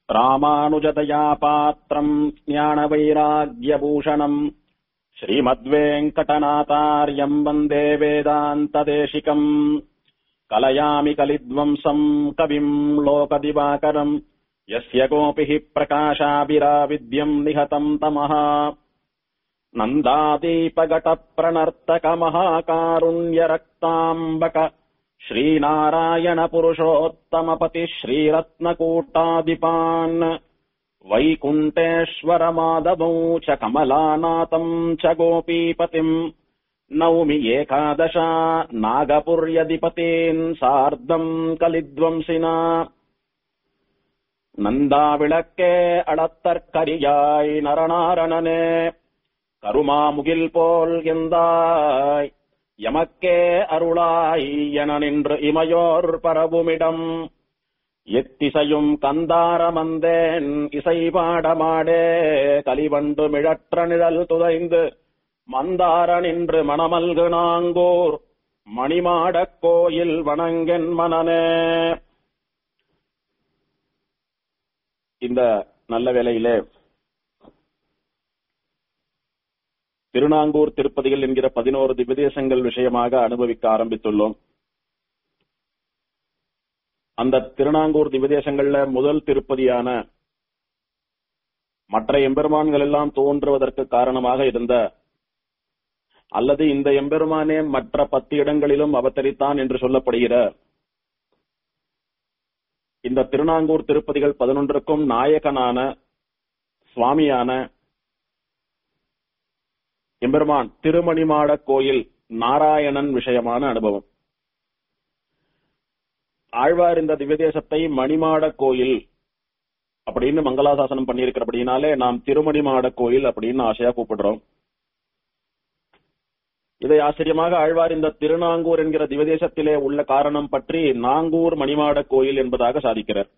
ராமானுஜதயா பாத்திரம் ஞானவைராக்கியபூஷணம் ஸ்ரீமத்வேங்கடநாதாரியம் வந்தே வேதாந்ததேசிகம் கலயாமி கலித்வம்சம் கவிம் லோகதிவாகரம் यस्य गोपिः प्रकाशाभिराविद्यम् निहतम् तमः नन्दादीपगटप्रणर्तकमहाकारुण्यरक्ताम्बक श्रीनारायणपुरुषोत्तमपतिः श्रीरत्नकूटादिपान् वैकुण्ठेश्वरमाधवौ च कमलानाथम् च गोपीपतिम् नौमि एकादशा नागपुर्यधिपतीन् सार्धम् कलिध्वंसिना நந்தாவிளக்கே அளத்தற்கரியாய் நரணாரணனே கருமாமுகில் போல் எந்தாய் எமக்கே அருளாய் என நின்று இமையோர் பரவுமிடம் எத்திசையும் கந்தாரமந்தேன் இசை பாடமாடே கலிவண்டு மிழற்ற நிழல் துதைந்து மந்தார நின்று மணமல்கு நாங்கூர் மணிமாடக் கோயில் வணங்கென் மனனே இந்த நல்ல வேளையிலே திருநாங்கூர் திருப்பதிகள் என்கிற பதினோரு திவ்யதேசங்கள் விஷயமாக அனுபவிக்க ஆரம்பித்துள்ளோம் அந்த திருநாங்கூர் திவ்யதேசங்கள்ல முதல் திருப்பதியான மற்ற எம்பெருமான்கள் எல்லாம் தோன்றுவதற்கு காரணமாக இருந்த அல்லது இந்த எம்பெருமானே மற்ற பத்து இடங்களிலும் அவதரித்தான் என்று சொல்லப்படுகிற இந்த திருநாங்கூர் திருப்பதிகள் பதினொன்றுக்கும் நாயகனான சுவாமியான எம்பெருமான் திருமணிமாட கோயில் நாராயணன் விஷயமான அனுபவம் ஆழ்வார் இந்த திவ்யதேசத்தை மணிமாட கோயில் அப்படின்னு மங்களாசாசனம் பண்ணியிருக்கிறபடினாலே நாம் திருமணிமாட கோயில் அப்படின்னு ஆசையா கூப்பிடுறோம் இதை ஆச்சரியமாக ஆழ்வார் இந்த திருநாங்கூர் என்கிற திவதேசத்திலே உள்ள காரணம் பற்றி நாங்கூர் மணிமாட கோயில் என்பதாக சாதிக்கிறார்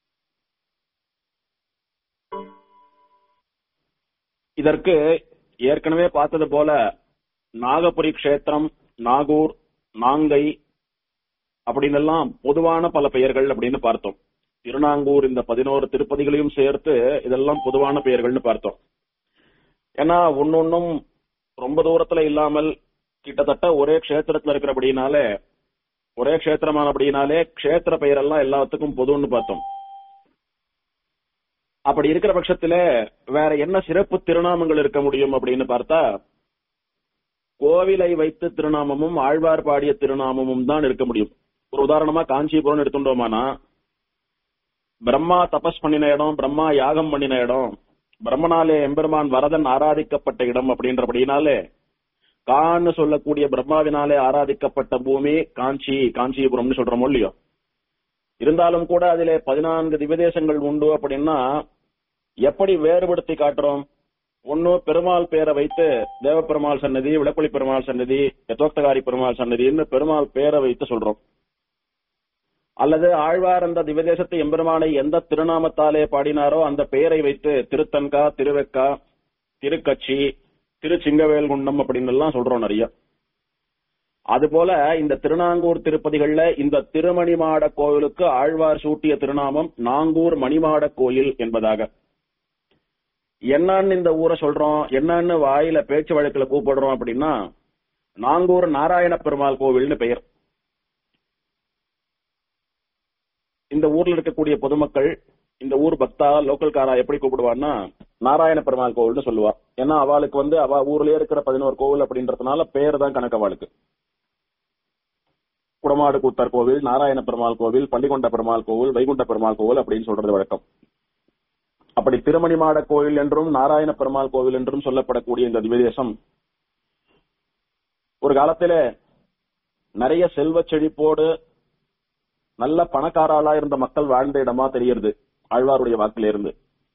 இதற்கு ஏற்கனவே பார்த்தது போல நாகபுரி கஷேத்திரம் நாகூர் நாங்கை அப்படின்னு எல்லாம் பொதுவான பல பெயர்கள் அப்படின்னு பார்த்தோம் திருநாங்கூர் இந்த பதினோரு திருப்பதிகளையும் சேர்த்து இதெல்லாம் பொதுவான பெயர்கள்னு பார்த்தோம் ஏன்னா ஒன்னொன்னும் ரொம்ப தூரத்துல இல்லாமல் கிட்டத்தட்ட ஒரே க்ஷேத்திரத்துல இருக்கிறபடினால ஒரே க்ஷேத்திரமானபடினாலே க்ஷேத்திர பெயரெல்லாம் எல்லாத்துக்கும் பொதுன்னு பார்த்தோம் அப்படி இருக்கிற பட்சத்துல வேற என்ன சிறப்பு திருநாமங்கள் இருக்க முடியும் அப்படின்னு பார்த்தா கோவிலை வைத்து திருநாமமும் ஆழ்வார் பாடிய திருநாமமும் தான் இருக்க முடியும் ஒரு உதாரணமா காஞ்சிபுரம் எடுத்துட்டோமானா பிரம்மா தபஸ் பண்ணின இடம் பிரம்மா யாகம் பண்ணின இடம் பிரம்மனாலே எம்பெருமான் வரதன் ஆராதிக்கப்பட்ட இடம் அப்படின்றபடினாலே கான்னு சொல்லக்கூடிய பிரம்மாவினாலே ஆராதிக்கப்பட்ட பூமி காஞ்சி காஞ்சிபுரம்னு சொல்றோமோ இல்லையோ இருந்தாலும் கூட அதிலே பதினான்கு திவதேசங்கள் உண்டு அப்படின்னா எப்படி வேறுபடுத்தி காட்டுறோம் ஒன்னு பெருமாள் பேரை வைத்து தேவப்பெருமாள் சன்னதி விளக்குழி பெருமாள் சன்னதி யதோக்தகாரி பெருமாள் சன்னதின்னு பெருமாள் பேரை வைத்து சொல்றோம் அல்லது ஆழ்வார் அந்த திவதேசத்தை எம்பெருமானை எந்த திருநாமத்தாலே பாடினாரோ அந்த பெயரை வைத்து திருத்தன்கா திருவெக்கா திருக்கட்சி திருச்சிங்கவேல்குண்டம் அப்படின்னு எல்லாம் சொல்றோம் நிறைய அதுபோல இந்த திருநாங்கூர் திருப்பதிகள்ல இந்த திருமணிமாட கோவிலுக்கு ஆழ்வார் சூட்டிய திருநாமம் நாங்கூர் மணிமாட கோயில் என்பதாக என்னன்னு இந்த ஊரை சொல்றோம் என்னன்னு வாயில பேச்சு வழக்குல கூப்பிடுறோம் அப்படின்னா நாங்கூர் நாராயண பெருமாள் கோவில்னு பெயர் இந்த ஊர்ல இருக்கக்கூடிய பொதுமக்கள் இந்த ஊர் பக்தா லோக்கல் காரா எப்படி கூப்பிடுவான்னா நாராயண பெருமாள் கோவில்னு சொல்லுவா ஏன்னா அவளுக்கு வந்து அவ ஊர்லயே இருக்கிற பதினோரு கோவில் அப்படின்றதுனால பேர் தான் கணக்கு அவளுக்கு குடமாடு கூத்தர் கோவில் நாராயண பெருமாள் கோவில் பள்ளிகொண்ட பெருமாள் கோவில் வைகுண்ட பெருமாள் கோவில் அப்படின்னு சொல்றது வழக்கம் அப்படி திருமணிமாட கோவில் என்றும் நாராயண பெருமாள் கோவில் என்றும் சொல்லப்படக்கூடிய இந்த திவ்யதேசம் ஒரு காலத்தில நிறைய செல்வ செழிப்போடு நல்ல பணக்காராளா இருந்த மக்கள் வாழ்ந்த இடமா தெரியுது ஆழ்வாருடைய வாக்கில இருந்து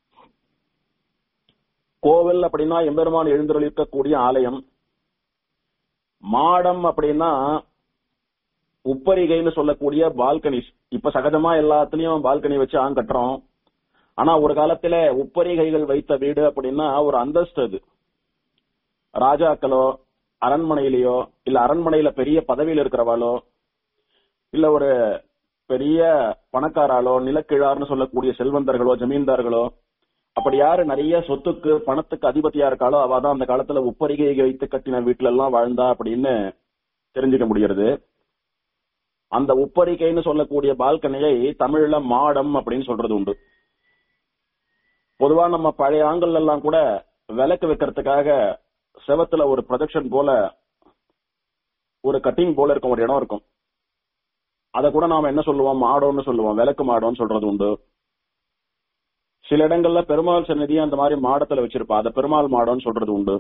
கோவில் அப்படின்னா எம்பெருமான் எழுந்தருளிக்கக்கூடிய ஆலயம் மாடம் அப்படின்னா உப்பரிகைன்னு சொல்லக்கூடிய பால்கனிஸ் இப்ப சகஜமா எல்லாத்துலயும் பால்கனி வச்சு ஆங் கட்டுறோம் ஆனா ஒரு காலத்துல உப்பரிகைகள் வைத்த வீடு அப்படின்னா ஒரு அந்தஸ்து அது ராஜாக்களோ அரண்மனையிலயோ இல்ல அரண்மனையில பெரிய பதவியில இருக்கிறவாளோ இல்ல ஒரு பெரிய பணக்காராலோ நிலக்கிழார்னு சொல்லக்கூடிய செல்வந்தர்களோ ஜமீன்தார்களோ அப்படி யாரு நிறைய சொத்துக்கு பணத்துக்கு அதிபதியா இருக்காளோ அவ தான் அந்த காலத்துல உப்பரிகை வைத்து கட்டின வீட்டுல எல்லாம் வாழ்ந்தா அப்படின்னு தெரிஞ்சுக்க முடிகிறது அந்த உப்பரிகைன்னு சொல்லக்கூடிய பால்கனியை தமிழ்ல மாடம் அப்படின்னு சொல்றது உண்டு பொதுவா நம்ம பழைய ஆண்கள் எல்லாம் கூட விளக்கு வைக்கிறதுக்காக செவத்துல ஒரு ப்ரொஜெக்ஷன் போல ஒரு கட்டிங் போல இருக்கும் ஒரு இடம் இருக்கும் அத கூட நாம என்ன சொல்லுவோம் மாடோன்னு சொல்லுவோம் விளக்கு மாடோன்னு சொல்றது உண்டு சில இடங்கள்ல பெருமாள் சன்னதியை அந்த மாதிரி மாடத்துல வச்சிருப்பா அத பெருமாள் மாடோன்னு சொல்றது உண்டு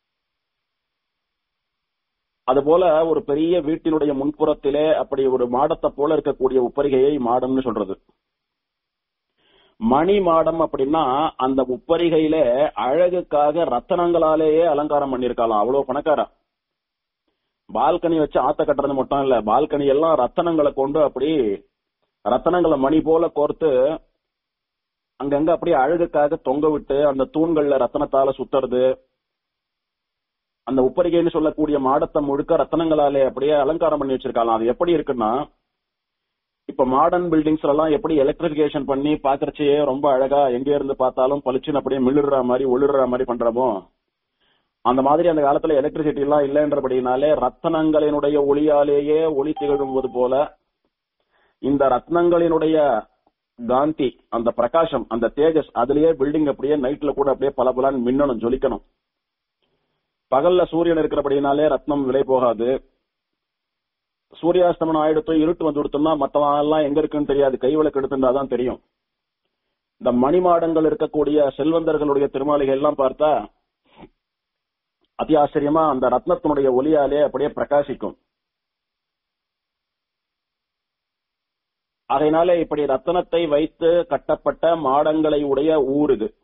அதுபோல ஒரு பெரிய வீட்டினுடைய முன்புறத்திலே அப்படி ஒரு மாடத்தை போல இருக்கக்கூடிய உப்பரிகையை மாடம்னு சொல்றது மணி மாடம் அப்படின்னா அந்த உப்பரிகையில அழகுக்காக ரத்தனங்களாலேயே அலங்காரம் பண்ணிருக்கலாம் அவ்வளவு பணக்காரா பால்கனி வச்சு ஆத்த கட்டுறது மட்டும் இல்ல பால்கனி எல்லாம் ரத்தனங்களை கொண்டு அப்படி ரத்தனங்களை மணி போல கோர்த்து அங்கங்க அப்படியே அழகுக்காக தொங்க விட்டு அந்த தூண்கள்ல ரத்தனத்தால சுத்துறது அந்த உப்பரிகைன்னு சொல்லக்கூடிய மாடத்தை முழுக்க ரத்தனங்களாலே அப்படியே அலங்காரம் பண்ணி வச்சிருக்கலாம் அது எப்படி இருக்குன்னா இப்ப மாடர்ன் பில்டிங்ஸ் எல்லாம் எப்படி எலக்ட்ரிபிகேஷன் பண்ணி பாக்குறச்சே ரொம்ப அழகா எங்க இருந்து பார்த்தாலும் பளிச்சுன்னு அப்படியே மிளிடுற மாதிரி ஒளிடுற மாதிரி பண்றமோ அந்த மாதிரி அந்த காலத்துல எலக்ட்ரிசிட்டி எல்லாம் இல்லைன்றபடினாலே ரத்தனங்களினுடைய ஒளியாலேயே ஒளி திகழும்போது போல இந்த ரத்னங்களினுடைய காந்தி அந்த பிரகாசம் அந்த தேஜஸ் அதுலயே பில்டிங் அப்படியே நைட்ல கூட அப்படியே பல பலன்னு மின்னணும் ஜொலிக்கணும் பகல்ல சூரியன் இருக்கிறபடினாலே ரத்னம் விலை போகாது சூரியாஸ்தமனம் ஆயிடுத்து இருட்டு வந்து கொடுத்தோம்னா மத்தவன் எல்லாம் எங்க இருக்குன்னு தெரியாது கைவிளக்கு எடுத்துட்டாதான் தெரியும் இந்த மணிமாடங்கள் இருக்கக்கூடிய செல்வந்தர்களுடைய திருமாளிகை எல்லாம் பார்த்தா அதி ஆச்சரியமா அந்த ரத்னத்தினுடைய ஒளியாலே அப்படியே பிரகாசிக்கும் அதனால இப்படி ரத்தனத்தை வைத்து கட்டப்பட்ட மாடங்களை உடைய ஊர் இது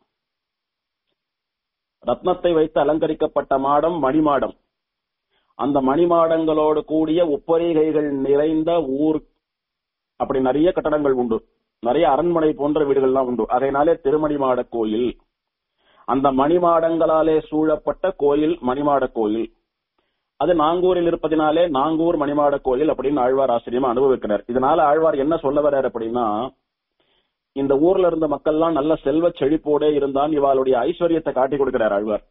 ரத்னத்தை வைத்து அலங்கரிக்கப்பட்ட மாடம் மணிமாடம் அந்த மணிமாடங்களோடு கூடிய உப்பரிகைகள் நிறைந்த ஊர் அப்படி நிறைய கட்டடங்கள் உண்டு நிறைய அரண்மனை போன்ற வீடுகள்லாம் உண்டு அதனாலே திருமணிமாட கோயில் அந்த மணிமாடங்களாலே சூழப்பட்ட கோயில் மணிமாட கோயில் அது நாங்கூரில் இருப்பதினாலே நாங்கூர் மணிமாட கோயில் அப்படின்னு ஆழ்வார் ஆசிரியமா அனுபவிக்கிறார் இதனால ஆழ்வார் என்ன சொல்ல வர்றார் அப்படின்னா இந்த ஊர்ல இருந்த மக்கள்லாம் நல்ல செல்வ செழிப்போட இருந்தான் இவாளுடைய ஐஸ்வர்யத்தை காட்டி கொடுக்கிறார் ஆழ்வார்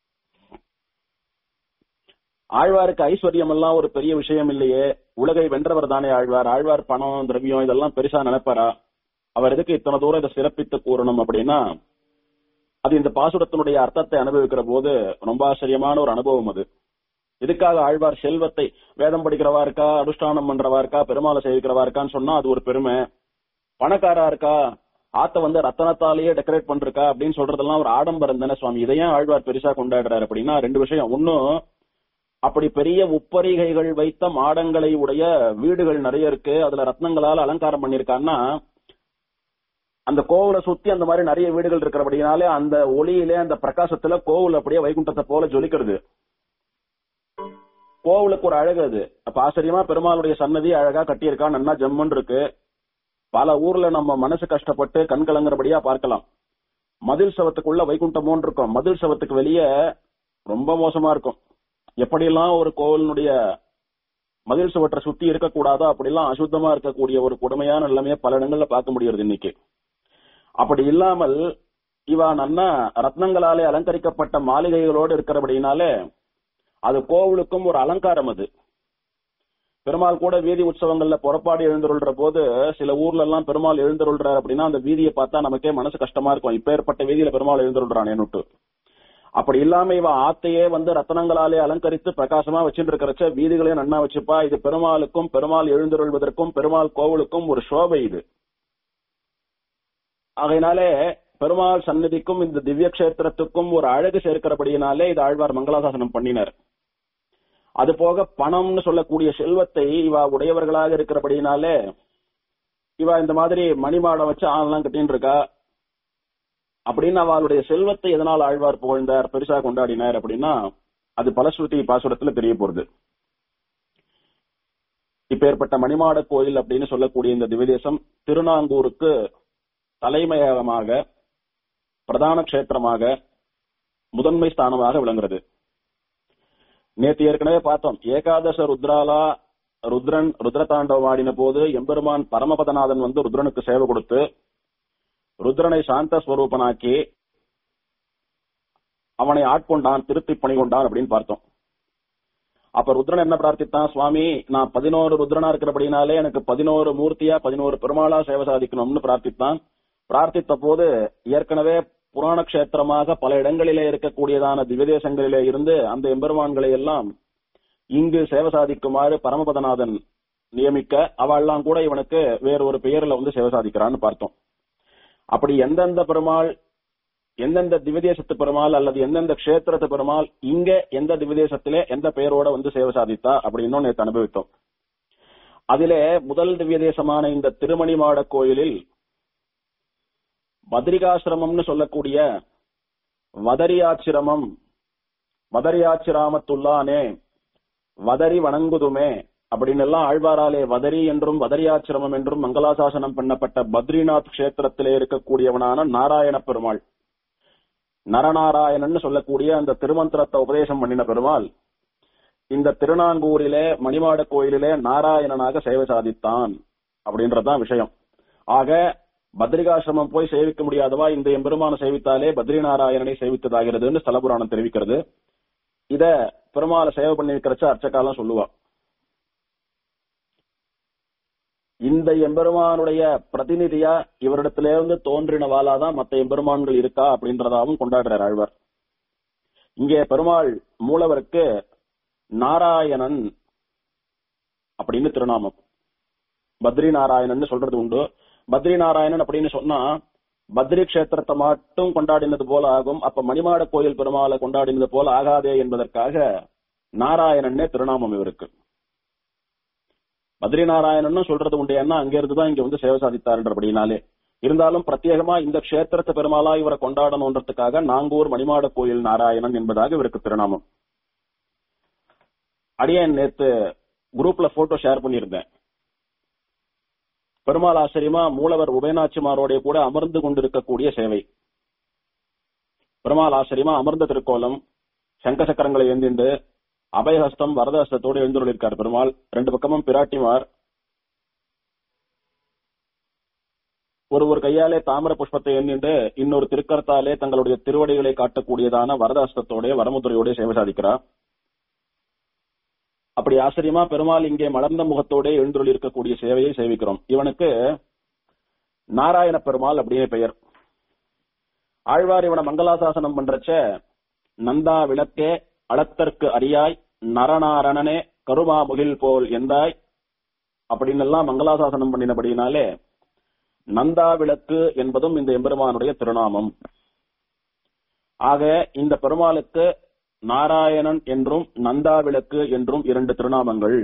ஆழ்வாருக்கு ஐஸ்வர்யம் எல்லாம் ஒரு பெரிய விஷயம் இல்லையே உலகை வென்றவர் தானே ஆழ்வார் ஆழ்வார் பணம் திரவியம் இதெல்லாம் பெருசா நினைப்பாரா அவர் எதுக்கு இத்தனை தூரம் இதை சிறப்பித்து கூறணும் அப்படின்னா அது இந்த பாசுரத்தினுடைய அர்த்தத்தை அனுபவிக்கிற போது ரொம்ப ஆச்சரியமான ஒரு அனுபவம் அது இதுக்காக ஆழ்வார் செல்வத்தை வேதம் படிக்கிறவா இருக்கா அனுஷ்டானம் பண்றவா இருக்கா பெருமாளை சேவிக்கிறவா இருக்கான்னு சொன்னா அது ஒரு பெருமை பணக்காரா இருக்கா ஆத்த வந்து ரத்தனத்தாலேயே டெக்கரேட் பண்றா அப்படின்னு சொல்றதெல்லாம் ஒரு ஆடம்பரம் தானே சுவாமி இதையும் ஆழ்வார் பெருசா கொண்டாடுறாரு அப்படின்னா ரெண்டு விஷயம் ஒன்னும் அப்படி பெரிய உப்பரிகைகள் வைத்த மாடங்களை உடைய வீடுகள் நிறைய இருக்கு அதுல ரத்னங்களால அலங்காரம் பண்ணிருக்கான்னா அந்த கோவிலை சுத்தி அந்த மாதிரி நிறைய வீடுகள் இருக்கிறபடினாலே அந்த ஒளியிலே அந்த பிரகாசத்துல கோவில் அப்படியே வைகுண்டத்தை போல ஜொலிக்கிறது கோவிலுக்கு ஒரு அழகு அது அப்ப ஆச்சரியமா பெருமாளுடைய சன்னதி அழகா கட்டியிருக்கா நன்னா ஜம்மன் இருக்கு பல ஊர்ல நம்ம மனசு கஷ்டப்பட்டு கண் கலங்குறபடியா பார்க்கலாம் மதில் சவத்துக்குள்ள வைகுண்டமோன்னு இருக்கும் மதில் சவத்துக்கு வெளியே ரொம்ப மோசமா இருக்கும் எப்படியெல்லாம் ஒரு கோவிலினுடைய மதில் சுவற்றை சுத்தி இருக்கக்கூடாதோ அப்படிலாம் அசுத்தமா இருக்கக்கூடிய ஒரு கொடுமையான நிலைமையை பல இடங்கள்ல பார்க்க முடியுது இன்னைக்கு அப்படி இல்லாமல் இவா நன்னா ரத்னங்களாலே அலங்கரிக்கப்பட்ட மாளிகைகளோடு இருக்கிறபடினாலே அது கோவிலுக்கும் ஒரு அலங்காரம் அது பெருமாள் கூட வீதி உற்சவங்கள்ல புறப்பாடு எழுந்தருள்ற போது சில ஊர்ல எல்லாம் பெருமாள் எழுந்தருள்றாரு அப்படின்னா அந்த வீதியை பார்த்தா நமக்கே மனசு கஷ்டமா இருக்கும் இப்பேற்பட்ட வீதியில பெருமாள் எழுந்தருள்றானேன்னுட்டு அப்படி இல்லாம இவ ஆத்தையே வந்து ரத்தனங்களாலே அலங்கரித்து பிரகாசமா வச்சுட்டு இருக்கிறச்ச வீதிகளையும் நன்னா வச்சுப்பா இது பெருமாளுக்கும் பெருமாள் எழுந்தருள்வதற்கும் பெருமாள் கோவிலுக்கும் ஒரு சோபை இது ஆகையினாலே பெருமாள் சந்நிதிக்கும் இந்த திவ்ய கஷேத்திரத்துக்கும் ஒரு அழகு சேர்க்கிறபடியினாலே இது ஆழ்வார் மங்களாசாசனம் பண்ணினார் அது போக பணம்னு சொல்லக்கூடிய செல்வத்தை இவா உடையவர்களாக இருக்கிறபடினாலே இவா இந்த மாதிரி மணிமாடம் வச்சு ஆள்லாம் கட்டின்னு இருக்கா அப்படின்னு அவளுடைய செல்வத்தை எதனால் ஆழ்வார் புகழ்ந்தார் பெருசா கொண்டாடினார் அப்படின்னா அது பலஸ்ருதி பாசுரத்துல தெரிய போறது இப்பேற்பட்ட மணிமாட கோயில் அப்படின்னு சொல்லக்கூடிய இந்த திவ்யதேசம் திருநாங்கூருக்கு தலைமையகமாக பிரதான கஷேத்திரமாக முதன்மை ஸ்தானமாக விளங்குறது நேத்து ஏற்கனவே பார்த்தோம் ஏகாதச ருத்ராலா ருத்ரன் ருத்ரதாண்டவம் ஆடின போது எம்பெருமான் பரமபதநாதன் வந்து ருத்ரனுக்கு சேவை கொடுத்து ருத்ரனை சாந்த ஸ்வரூபனாக்கி அவனை ஆட்கொண்டான் திருத்தி பணி கொண்டான் அப்படின்னு பார்த்தோம் அப்ப ருத்ரன் என்ன பிரார்த்தித்தான் சுவாமி நான் பதினோரு ருத்ரனா இருக்கிறபடினாலே எனக்கு பதினோரு மூர்த்தியா பதினோரு பெருமாளா சேவை சாதிக்கணும்னு பிரார்த்தித்தான் பிரார்த்தித்த போது ஏற்கனவே புராண கஷேத்திரமாக பல இடங்களிலே இருக்கக்கூடியதான திவ்யதேசங்களிலே இருந்து அந்த எம்பெருமான்களை எல்லாம் இங்கு சேவை சாதிக்குமாறு பரமபதநாதன் நியமிக்க அவெல்லாம் கூட இவனுக்கு வேற ஒரு பெயர்ல வந்து சேவை சாதிக்கிறான்னு பார்த்தோம் அப்படி எந்தெந்த பெருமாள் எந்தெந்த திவ்யதேசத்து பெருமாள் அல்லது எந்தெந்த கஷேத்திரத்து பெருமாள் இங்க எந்த திவ்யதேசத்திலே எந்த பெயரோட வந்து சேவை சாதித்தா அப்படின்னு நேற்று அனுபவித்தோம் அதிலே முதல் திவ்யதேசமான இந்த திருமணிமாட கோயிலில் பத்ரிகாசிரமம்னு சொல்லக்கூடிய வதரியாச்சிரமம் வதரியாச்சிராமத்துள்ளானே வதரி வணங்குதுமே அப்படின்னு எல்லாம் ஆழ்வாராலே வதரி என்றும் வதரியாச்சிரமம் என்றும் மங்களாசாசனம் பண்ணப்பட்ட பத்ரிநாத் கஷேத்திரத்திலே இருக்கக்கூடியவனான நாராயண பெருமாள் நரநாராயணன் சொல்லக்கூடிய அந்த திருமந்திரத்தை உபதேசம் பண்ணின பெருமாள் இந்த திருநாங்கூரிலே மணிமாட கோயிலிலே நாராயணனாக சேவை சாதித்தான் அப்படின்றதுதான் விஷயம் ஆக பத்ரிகாசிரமம் போய் சேவிக்க முடியாதவா இந்த எம்பெருமான சேவித்தாலே பத்ரி நாராயணனை சேவித்ததாகிறதுன்னு ஸ்தலபுராணம் தெரிவிக்கிறது இத பெருமாளை சேவை பண்ணி வைக்கிறச்ச அர்ச்சகாலம் சொல்லுவா இந்த எம்பெருமானுடைய பிரதிநிதியா இவரிடத்திலிருந்து தோன்றினவாலாதான் மத்த எம்பெருமான்கள் இருக்கா அப்படின்றதாவும் கொண்டாடுறார் ஆழ்வார் இங்கே பெருமாள் மூலவருக்கு நாராயணன் அப்படின்னு திருநாமம் பத்ரி நாராயணன் சொல்றது உண்டு பத்ரி நாராயணன் அப்படின்னு சொன்னா பத்ரி கஷேத்திரத்தை மட்டும் கொண்டாடினது போல ஆகும் அப்ப மணிமாட கோயில் பெருமாளை கொண்டாடினது போல ஆகாதே என்பதற்காக நாராயணன்னே திருநாமம் இவருக்கு பத்ரி நாராயணன் சொல்றது உண்டு ஏன்னா அங்க இருந்துதான் இங்க வந்து சேவை சாதித்தாருன்றபடினாலே இருந்தாலும் பிரத்யேகமா இந்த கஷேத்திரத்தை பெருமாளா இவரை கொண்டாடணுன்றதுக்காக நாங்கூர் மணிமாட கோயில் நாராயணன் என்பதாக இவருக்கு திருநாமம் அடியேன் நேத்து குரூப்ல போட்டோ ஷேர் பண்ணியிருந்தேன் பெருமாள் ஆச்சரியமா மூலவர் உபயநாச்சிமாரோடைய கூட அமர்ந்து கொண்டிருக்கக்கூடிய சேவை பெருமாள் ஆச்சரியமா அமர்ந்த திருக்கோலம் சங்க சக்கரங்களை ஏந்திண்டு அபயஹஸ்தம் வரதஹஸ்தத்தோடு எழுந்துள்ளிருக்கார் பெருமாள் ரெண்டு பக்கமும் பிராட்டிமார் ஒரு ஒரு கையாலே தாமிர புஷ்பத்தை எண்ணிண்டு இன்னொரு திருக்கரத்தாலே தங்களுடைய திருவடிகளை காட்டக்கூடியதான வரதஹஸ்தத்தோட வரமுத்துறையோட சேவை சாதிக்கிறார் அப்படி ஆச்சரியமா பெருமாள் இங்கே மலர்ந்த முகத்தோட எழுந்துள்ள இருக்கக்கூடிய சேவையை சேவிக்கிறோம் இவனுக்கு நாராயண பெருமாள் அப்படியே பெயர் ஆழ்வார் இவனை மங்களாசாசனம் பண்றச்ச நந்தா விளக்கே அளத்தற்கு அறியாய் நரநாரணனே கருமா முகில் போல் எந்தாய் அப்படின்னு எல்லாம் மங்களாசாசனம் பண்ணினபடினாலே நந்தா விளக்கு என்பதும் இந்த எம்பெருமானுடைய திருநாமம் ஆக இந்த பெருமாளுக்கு நாராயணன் என்றும் நந்தா விளக்கு என்றும் இரண்டு திருநாமங்கள்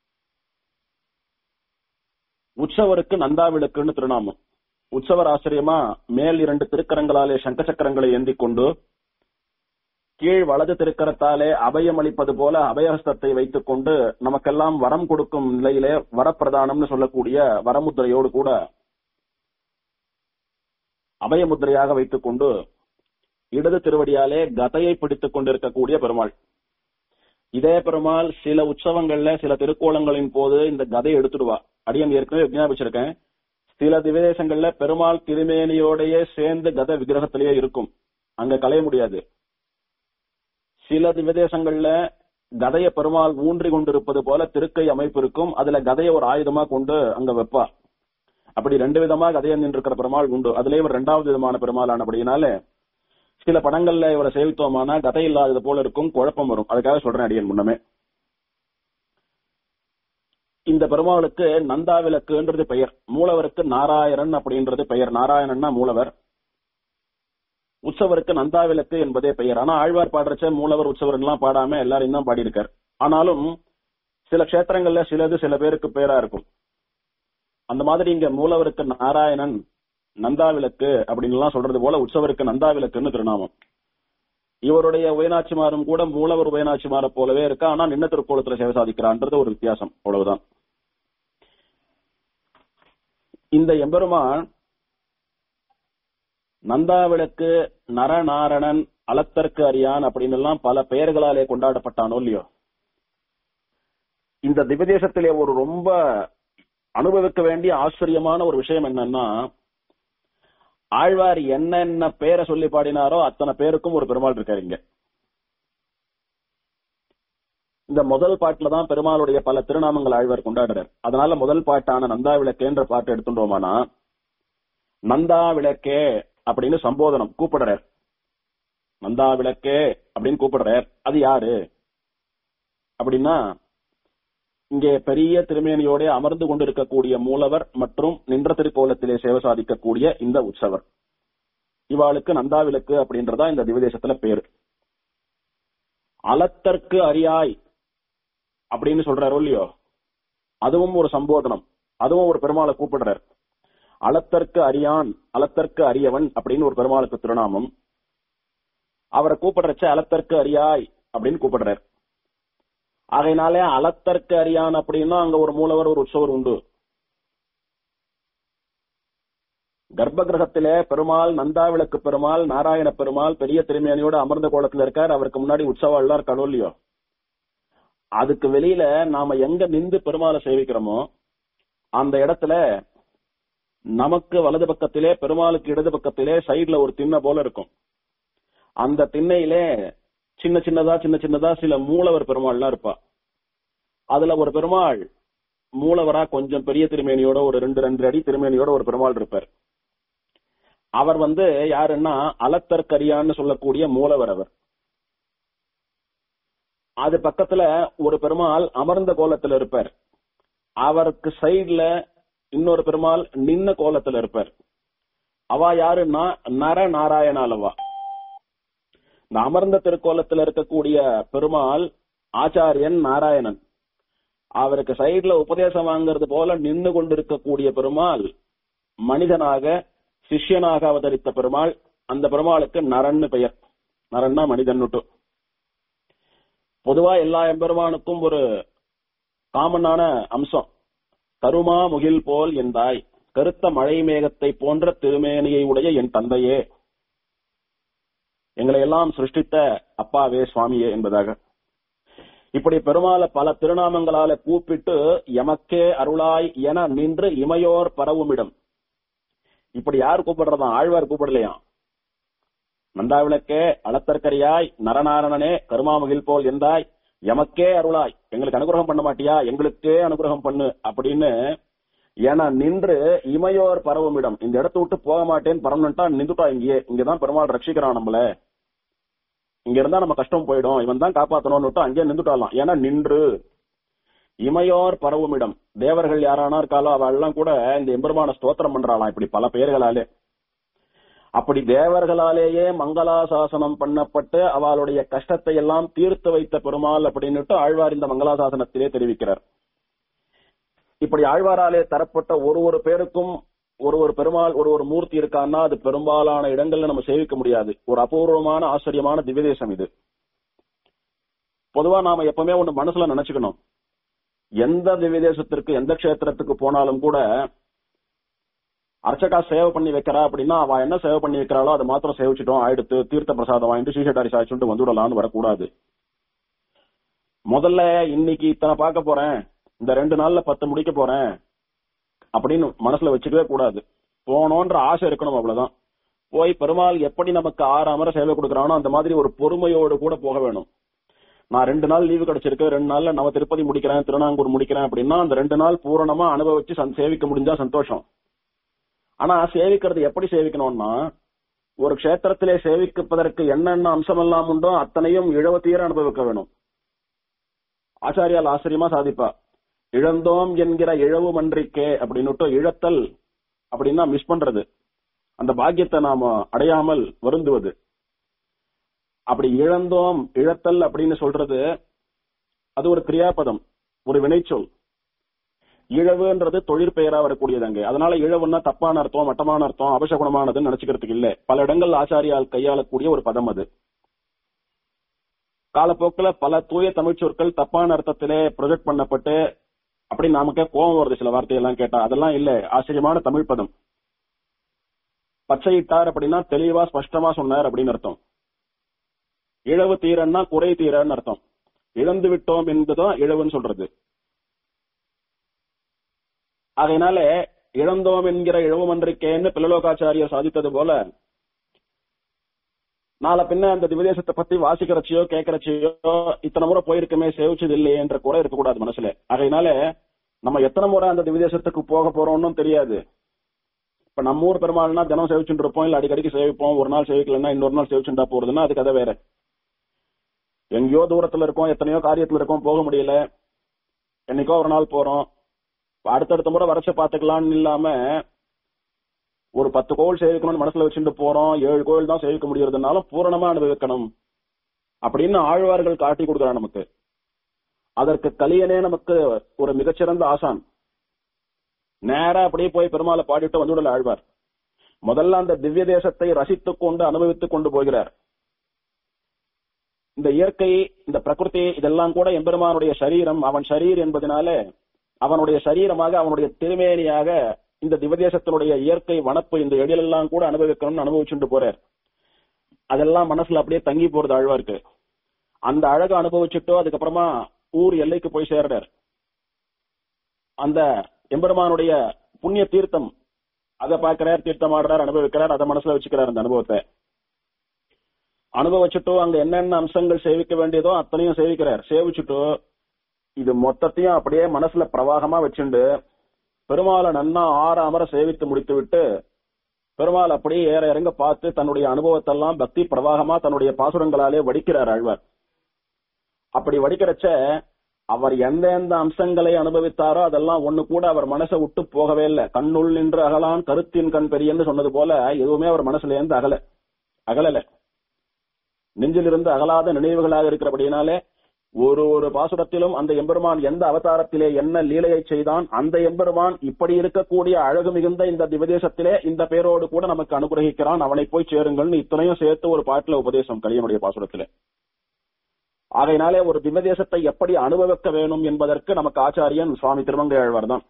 உற்சவருக்கு நந்தா விளக்குன்னு திருநாமம் உற்சவர் ஆச்சரியமா மேல் இரண்டு திருக்கரங்களாலே சங்க சக்கரங்களை ஏந்தி கொண்டு கீழ் வலது திருக்கரத்தாலே அபயம் அளிப்பது போல அபயஹஸ்தத்தை வைத்துக் கொண்டு நமக்கெல்லாம் வரம் கொடுக்கும் நிலையிலே வரப்பிரதானம்னு சொல்லக்கூடிய வரமுத்திரையோடு கூட அபயமுத்திரையாக வைத்துக் கொண்டு இடது திருவடியாலே கதையை பிடித்துக் கொண்டிருக்கக்கூடிய பெருமாள் இதே பெருமாள் சில உற்சவங்கள்ல சில திருக்கோலங்களின் போது இந்த கதையை எடுத்துடுவா அடியன் ஏற்கனவே விஞ்ஞாபிச்சிருக்கேன் சில திவேதேசங்கள்ல பெருமாள் திருமேனியோடையே சேர்ந்து கதை விக்கிரகத்திலேயே இருக்கும் அங்க களைய முடியாது சில திவ்யதேசங்கள்ல கதைய பெருமாள் ஊன்றி கொண்டிருப்பது போல திருக்கை அமைப்பு இருக்கும் அதுல கதைய ஒரு ஆயுதமா கொண்டு அங்க வைப்பா அப்படி ரெண்டு விதமா கதையை நின்றிருக்கிற பெருமாள் உண்டு அதுலயே ஒரு ரெண்டாவது விதமான பெருமாளானபடினால சில படங்கள்ல இவரை சேவித்தோமானா கதை இல்லாதது போல இருக்கும் குழப்பம் வரும் அதுக்காக சொல்றேன் அடியன் முன்னமே இந்த பெருமாளுக்கு நந்தா விளக்குன்றது பெயர் மூலவருக்கு நாராயணன் அப்படின்றது பெயர் நாராயணன்னா மூலவர் உற்சவருக்கு நந்தா விளக்கு என்பதே பெயர் ஆனா ஆழ்வார் பாடுறச்ச மூலவர் உற்சவர் எல்லாம் பாடாம எல்லாரையும் தான் பாடியிருக்கார் ஆனாலும் சில கஷேத்திரங்கள்ல சிலது சில பேருக்கு பேரா இருக்கும் அந்த மாதிரி இங்க மூலவருக்கு நாராயணன் நந்தா விளக்கு அப்படின்னு எல்லாம் சொல்றது போல உற்சவருக்கு நந்தா விளக்குன்னு திருநாமம் இவருடைய உயனாட்சிமாரும் கூட மூலவர் உயனாட்சிமார போலவே இருக்கா ஆனா நின்ன திருக்கோலத்துல சேவை சாதிக்கிறான்றது ஒரு வித்தியாசம் அவ்வளவுதான் இந்த எம்பெருமான் நந்தா விளக்கு நரநாரணன் அலத்தற்கு அறியான் அப்படின்னு எல்லாம் பல பெயர்களாலே கொண்டாடப்பட்டானோ இல்லையோ இந்த திவ்யதேசத்திலே ஒரு ரொம்ப அனுபவிக்க வேண்டிய ஆச்சரியமான ஒரு விஷயம் என்னன்னா ஆழ்வார் என்னென்ன பேரை சொல்லி பாடினாரோ அத்தனை பேருக்கும் ஒரு பெருமாள் இருக்காரு இங்க இந்த முதல் பாட்டுல தான் பெருமாளுடைய பல திருநாமங்கள் ஆழ்வார் கொண்டாடுறார் அதனால முதல் பாட்டான நந்தா விளக்கேன்ற பாட்டு எடுத்துட்டோமானா நந்தா விளக்கே அப்படின்னு சம்போதனம் கூப்பிடுறார் நந்தா விளக்கே அப்படின்னு கூப்பிடுறார் அது யாரு அப்படின்னா இங்கே பெரிய திருமேனியோட அமர்ந்து கொண்டிருக்கக்கூடிய மூலவர் மற்றும் நின்ற திருக்கோலத்திலே சேவை சாதிக்கக்கூடிய இந்த உற்சவர் இவாளுக்கு நந்தா விளக்கு அப்படின்றதா இந்த திவதேசத்துல பேரு அலத்தற்கு அறியாய் அப்படின்னு சொல்றாரோ இல்லையோ அதுவும் ஒரு சம்போதனம் அதுவும் ஒரு பெருமாளை கூப்பிடுறார் அலத்தற்கு அறியான் அலத்தற்கு அறியவன் அப்படின்னு ஒரு பெருமாளுக்கு திருநாமம் அவரை கூப்பிடுறச்ச அலத்தற்கு அறியாய் அப்படின்னு கூப்பிடுறார் ஆகையினாலே அலத்தற்கு அறியான் அப்படின்னா அங்க ஒரு மூலவர் ஒரு உற்சவர் உண்டு கர்ப்ப கிரகத்திலே பெருமாள் நந்தாவிளக்கு பெருமாள் நாராயண பெருமாள் பெரிய திருமேனியோட அமர்ந்த கோலத்துல இருக்கார் அவருக்கு முன்னாடி உற்சவம் எல்லாம் இருக்கணும் இல்லையோ அதுக்கு வெளியில நாம எங்க நின்று பெருமாளை சேவிக்கிறோமோ அந்த இடத்துல நமக்கு வலது பக்கத்திலே பெருமாளுக்கு இடது பக்கத்திலே சைடுல ஒரு திண்ணை போல இருக்கும் அந்த திண்ணையிலே சின்ன சின்னதா சின்ன சின்னதா சில மூலவர் பெருமாள்லாம் இருப்பா அதுல ஒரு பெருமாள் மூலவரா கொஞ்சம் பெரிய திருமேனியோட ஒரு ரெண்டு ரெண்டு அடி திருமேனியோட ஒரு பெருமாள் இருப்பார் அவர் வந்து யாருன்னா அலத்தற்கரியான்னு சொல்லக்கூடிய மூலவர் அவர் அது பக்கத்துல ஒரு பெருமாள் அமர்ந்த கோலத்துல இருப்பார் அவருக்கு சைடுல இன்னொரு பெருமாள் நின்ன கோலத்துல இருப்பார் அவ யாருன்னா நர நாராயணாலவா இந்த அமர்ந்த திருக்கோலத்துல இருக்கக்கூடிய பெருமாள் ஆச்சாரியன் நாராயணன் அவருக்கு சைடுல உபதேசம் வாங்குறது போல நின்று கொண்டிருக்கக்கூடிய பெருமாள் மனிதனாக சிஷ்யனாக அவதரித்த பெருமாள் அந்த பெருமாளுக்கு நரன்னு பெயர் நரன்னா மனிதன்னுட்டு பொதுவா எல்லா எம்பெருமானுக்கும் ஒரு காமனான அம்சம் கருமா முகில் போல் எந்தாய் கருத்த மழை மேகத்தை போன்ற திருமேனியை உடைய என் தந்தையே எங்களை எல்லாம் சிருஷ்டித்த அப்பாவே சுவாமியே என்பதாக இப்படி பெருமாளை பல திருநாமங்களால கூப்பிட்டு எமக்கே அருளாய் என நின்று இமையோர் பரவுமிடம் இப்படி யார் கூப்பிடுறதா ஆழ்வார் கூப்பிடலையா நந்தாவிளக்கே அளத்தற்கரியாய் நரநாரணனே கருமாமுகில் போல் எந்தாய் எமக்கே அருளாய் எங்களுக்கு அனுகிரகம் பண்ண மாட்டியா எங்களுக்கே அனுகிரகம் பண்ணு அப்படின்னு என நின்று இமையோர் பரவுமிடம் இந்த இடத்த விட்டு போக மாட்டேன்னு பரவன்ட்டா நின்றுட்டா இங்கேயே இங்கதான் பெருமாள் ரட்சிக்கிறான் நம்மள இங்க இருந்தா நம்ம கஷ்டம் போயிடும் இவன் தான் காப்பாத்தணும்னு அங்கேயே நின்றுட்டாலாம் ஏன்னா நின்று இமையோர் பரவுமிடம் தேவர்கள் யாரானா இருக்காலோ அவெல்லாம் கூட இந்த எம்பெருமான ஸ்தோத்திரம் பண்றாளாம் இப்படி பல பெயர்களாலே அப்படி தேவர்களாலேயே மங்களாசாசனம் பண்ணப்பட்டு அவளுடைய கஷ்டத்தை எல்லாம் தீர்த்து வைத்த பெருமாள் அப்படின்னுட்டு ஆழ்வார் இந்த மங்களாசாசனத்திலே தெரிவிக்கிறார் இப்படி ஆழ்வாராலே தரப்பட்ட ஒரு ஒரு பேருக்கும் ஒரு ஒரு பெருமாள் ஒரு ஒரு மூர்த்தி இருக்கான்னா அது பெரும்பாலான இடங்கள்ல நம்ம சேவிக்க முடியாது ஒரு அபூர்வமான ஆச்சரியமான திவ்யதேசம் இது பொதுவா நாம எப்பவுமே ஒண்ணு மனசுல நினைச்சுக்கணும் எந்த திவ்யதேசத்திற்கு எந்த கஷேத்திரத்துக்கு போனாலும் கூட அர்ச்சகா சேவை பண்ணி வைக்கிறா அப்படின்னா அவ என்ன சேவை பண்ணி வைக்கிறாளோ அதை மாத்திரம் சேவிச்சிட்டோம் ஆயிடுத்து தீர்த்த பிரசாதம் வாங்கிட்டு ஸ்ரீசட்டாரி சாய்ச்சுட்டு வந்துவிடலாம்னு வரக்கூடாது முதல்ல இன்னைக்கு இத்தனை பார்க்க போறேன் இந்த ரெண்டு நாள்ல பத்து முடிக்க போறேன் அப்படின்னு மனசுல வச்சுக்கவே கூடாது போனோன்ற ஆசை இருக்கணும் அவ்வளவுதான் போய் பெருமாள் எப்படி நமக்கு ஆறு அமர சேவை கொடுக்கறானோ அந்த மாதிரி ஒரு பொறுமையோடு கூட போக வேணும் நான் ரெண்டு நாள் லீவு கிடைச்சிருக்கு ரெண்டு நாள்ல நவ திருப்பதி முடிக்கிறேன் திருநாங்கூர் முடிக்கிறேன் அப்படின்னா அந்த ரெண்டு நாள் பூரணமா அனுபவிச்சு சந்- சேவிக்க முடிஞ்சா சந்தோஷம் ஆனா சேவிக்கிறது எப்படி சேவிக்கணும்னா ஒரு க்ஷேத்திரத்திலே சேவிப்பதற்கு என்னென்ன அம்சம் எல்லாம் உண்டோ அத்தனையும் இழவத்தீர அனுபவிக்க வேணும் ஆச்சாரியால் ஆச்சரியமா சாதிப்பா இழந்தோம் என்கிற இழவு மன்றிக்கே அப்படின்னுட்டு இழத்தல் அப்படின்னா மிஸ் பண்றது அந்த பாக்கியத்தை நாம அடையாமல் வருந்துவது அப்படி இழந்தோம் இழத்தல் அப்படின்னு சொல்றது அது ஒரு கிரியாபதம் ஒரு வினைச்சொல் இழவுன்றது தொழிற்பெயரா வரக்கூடியது அங்க அதனால இழவுன்னா தப்பான அர்த்தம் மட்டமான அர்த்தம் அபசகுணமானதுன்னு நினைச்சுக்கிறதுக்கு இல்ல பல இடங்கள் ஆச்சாரியால் கையாளக்கூடிய ஒரு பதம் அது காலப்போக்குல பல தூய தமிழ் சொற்கள் தப்பான அர்த்தத்திலே ப்ரொஜெக்ட் பண்ணப்பட்டு அப்படி நமக்கே கோபம் வருது சில வார்த்தையெல்லாம் கேட்டா அதெல்லாம் இல்ல ஆச்சரியமான தமிழ் பதம் பச்சையிட்டார் அப்படின்னா தெளிவா ஸ்பஷ்டமா சொன்னார் அப்படின்னு அர்த்தம் இழவு தீரன்னா குறை தீரன்னு அர்த்தம் இழந்து விட்டோம் என்பதுதான் இழவுன்னு சொல்றது அதனால இழந்தோம் என்கிற இழவுமன்றிக்கேன்னு பிள்ளலோகாச்சாரியர் சாதித்தது போல நாளை பின்ன அந்த திவதேசத்தை பத்தி வாசிக்கிறச்சியோ கேட்கறச்சியோ இத்தனை முறை போயிருக்குமே சேவிச்சது இல்லையே என்ற கூட இருக்கக்கூடாது மனசுல அதனால நம்ம எத்தனை முறை அந்த திவதேசத்துக்கு போக போறோம்னு தெரியாது இப்ப நம்ம ஊர் பெருமாள்னா தினம் சேவிச்சுட்டு இருப்போம் இல்ல அடிக்கடிக்கு சேவிப்போம் ஒரு நாள் சேவிக்கலன்னா இன்னொரு நாள் சேவிச்சுட்டா போறதுன்னா அது கதை வேற எங்கேயோ தூரத்துல இருக்கோம் எத்தனையோ காரியத்துல இருக்கோம் போக முடியல என்னைக்கோ ஒரு நாள் போறோம் இப்ப அடுத்தடுத்த முறை வரைச்ச பாத்துக்கலாம்னு இல்லாம ஒரு பத்து கோவில் சேவிக்கணும்னு மனசுல வச்சுட்டு போறோம் ஏழு கோவில் தான் சேவிக்க முடியறதுனாலும் பூரணமா அனுபவிக்கணும் அப்படின்னு ஆழ்வார்கள் காட்டி கொடுக்குறா நமக்கு அதற்கு கலியனே நமக்கு ஒரு மிகச்சிறந்த ஆசான் நேரா அப்படியே போய் பெருமாளை பாடிட்டு வந்துவிடல ஆழ்வார் முதல்ல அந்த திவ்ய தேசத்தை ரசித்துக் கொண்டு அனுபவித்துக் கொண்டு போகிறார் இந்த இயற்கை இந்த பிரகிருதி இதெல்லாம் கூட எம்பெருமானுடைய சரீரம் அவன் சரீர் என்பதனால அவனுடைய சரீரமாக அவனுடைய திருமேனியாக இந்த திவதேசத்தினுடைய இயற்கை வனப்பு இந்த எழிலெல்லாம் கூட அனுபவிக்கணும்னு அனுபவிச்சுட்டு போறார் அதெல்லாம் மனசுல அப்படியே தங்கி போறது ஆழ்வாருக்கு அந்த அழகை அனுபவிச்சுட்டோ அதுக்கப்புறமா ஊர் எல்லைக்கு போய் சேர்றார் அந்த எம்பெருமானுடைய புண்ணிய தீர்த்தம் அதை பார்க்கிறார் தீர்த்தம் ஆடுறார் அனுபவிக்கிறார் அதை மனசுல வச்சுக்கிறார் அந்த அனுபவத்தை அனுபவிச்சுட்டோ அங்க என்னென்ன அம்சங்கள் சேவிக்க வேண்டியதோ அத்தனையும் சேவிக்கிறார் சேவிச்சுட்டோ இது மொத்தத்தையும் அப்படியே மனசுல பிரவாகமா வச்சுண்டு பெருமாளை நன்னா ஆற அமர சேவித்து முடித்து விட்டு பெருமாள் அப்படியே ஏற இறங்க பார்த்து தன்னுடைய அனுபவத்தெல்லாம் பக்தி பிரவாகமா தன்னுடைய பாசுரங்களாலே வடிக்கிறார் ஆழ்வார் அப்படி வடிக்கிறச்ச அவர் எந்த எந்த அம்சங்களை அனுபவித்தாரோ அதெல்லாம் ஒண்ணு கூட அவர் மனசை விட்டு போகவே இல்லை கண்ணுள் நின்று அகலான் கருத்தின் கண் பெரியன்னு சொன்னது போல எதுவுமே அவர் மனசுல இருந்து அகல அகலல நெஞ்சிலிருந்து அகலாத நினைவுகளாக இருக்கிறபடினாலே ஒரு ஒரு பாசுரத்திலும் அந்த எம்பெருமான் எந்த அவதாரத்திலே என்ன லீலையை செய்தான் அந்த எம்பெருமான் இப்படி இருக்கக்கூடிய அழகு மிகுந்த இந்த திவதேசத்திலே இந்த பேரோடு கூட நமக்கு அனுகிரகிக்கிறான் அவனை போய் சேருங்கள்னு இத்தனையும் சேர்த்து ஒரு பாட்டுல உபதேசம் கலியனுடைய பாசுரத்திலே ஆகையினாலே ஒரு திவதேசத்தை எப்படி அனுபவிக்க வேணும் என்பதற்கு நமக்கு ஆச்சாரியன் சுவாமி திருமங்கை ஆழ்வார் தான்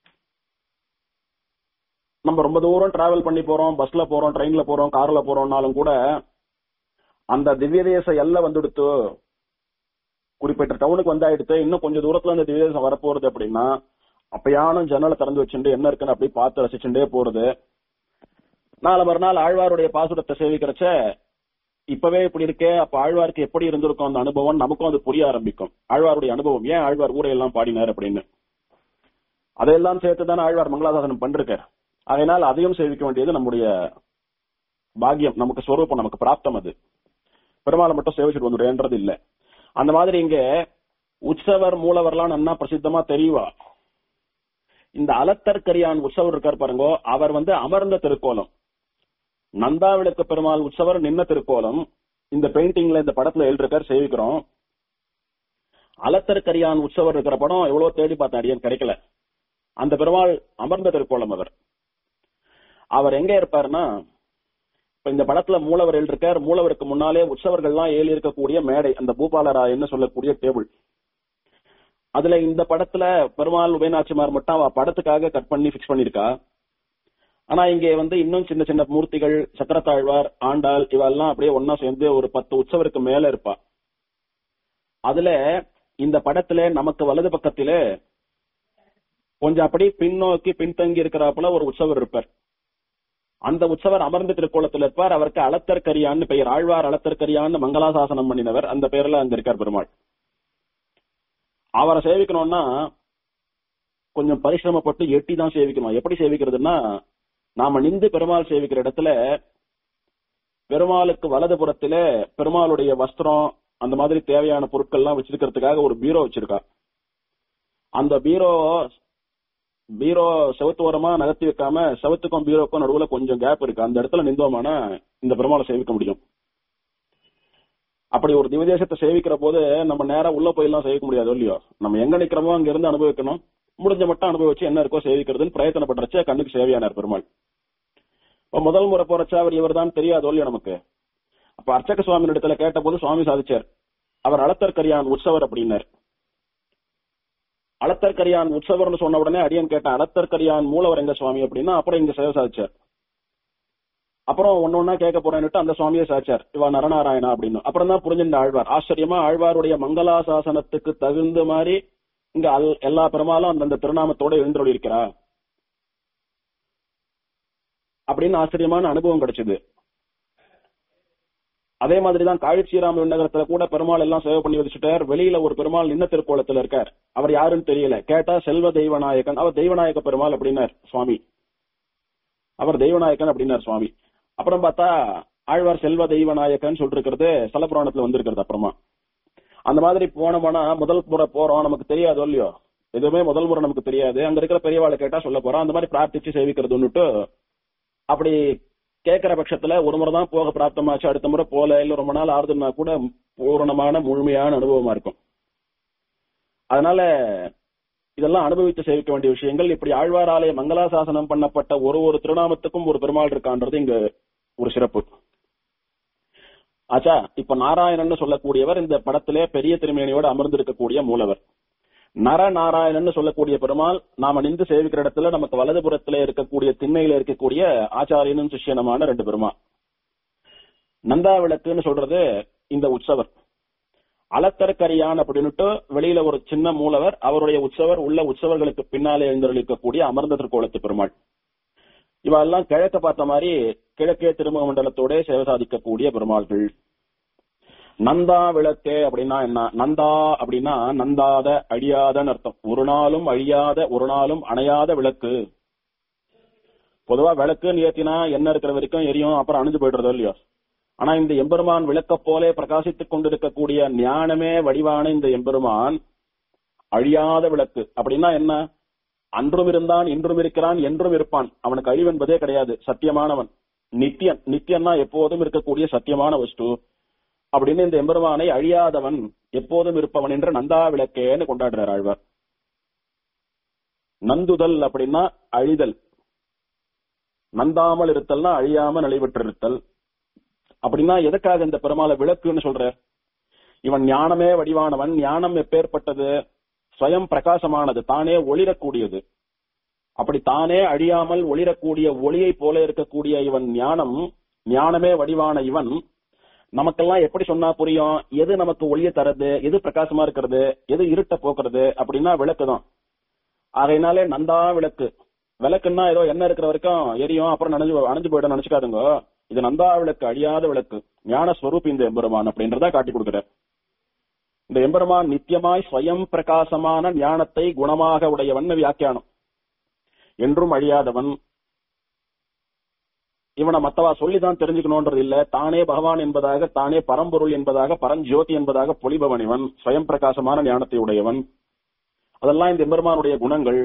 நம்ம ரொம்ப தூரம் டிராவல் பண்ணி போறோம் பஸ்ல போறோம் ட்ரெயின்ல போறோம் கார்ல போறோம்னாலும் கூட அந்த திவ்யதேச எல்லை வந்துடுத்து குறிப்பிட்ட டவுனுக்கு வந்தாயிடுத்து இன்னும் கொஞ்சம் தூரத்துல அந்த திவ்யதேசம் வரப்போறது அப்படின்னா அப்பயானும் ஜன்னலை திறந்து வச்சுட்டு என்ன இருக்குன்னு அப்படி பார்த்து ரசிச்சுட்டே போறது நாளை மறுநாள் ஆழ்வாருடைய பாசுரத்தை சேவிக்கிறச்ச இப்பவே இப்படி இருக்கே அப்ப ஆழ்வாருக்கு எப்படி இருந்திருக்கும் அந்த அனுபவம் நமக்கும் அது புரிய ஆரம்பிக்கும் ஆழ்வாருடைய அனுபவம் ஏன் ஆழ்வார் ஊரையெல்லாம் பாடினார் அப்படின்னு அதையெல்லாம் சேர்த்து தானே ஆழ்வார் மங்களாசாசனம் பண்றார் அதனால் அதையும் சேவிக்க வேண்டியது நம்முடைய பாக்கியம் நமக்கு ஸ்வரூபம் நமக்கு பிராப்தம் அது பெருமாளை மட்டும் சேவிச்சுட்டு வந்துடுன்றது இல்ல அந்த மாதிரி இங்க உற்சவர் மூலவர்லாம் நன்னா பிரசித்தமா தெரியவா இந்த அலத்தற்கரியான் உற்சவர் இருக்கார் பாருங்க அவர் வந்து அமர்ந்த திருக்கோலம் நந்தாவிளக்கு பெருமாள் உற்சவர் நின்ன திருக்கோலம் இந்த பெயிண்டிங்ல இந்த படத்துல எழுதிருக்கார் சேவிக்கிறோம் அலத்தற்கரியான் உற்சவர் இருக்கிற படம் எவ்வளவு தேடி பார்த்தேன் அடியன் கிடைக்கல அந்த பெருமாள் அமர்ந்த திருக்கோலம் அவர் அவர் எங்க இருப்பாருன்னா இப்ப இந்த படத்துல மூலவர் எழுதிருக்கார் மூலவருக்கு முன்னாலே உற்சவர்கள்லாம் ஏறி இருக்கக்கூடிய மேடை அந்த பூபாலராயன்னு சொல்லக்கூடிய டேபிள் அதுல இந்த படத்துல பெருமாள் உபயநாச்சிமார் மட்டும் அவ படத்துக்காக கட் பண்ணி பிக்ஸ் பண்ணிருக்கா ஆனா இங்க வந்து இன்னும் சின்ன சின்ன மூர்த்திகள் சக்கரத்தாழ்வார் ஆண்டாள் இவெல்லாம் அப்படியே ஒன்னா சேர்ந்து ஒரு பத்து உற்சவருக்கு மேல இருப்பா அதுல இந்த படத்துல நமக்கு வலது பக்கத்தில கொஞ்சம் அப்படி பின்னோக்கி பின்தங்கி இருக்கிறாப்புல ஒரு உற்சவர் இருப்பார் அந்த உற்சவர் அமர்ந்த திருக்கோலத்தில் இருப்பார் அவருக்கு அளத்தற்கரியான்னு பெயர் ஆழ்வார் அளத்தற்கரியான்னு மங்களாசாசனம் பண்ணினவர் அந்த பேர்ல அங்க இருக்கார் பெருமாள் அவரை சேவிக்கணும்னா கொஞ்சம் பரிசிரமப்பட்டு எட்டி தான் சேவிக்கணும் எப்படி சேவிக்கிறதுன்னா நாம நின்று பெருமாள் சேவிக்கிற இடத்துல பெருமாளுக்கு வலது புறத்தில பெருமாளுடைய வஸ்திரம் அந்த மாதிரி தேவையான பொருட்கள்லாம் வச்சிருக்கிறதுக்காக ஒரு பீரோ வச்சிருக்கா அந்த பீரோ பீரோ செவத்து ஓரமா நகர்த்தி வைக்காம செவத்துக்கும் பீரோக்கும் நடுவுல கொஞ்சம் கேப் இருக்கு அந்த இடத்துல நின்றோமானா இந்த பெருமாளை சேவிக்க முடியும் அப்படி ஒரு திவதேசத்தை சேவிக்கிற போது நம்ம நேரா உள்ள போயெல்லாம் சேவிக்க முடியாது இல்லையோ நம்ம எங்க நிக்கிறோமோ அங்க இருந்து அனுபவிக்கணும் முடிஞ்ச மட்டும் அனுபவிச்சு என்ன இருக்கோ சேவிக்கிறதுன்னு பிரயத்தனப்படுறச்ச கண்ணுக்கு சேவையானார் பெருமாள் இப்ப முதல் முறை போறச்ச அவர் இவர் தான் தெரியாதோ இல்லையோ நமக்கு அப்ப அர்ச்சக சுவாமி இடத்துல கேட்ட போது சுவாமி சாதிச்சார் அவர் அளத்தற்கரியான் உற்சவர் அப்படின்னார் அளத்தற்கரியான் உற்சவர்னு சொன்ன உடனே அடியன் கேட்டேன் அளத்தற்கரியான் மூலவர் எங்க சுவாமி அப்படின்னா அப்புறம் இங்க சேவை சாதிச்சார் அப்புறம் ஒன்னு ஒன்னா கேட்க போறேன்னுட்டு அந்த சுவாமியே சாச்சார் இவா நரநாராயணா அப்படின்னு அப்புறம் தான் புரிஞ்சிருந்த ஆழ்வார் ஆச்சரியமா ஆழ்வாருடைய மங்களாசாசனத்துக்கு தகுந்த மாதிரி இங்க அல்- எல்லா பெருமாளும் அந்தந்த திருநாமத்தோட எழுந்தருள் இருக்கிறா அப்படின்னு ஆச்சரியமான அனுபவம் கிடைச்சது அதே மாதிரிதான் காழிச்சீராம விண்ணகரத்துல கூட பெருமாள் எல்லாம் சேவை பண்ணி வச்சுட்டார் வெளியில ஒரு பெருமாள் நின்ன திருக்கோலத்துல இருக்கார் அவர் யாருன்னு தெரியல கேட்டா செல்வ தெய்வநாயகன் அவர் தெய்வநாயக பெருமாள் அப்படின்னார் சுவாமி அவர் தெய்வநாயகன் அப்படின்னார் சுவாமி அப்புறம் பார்த்தா ஆழ்வார் செல்வ தெய்வநாயகன் சொல்லிருக்கிறது சலபுராணத்துல வந்திருக்கிறது அப்புறமா அந்த மாதிரி போனோம்னா முதல் முறை போறோம் நமக்கு தெரியாதோ இல்லையோ எதுவுமே முதல் முறை நமக்கு தெரியாது அங்க இருக்கிற பெரியவாளை கேட்டா சொல்ல போறோம் அந்த மாதிரி பிரார்த்திச்சு சேவிக்கிறதுன்னுட்டு அப்படி கேட்கிற பட்சத்துல ஒரு முறை தான் போக பிராப்தமாச்சு அடுத்த முறை போல இல்ல ரொம்ப நாள் ஆறுதுன்னா கூட பூரணமான முழுமையான அனுபவமா இருக்கும் அதனால இதெல்லாம் அனுபவித்து சேவிக்க வேண்டிய விஷயங்கள் இப்படி ஆழ்வாராலய மங்களாசாசனம் பண்ணப்பட்ட ஒரு ஒரு திருநாமத்துக்கும் ஒரு பெருமாள் இருக்கான்றது இங்க ஒரு சிறப்பு ஆச்சா இப்ப நாராயணன் சொல்லக்கூடியவர் இந்த படத்திலே பெரிய திருமேனியோடு அமர்ந்திருக்கக்கூடிய மூலவர் நர நாராயணன் சொல்லக்கூடிய பெருமாள் நாம நின்று சேவிக்கிற இடத்துல நமக்கு வலதுபுறத்துல இருக்கக்கூடிய திண்ணையில இருக்கக்கூடிய ஆச்சாரியனும் சிஷ்யனமான ரெண்டு பெருமா நந்தா விளக்குன்னு சொல்றது இந்த உற்சவர் அலத்தரக்கரியான் அப்படின்னுட்டு வெளியில ஒரு சின்ன மூலவர் அவருடைய உற்சவர் உள்ள உற்சவர்களுக்கு பின்னாலே எழுந்தருளிக்கக்கூடிய அமர்ந்த திருக்கோலத்து பெருமாள் இவெல்லாம் கிழக்க பார்த்த மாதிரி கிழக்கே திருமுக மண்டலத்தோட சேவை சாதிக்கக்கூடிய பெருமாள்கள் நந்தா விளக்கே அப்படின்னா என்ன நந்தா அப்படின்னா நந்தாத அழியாதன்னு அர்த்தம் ஒரு நாளும் அழியாத ஒரு நாளும் அணையாத விளக்கு பொதுவா விளக்குன்னு ஏத்தினா என்ன இருக்கிற வரைக்கும் எரியும் அப்புறம் அணிஞ்சு போயிடுறதோ இல்லையோ ஆனா இந்த எம்பெருமான் விளக்க போலே பிரகாசித்துக் கொண்டிருக்கக்கூடிய ஞானமே வடிவான இந்த எம்பெருமான் அழியாத விளக்கு அப்படின்னா என்ன அன்றும் இருந்தான் இன்றும் இருக்கிறான் என்றும் இருப்பான் அவனுக்கு அழிவு என்பதே கிடையாது சத்தியமானவன் நித்தியன் நித்தியன்னா எப்போதும் இருக்கக்கூடிய சத்தியமான வஸ்து அப்படின்னு இந்த எம்பெருமானை அழியாதவன் எப்போதும் இருப்பவன் என்று நந்தா விளக்கேன்னு கொண்டாடுறார் ஆழ்வார் நந்துதல் அப்படின்னா அழிதல் நந்தாமல் இருத்தல்னா அழியாம நிலைபெற்றிருத்தல் அப்படின்னா எதுக்காக இந்த பெருமாளை விளக்குன்னு சொல்ற இவன் ஞானமே வடிவானவன் ஞானம் எப்பேற்பட்டது ஸ்வயம் பிரகாசமானது தானே ஒளிரக்கூடியது அப்படி தானே அழியாமல் ஒளிரக்கூடிய ஒளியை போல இருக்கக்கூடிய இவன் ஞானம் ஞானமே வடிவான இவன் நமக்கெல்லாம் எப்படி சொன்னா புரியும் எது நமக்கு ஒளிய தரது எது பிரகாசமா இருக்கிறது எது இருட்ட போக்குறது அப்படின்னா விளக்கு தான் அதனாலே நந்தா விளக்கு விளக்குன்னா ஏதோ என்ன இருக்கிற வரைக்கும் எரியும் அப்புறம் நனைஞ்சு அணைஞ்சு போயிடும் நினைச்சுக்காதுங்க இது நந்தா விளக்கு அழியாத விளக்கு ஞான ஸ்வரூப் இந்த எம்பெருமான் அப்படின்றத காட்டி கொடுக்கிற இந்த எம்பெருமான் நித்தியமாய் ஸ்வயம் பிரகாசமான ஞானத்தை குணமாக உடையவன் வியாக்கியானம் என்றும் அழியாதவன் இவனை மத்தவா சொல்லிதான் தெரிஞ்சுக்கணும்ன்றது இல்ல தானே பகவான் என்பதாக தானே பரம்பொருள் என்பதாக பரஞ்சோதி என்பதாக பொலிபவன் இவன் ஸ்வயம் பிரகாசமான ஞானத்தை உடையவன் அதெல்லாம் இந்த எம்பெருமானுடைய குணங்கள்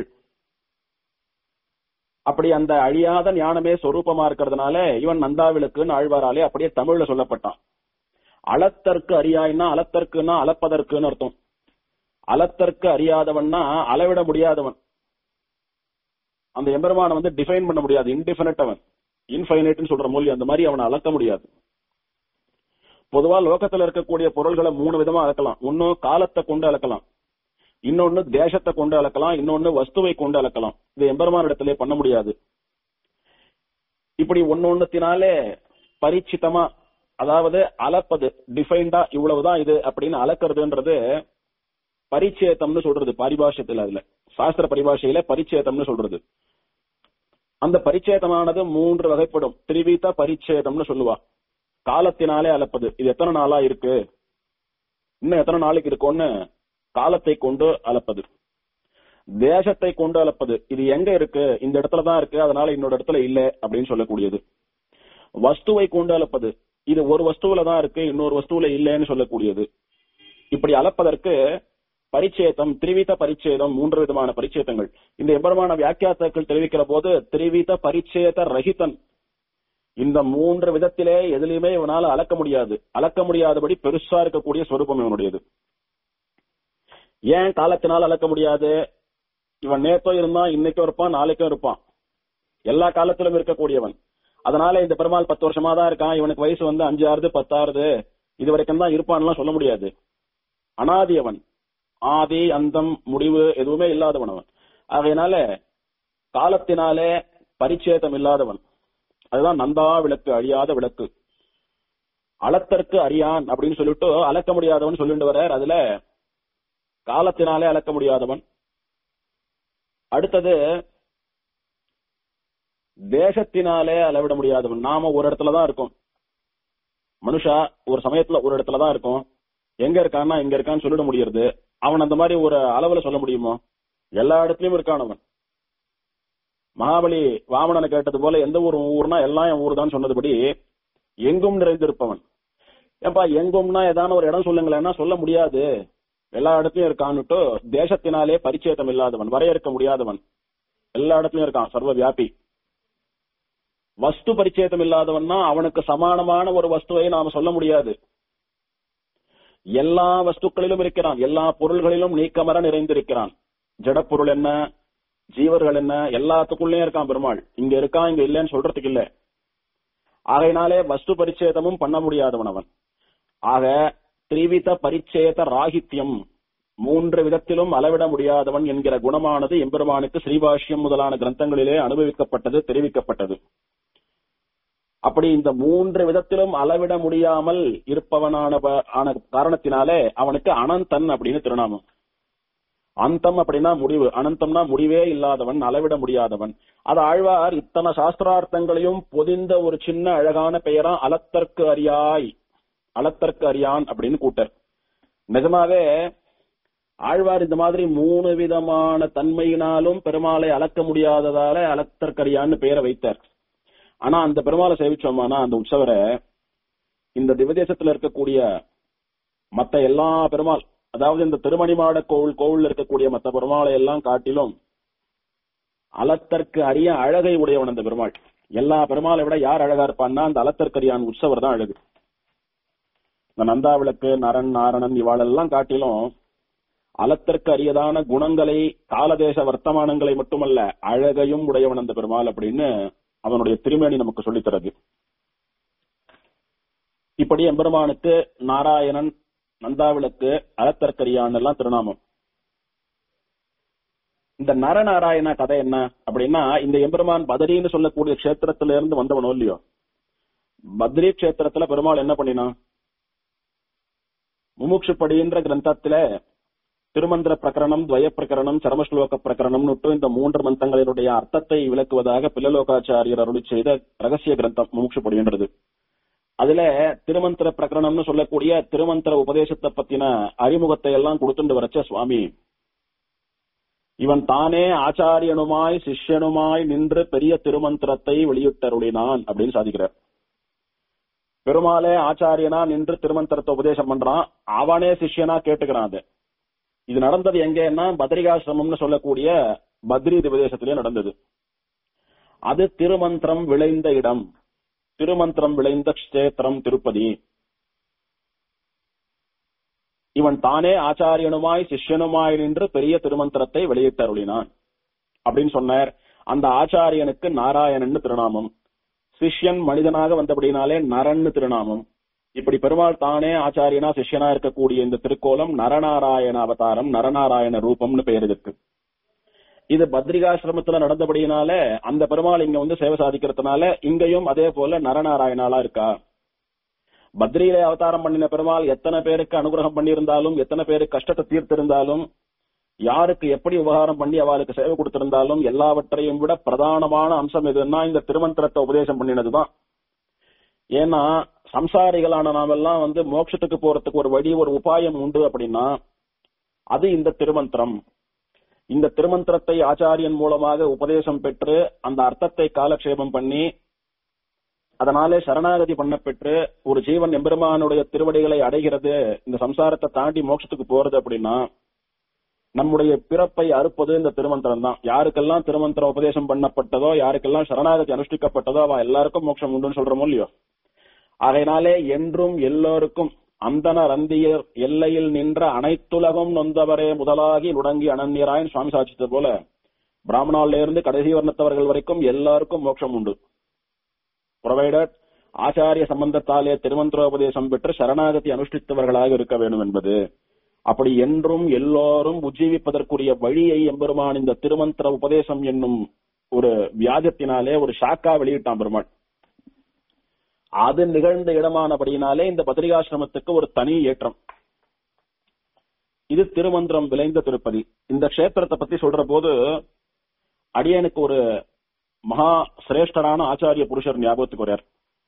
அப்படி அந்த அழியாத ஞானமே சொரூபமா இருக்கிறதுனால இவன் நந்தாவிலுக்குன்னு ஆழ்வாராலே அப்படியே தமிழ்ல சொல்லப்பட்டான் அளத்தற்கு அறியாய்னா அளத்தற்குன்னா அளப்பதற்குன்னு அர்த்தம் அளத்தற்கு அறியாதவன்னா அளவிட முடியாதவன் அந்த எம்பெருமானை வந்து டிஃபைன் பண்ண முடியாது இன்டிஃபினட் அவன் இன்ஃபைனைட்னு சொல்ற மொழி அந்த மாதிரி அவனை அளக்க முடியாது பொதுவா லோகத்துல இருக்கக்கூடிய பொருள்களை மூணு விதமா அளக்கலாம் ஒன்னு காலத்தை கொண்டு அளக்கலாம் இன்னொன்னு தேசத்தை கொண்டு அளக்கலாம் இன்னொன்னு வஸ்துவை கொண்டு அளக்கலாம் இது எம்பெருமான் இடத்திலே பண்ண முடியாது இப்படி ஒன்னொன்னுத்தினாலே பரிச்சித்தமா அதாவது அளப்பது டிஃபைன்டா இவ்வளவுதான் இது அப்படின்னு அளக்கிறதுன்றது பரிச்சேதம்னு சொல்றது பரிபாஷத்துல அதுல சாஸ்திர பரிபாஷையில பரிச்சேதம்னு சொல்றது அந்த பரிச்சேதமானது மூன்று வகைப்படும் திரிவீத பரிச்சேதம்னு சொல்லுவா காலத்தினாலே அளப்பது இது எத்தனை நாளா இருக்கு இன்னும் எத்தனை நாளைக்கு இருக்கும்னு காலத்தை கொண்டு அளப்பது தேசத்தை கொண்டு அளப்பது இது எங்க இருக்கு இந்த இடத்துல தான் இருக்கு அதனால இன்னொரு இடத்துல இல்ல அப்படின்னு சொல்லக்கூடியது வஸ்துவை கொண்டு அளப்பது இது ஒரு வஸ்துவில தான் இருக்கு இன்னொரு வஸ்துவில இல்லைன்னு சொல்லக்கூடியது இப்படி அளப்பதற்கு பரிச்சேதம் திரிவித பரிச்சேதம் மூன்று விதமான பரிச்சேதங்கள் இந்த எம்பெருமான வியாக்கியாத்தாக்கள் தெரிவிக்கிற போது திரிவித பரிச்சேத ரஹிதன் இந்த மூன்று விதத்திலே எதுலையுமே இவனால அளக்க முடியாது அளக்க முடியாதபடி பெருசா இருக்கக்கூடிய சொரூபம் இவனுடையது ஏன் காலத்தினால் அளக்க முடியாது இவன் நேத்தோ இருந்தான் இன்னைக்கும் இருப்பான் நாளைக்கும் இருப்பான் எல்லா காலத்திலும் இருக்கக்கூடியவன் அதனால இந்த பெருமாள் பத்து வருஷமா தான் இருக்கான் இவனுக்கு வயசு வந்து அஞ்சு ஆறுது பத்தாறுது இது வரைக்கும் தான் இருப்பான்லாம் சொல்ல முடியாது அனாதி அவன் ஆதி அந்தம் முடிவு எதுவுமே இல்லாதவன் அவன் ஆகையினால காலத்தினாலே பரிச்சேதம் இல்லாதவன் அதுதான் நந்தா விளக்கு அழியாத விளக்கு அளத்தற்கு அறியான் அப்படின்னு சொல்லிட்டு அளக்க முடியாதவன் சொல்லிட்டு வர்றார் அதுல காலத்தினாலே அளக்க முடியாதவன் அடுத்தது தேசத்தினாலே அளவிட முடியாதவன் நாம ஒரு இடத்துல தான் இருக்கோம் மனுஷா ஒரு சமயத்துல ஒரு இடத்துல தான் இருக்கும் எங்க இருக்கான்னா இங்க இருக்கான்னு சொல்லிட முடியறது அவன் அந்த மாதிரி ஒரு அளவுல சொல்ல முடியுமோ எல்லா இடத்துலயும் இருக்கான் அவன் மகாபலி வாமனனை கேட்டது போல எந்த ஊர் உன் ஊர்னா எல்லாம் என் ஊர் தான் சொன்னதுபடி எங்கும் நிறைந்திருப்பவன் ஏப்பா எங்கும்னா ஏதான ஒரு இடம் சொல்லுங்களேன்னா சொல்ல முடியாது எல்லா இடத்துலயும் இருக்கான்னுட்டு தேசத்தினாலே பரிச்சேதம் இல்லாதவன் வரையறுக்க முடியாதவன் எல்லா இடத்துலயும் இருக்கான் சர்வ வியாபி வஸ்து பரிச்சேதம் இல்லாதவன்னா அவனுக்கு சமானமான ஒரு வஸ்துவை நாம சொல்ல முடியாது எல்லா வஸ்துக்களிலும் இருக்கிறான் எல்லா பொருள்களிலும் நீக்கமர நிறைந்திருக்கிறான் ஜடப்பொருள் என்ன ஜீவர்கள் என்ன எல்லாத்துக்குள்ளேயும் இருக்கான் பெருமாள் இங்க இருக்கான் இங்க இல்லைன்னு சொல்றதுக்கு இல்ல ஆகையினாலே வஸ்து பரிச்சேதமும் பண்ண முடியாதவன் அவன் ஆக திரிவித பரிச்சேத ராகித்யம் மூன்று விதத்திலும் அளவிட முடியாதவன் என்கிற குணமானது எம்பெருமானுக்கு ஸ்ரீபாஷ்யம் முதலான கிரந்தங்களிலே அனுபவிக்கப்பட்டது தெரிவிக்கப்பட்டது அப்படி இந்த மூன்று விதத்திலும் அளவிட முடியாமல் இருப்பவனான ப- ஆன காரணத்தினாலே அவனுக்கு அனந்தன் அப்படின்னு திருநாமம் அந்தம் அப்படின்னா முடிவு அனந்தம்னா முடிவே இல்லாதவன் அளவிட முடியாதவன் அது ஆழ்வார் இத்தனை சாஸ்திரார்த்தங்களையும் பொதிந்த ஒரு சின்ன அழகான பெயரா அலத்தற்கு அறியாய் அலத்தற்கு அறியான் அப்படின்னு கூட்டர் நிஜமாவே ஆழ்வார் இந்த மாதிரி மூணு விதமான தன்மையினாலும் பெருமாளை அளக்க முடியாததால அலத்தற்கரியான்னு பெயரை வைத்தார் ஆனா அந்த பெருமாளை சேவிச்சோமானா அந்த உற்சவரை இந்த திவதேசத்துல இருக்கக்கூடிய மத்த எல்லா பெருமாள் அதாவது இந்த திருமணிமாட கோவில் கோவில்ல இருக்கக்கூடிய மத்த பெருமாளை எல்லாம் காட்டிலும் அலத்தற்கு அரிய அழகை உடையவன் அந்த பெருமாள் எல்லா பெருமாளை விட யார் அழகா இருப்பான்னா அந்த அலத்தற்கரியான் உற்சவர் தான் அழகு இந்த நந்தா விளக்கு நரன் நாரணன் இவாளெல்லாம் காட்டிலும் அலத்திற்கு அரியதான குணங்களை காலதேச வர்த்தமானங்களை மட்டுமல்ல அழகையும் உடையவன் அந்த பெருமாள் அப்படின்னு அவனுடைய திருமேனி நமக்கு சொல்லித் தருது இப்படி எம்பெருமானுக்கு நாராயணன் நந்தாவிளக்கு அலத்தற்கரியான் எல்லாம் திருநாமம் இந்த நரநாராயண கதை என்ன அப்படின்னா இந்த எம்பெருமான் பதரின்னு சொல்லக்கூடிய கஷேத்திரத்தில இருந்து வந்தவனோ இல்லையோ பத்ரி கஷேத்திரத்துல பெருமாள் என்ன பண்ணினான் முமுட்சுப்படின்ற கிரந்தத்துல திருமந்திர பிரகரணம் துவய பிரகரணம் சரமஸ்லோக பிரகரணம் இந்த மூன்று மந்தங்களினுடைய அர்த்தத்தை விளக்குவதாக பில்லலோகாச்சாரியர் அருளி செய்த ரகசிய கிரந்தம் முமுட்சுப்படின்றது அதுல திருமந்திர பிரகரணம்னு சொல்லக்கூடிய திருமந்திர உபதேசத்தை பத்தின அறிமுகத்தை எல்லாம் கொடுத்துட்டு வரச்ச சுவாமி இவன் தானே ஆச்சாரியனுமாய் சிஷ்யனுமாய் நின்று பெரிய திருமந்திரத்தை வெளியிட்டருளினான் அப்படின்னு சாதிக்கிறார் பெருமாளே ஆச்சாரியனா நின்று திருமந்திரத்தை உபதேசம் பண்றான் அவனே சிஷ்யனா கேட்டுக்கிறான் அது இது நடந்தது எங்கன்னா பத்ரிகாசிரமம்னு சொல்லக்கூடிய பத்ரி உபதேசத்திலே நடந்தது அது திருமந்திரம் விளைந்த இடம் திருமந்திரம் விளைந்த கஷேத்திரம் திருப்பதி இவன் தானே ஆச்சாரியனுமாய் சிஷ்யனுமாய் நின்று பெரிய திருமந்திரத்தை வெளியிட்டருளினான் அப்படின்னு சொன்னார் அந்த ஆச்சாரியனுக்கு நாராயணன் திருநாமம் சிஷ்யன் மனிதனாக வந்தபடினாலே நரன்னு திருநாமம் இப்படி பெருமாள் தானே ஆச்சாரியனா சிஷ்யனா இருக்கக்கூடிய இந்த திருக்கோலம் நரநாராயண அவதாரம் நரநாராயண ரூபம்னு பெயர் இருக்கு இது பத்ரிகாசிரமத்துல நடந்தபடியினால அந்த பெருமாள் இங்க வந்து சேவை சாதிக்கிறதுனால இங்கேயும் அதே போல நரநாராயணாலா இருக்கா பத்ரியிலே அவதாரம் பண்ணின பெருமாள் எத்தனை பேருக்கு அனுகிரகம் பண்ணியிருந்தாலும் எத்தனை பேருக்கு கஷ்டத்தை தீர்த்திருந்தாலும் யாருக்கு எப்படி உபகாரம் பண்ணி அவளுக்கு சேவை கொடுத்திருந்தாலும் எல்லாவற்றையும் விட பிரதானமான அம்சம் எதுன்னா இந்த திருமந்திரத்தை உபதேசம் பண்ணினதுதான் ஏன்னா சம்சாரிகளான நாமெல்லாம் வந்து மோட்சத்துக்கு போறதுக்கு ஒரு வழி ஒரு உபாயம் உண்டு அப்படின்னா அது இந்த திருமந்திரம் இந்த திருமந்திரத்தை ஆச்சாரியன் மூலமாக உபதேசம் பெற்று அந்த அர்த்தத்தை காலக்ஷேபம் பண்ணி அதனாலே சரணாகதி பண்ண பெற்று ஒரு ஜீவன் எம்பெருமானுடைய திருவடிகளை அடைகிறது இந்த சம்சாரத்தை தாண்டி மோட்சத்துக்கு போறது அப்படின்னா நம்முடைய பிறப்பை அறுப்பது இந்த திருமந்திரம் தான் யாருக்கெல்லாம் திருமந்திரம் உபதேசம் பண்ணப்பட்டதோ யாருக்கெல்லாம் சரணாகதி அனுஷ்டிக்கப்பட்டதோ அவ எல்லாருக்கும் மோட்சம் உண்டுன்னு சொல்றோமோ இல்லையோ அதனாலே என்றும் எல்லோருக்கும் அந்தனர் அந்தியர் எல்லையில் நின்ற அனைத்துலகம் நொந்தவரே முதலாகி நுடங்கி அனன்யராயன் சுவாமி சாட்சித்தது போல பிராமணால இருந்து கடைசி வர்ணத்தவர்கள் வரைக்கும் எல்லாருக்கும் மோட்சம் உண்டு புரவைடட் ஆச்சாரிய சம்பந்தத்தாலே திருமந்திரோபதேசம் பெற்று சரணாகதி அனுஷ்டித்தவர்களாக இருக்க வேண்டும் என்பது அப்படி என்றும் எல்லோரும் உஜ்ஜீவிப்பதற்குரிய வழியை எம்பெருமான் இந்த திருமந்திர உபதேசம் என்னும் ஒரு வியாஜத்தினாலே ஒரு ஷாக்கா வெளியிட்டான் பெருமாள் அது நிகழ்ந்த இடமானபடியினாலே இந்த பத்ரிகாசிரமத்துக்கு ஒரு தனி ஏற்றம் இது திருமந்திரம் விளைந்த திருப்பதி இந்த க்ஷேத்திரத்தை பத்தி சொல்ற போது அடியனுக்கு ஒரு மகா சிரேஷ்டரான ஆச்சாரிய புருஷர் ஞாபகத்துக்கு வர்றார்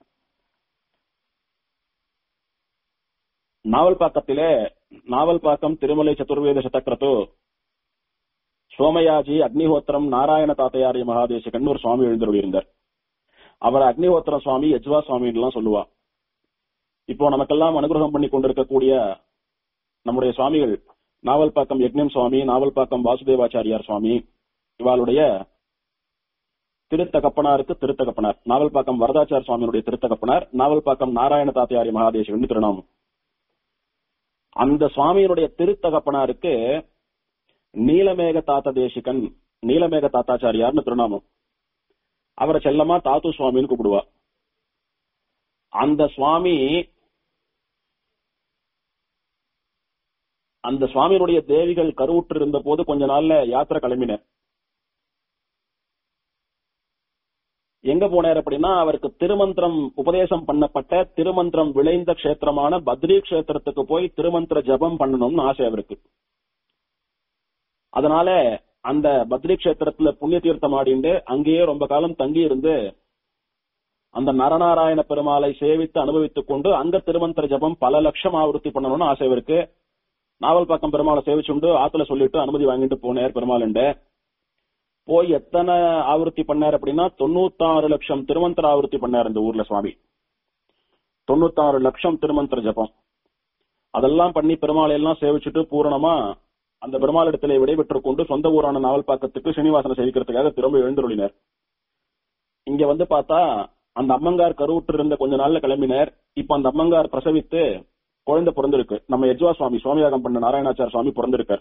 நாவல்பாக்கத்திலே நாவல்பாக்கம் திருமலை சதுர்வேத சதக்கிரத்து சோமயாஜி அக்னிஹோத்திரம் நாராயண தாத்தையாரிய மகாதேசிகன் ஒரு சுவாமி எழுந்தருளியிருந்தார் அவர் அக்னிஹோத்திரம் சுவாமி யஜ்வா சுவாமின்னு எல்லாம் சொல்லுவா இப்போ நமக்கெல்லாம் அனுகிரகம் பண்ணி கொண்டிருக்கக்கூடிய நம்முடைய சுவாமிகள் நாவல்பாக்கம் யக்ஞம் சுவாமி நாவல்பாக்கம் வாசுதேவாச்சாரியார் சுவாமி இவாளுடைய திருத்தகப்பனாருக்கு திருத்தகப்பனார் நாவல்பாக்கம் வரதாச்சார் சுவாமியுடைய திருத்தகப்பனார் நாவல்பாக்கம் நாராயண தாத்தையாரி மகாதேசிகன் திருநாமம் அந்த சுவாமியினுடைய திருத்தகப்பனாருக்கு நீலமேக தாத்த தேசிகன் நீலமேக தாத்தாச்சாரியார்னு திருநாமம் அவரை செல்லமா தாத்து சுவாமின்னு கூப்பிடுவா அந்த சுவாமி அந்த சுவாமியினுடைய தேவிகள் கருவுற்று இருந்த போது கொஞ்ச நாள்ல யாத்திரை கிளம்பினர் எங்க போனார் அப்படின்னா அவருக்கு திருமந்திரம் உபதேசம் பண்ணப்பட்ட திருமந்திரம் விளைந்த கஷேத்திரமான பத்ரி கஷேத்திரத்துக்கு போய் திருமந்திர ஜபம் பண்ணணும்னு ஆசை அவருக்கு அதனால அந்த பத்ரி கஷேத்திரத்துல புண்ணிய தீர்த்தம் ஆடிண்டு அங்கேயே ரொம்ப காலம் தங்கி இருந்து அந்த நரநாராயண பெருமாளை சேவித்து அனுபவித்துக் கொண்டு அங்க திருமந்திர ஜபம் பல லட்சம் ஆவருத்தி பண்ணணும்னு ஆசை இருக்கு நாவல் பக்கம் பெருமாளை சேவிச்சுண்டு ஆத்துல சொல்லிட்டு அனுமதி வாங்கிட்டு போனார் பெருமாள் போய் எத்தனை ஆவருத்தி பண்ணார் அப்படின்னா தொண்ணூத்தாறு லட்சம் திருமந்திர ஆவருத்தி பண்ணார் இந்த ஊர்ல சுவாமி தொண்ணூத்தாறு லட்சம் திருமந்திர ஜபம் அதெல்லாம் பண்ணி பெருமாளை எல்லாம் சேவிச்சுட்டு பூரணமா அந்த பெருமாள் இடத்திலே விடைபெற்றுக் கொண்டு சொந்த ஊரான நாவல்பாக்கத்துக்கு சீனிவாசனை சேவிக்கிறதுக்காக திரும்ப எழுந்துள்ளினர் இங்க வந்து பார்த்தா அந்த அம்மங்கார் கருவுற்று இருந்த கொஞ்ச நாள்ல கிளம்பினர் இப்ப அந்த அம்மங்கார் பிரசவித்து குழந்தை பிறந்திருக்கு நம்ம யஜ்வா சுவாமி சுவாமியாகம் பண்ண நாராயணாச்சார் சுவாமி பிறந்திருக்கார்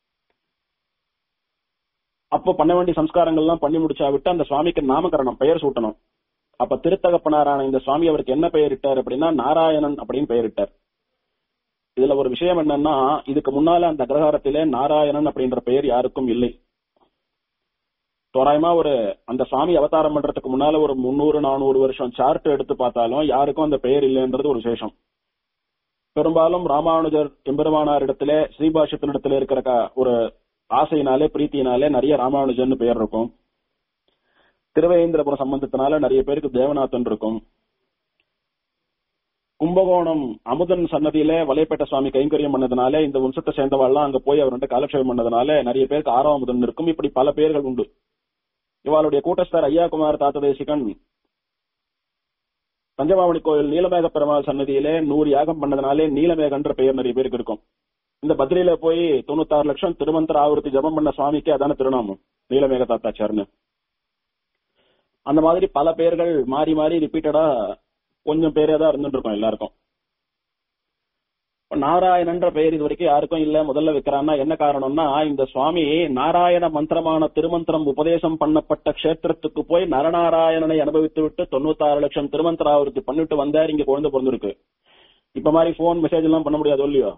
அப்போ பண்ண வேண்டிய சம்ஸ்காரங்கள்லாம் பண்ணி முடிச்சா விட்டு அந்த சுவாமிக்கு நாமகரணம் பெயர் சூட்டணும் அப்ப திருத்தகப்பனாரான இந்த சுவாமி அவருக்கு என்ன பெயரிட்டார் அப்படின்னா நாராயணன் அப்படின்னு பெயரிட்டார் இதுல ஒரு விஷயம் என்னன்னா இதுக்கு முன்னால அந்த அக்ரஹாரத்திலே நாராயணன் அப்படின்ற பெயர் யாருக்கும் இல்லை தோராயமா ஒரு அந்த சுவாமி அவதாரம் பண்றதுக்கு முன்னால ஒரு முன்னூறு நானூறு வருஷம் சார்ட் எடுத்து பார்த்தாலும் யாருக்கும் அந்த பெயர் இல்லைன்றது ஒரு விசேஷம் பெரும்பாலும் ராமானுஜர் எம்பெருமானார் இடத்துல ஸ்ரீபாஷத்தினிடத்துல இருக்கிற க- ஒரு ஆசையினாலே பிரீத்தியினாலே நிறைய ராமானுஜன் பெயர் இருக்கும் திருவேந்திரபுரம் சம்பந்தத்தினால நிறைய பேருக்கு தேவநாதன் இருக்கும் கும்பகோணம் அமுதன் சன்னதியில வலைப்பேட்டை சுவாமி கைங்கரியம் பண்ணதுனால இந்த வம்சத்தை சேர்ந்தவாள்லாம் அங்க போய் அவர்கிட்ட காலக்ஷேபம் பண்ணதுனால நிறைய பேருக்கு ஆறாம் அமுதன் இருக்கும் இப்படி பல பேர்கள் உண்டு இவாளுடைய கூட்டஸ்தர் ஐயாகுமார் தாத்த தேசிகன் பஞ்சமாமணி கோயில் நீலமேக பெருமாள் சன்னதியிலே நூறு யாகம் பண்ணதுனாலே நீலமேகன்ற பெயர் நிறைய பேருக்கு இருக்கும் இந்த பத்ரியில போய் தொண்ணூத்தாறு லட்சம் திருமந்திர ஆவர்த்தி ஜபம் பண்ண சுவாமிக்கு அதான திருநாமம் நீலமேக தாத்தாச்சார்னு அந்த மாதிரி பல பேர்கள் மாறி மாறி ரிப்பீட்டடா கொஞ்சம் பேரே தான் இருந்துட்டு இருக்கோம் எல்லாருக்கும் இப்ப நாராயணன்ற பெயர் இது வரைக்கும் யாருக்கும் இல்ல முதல்ல வைக்கிறான்னா என்ன காரணம்னா இந்த சுவாமி நாராயண மந்திரமான திருமந்திரம் உபதேசம் பண்ணப்பட்ட க்ஷேத்திரத்துக்கு போய் நரநாராயணனை அனுபவித்து விட்டு தொண்ணூத்தாறு லட்சம் திருமந்திராவிருத்தி பண்ணிட்டு வந்தார் இங்க குழந்தை பிறந்திருக்கு இப்ப மாதிரி போன் மெசேஜ் எல்லாம் பண்ண முடியாது இல்லையோ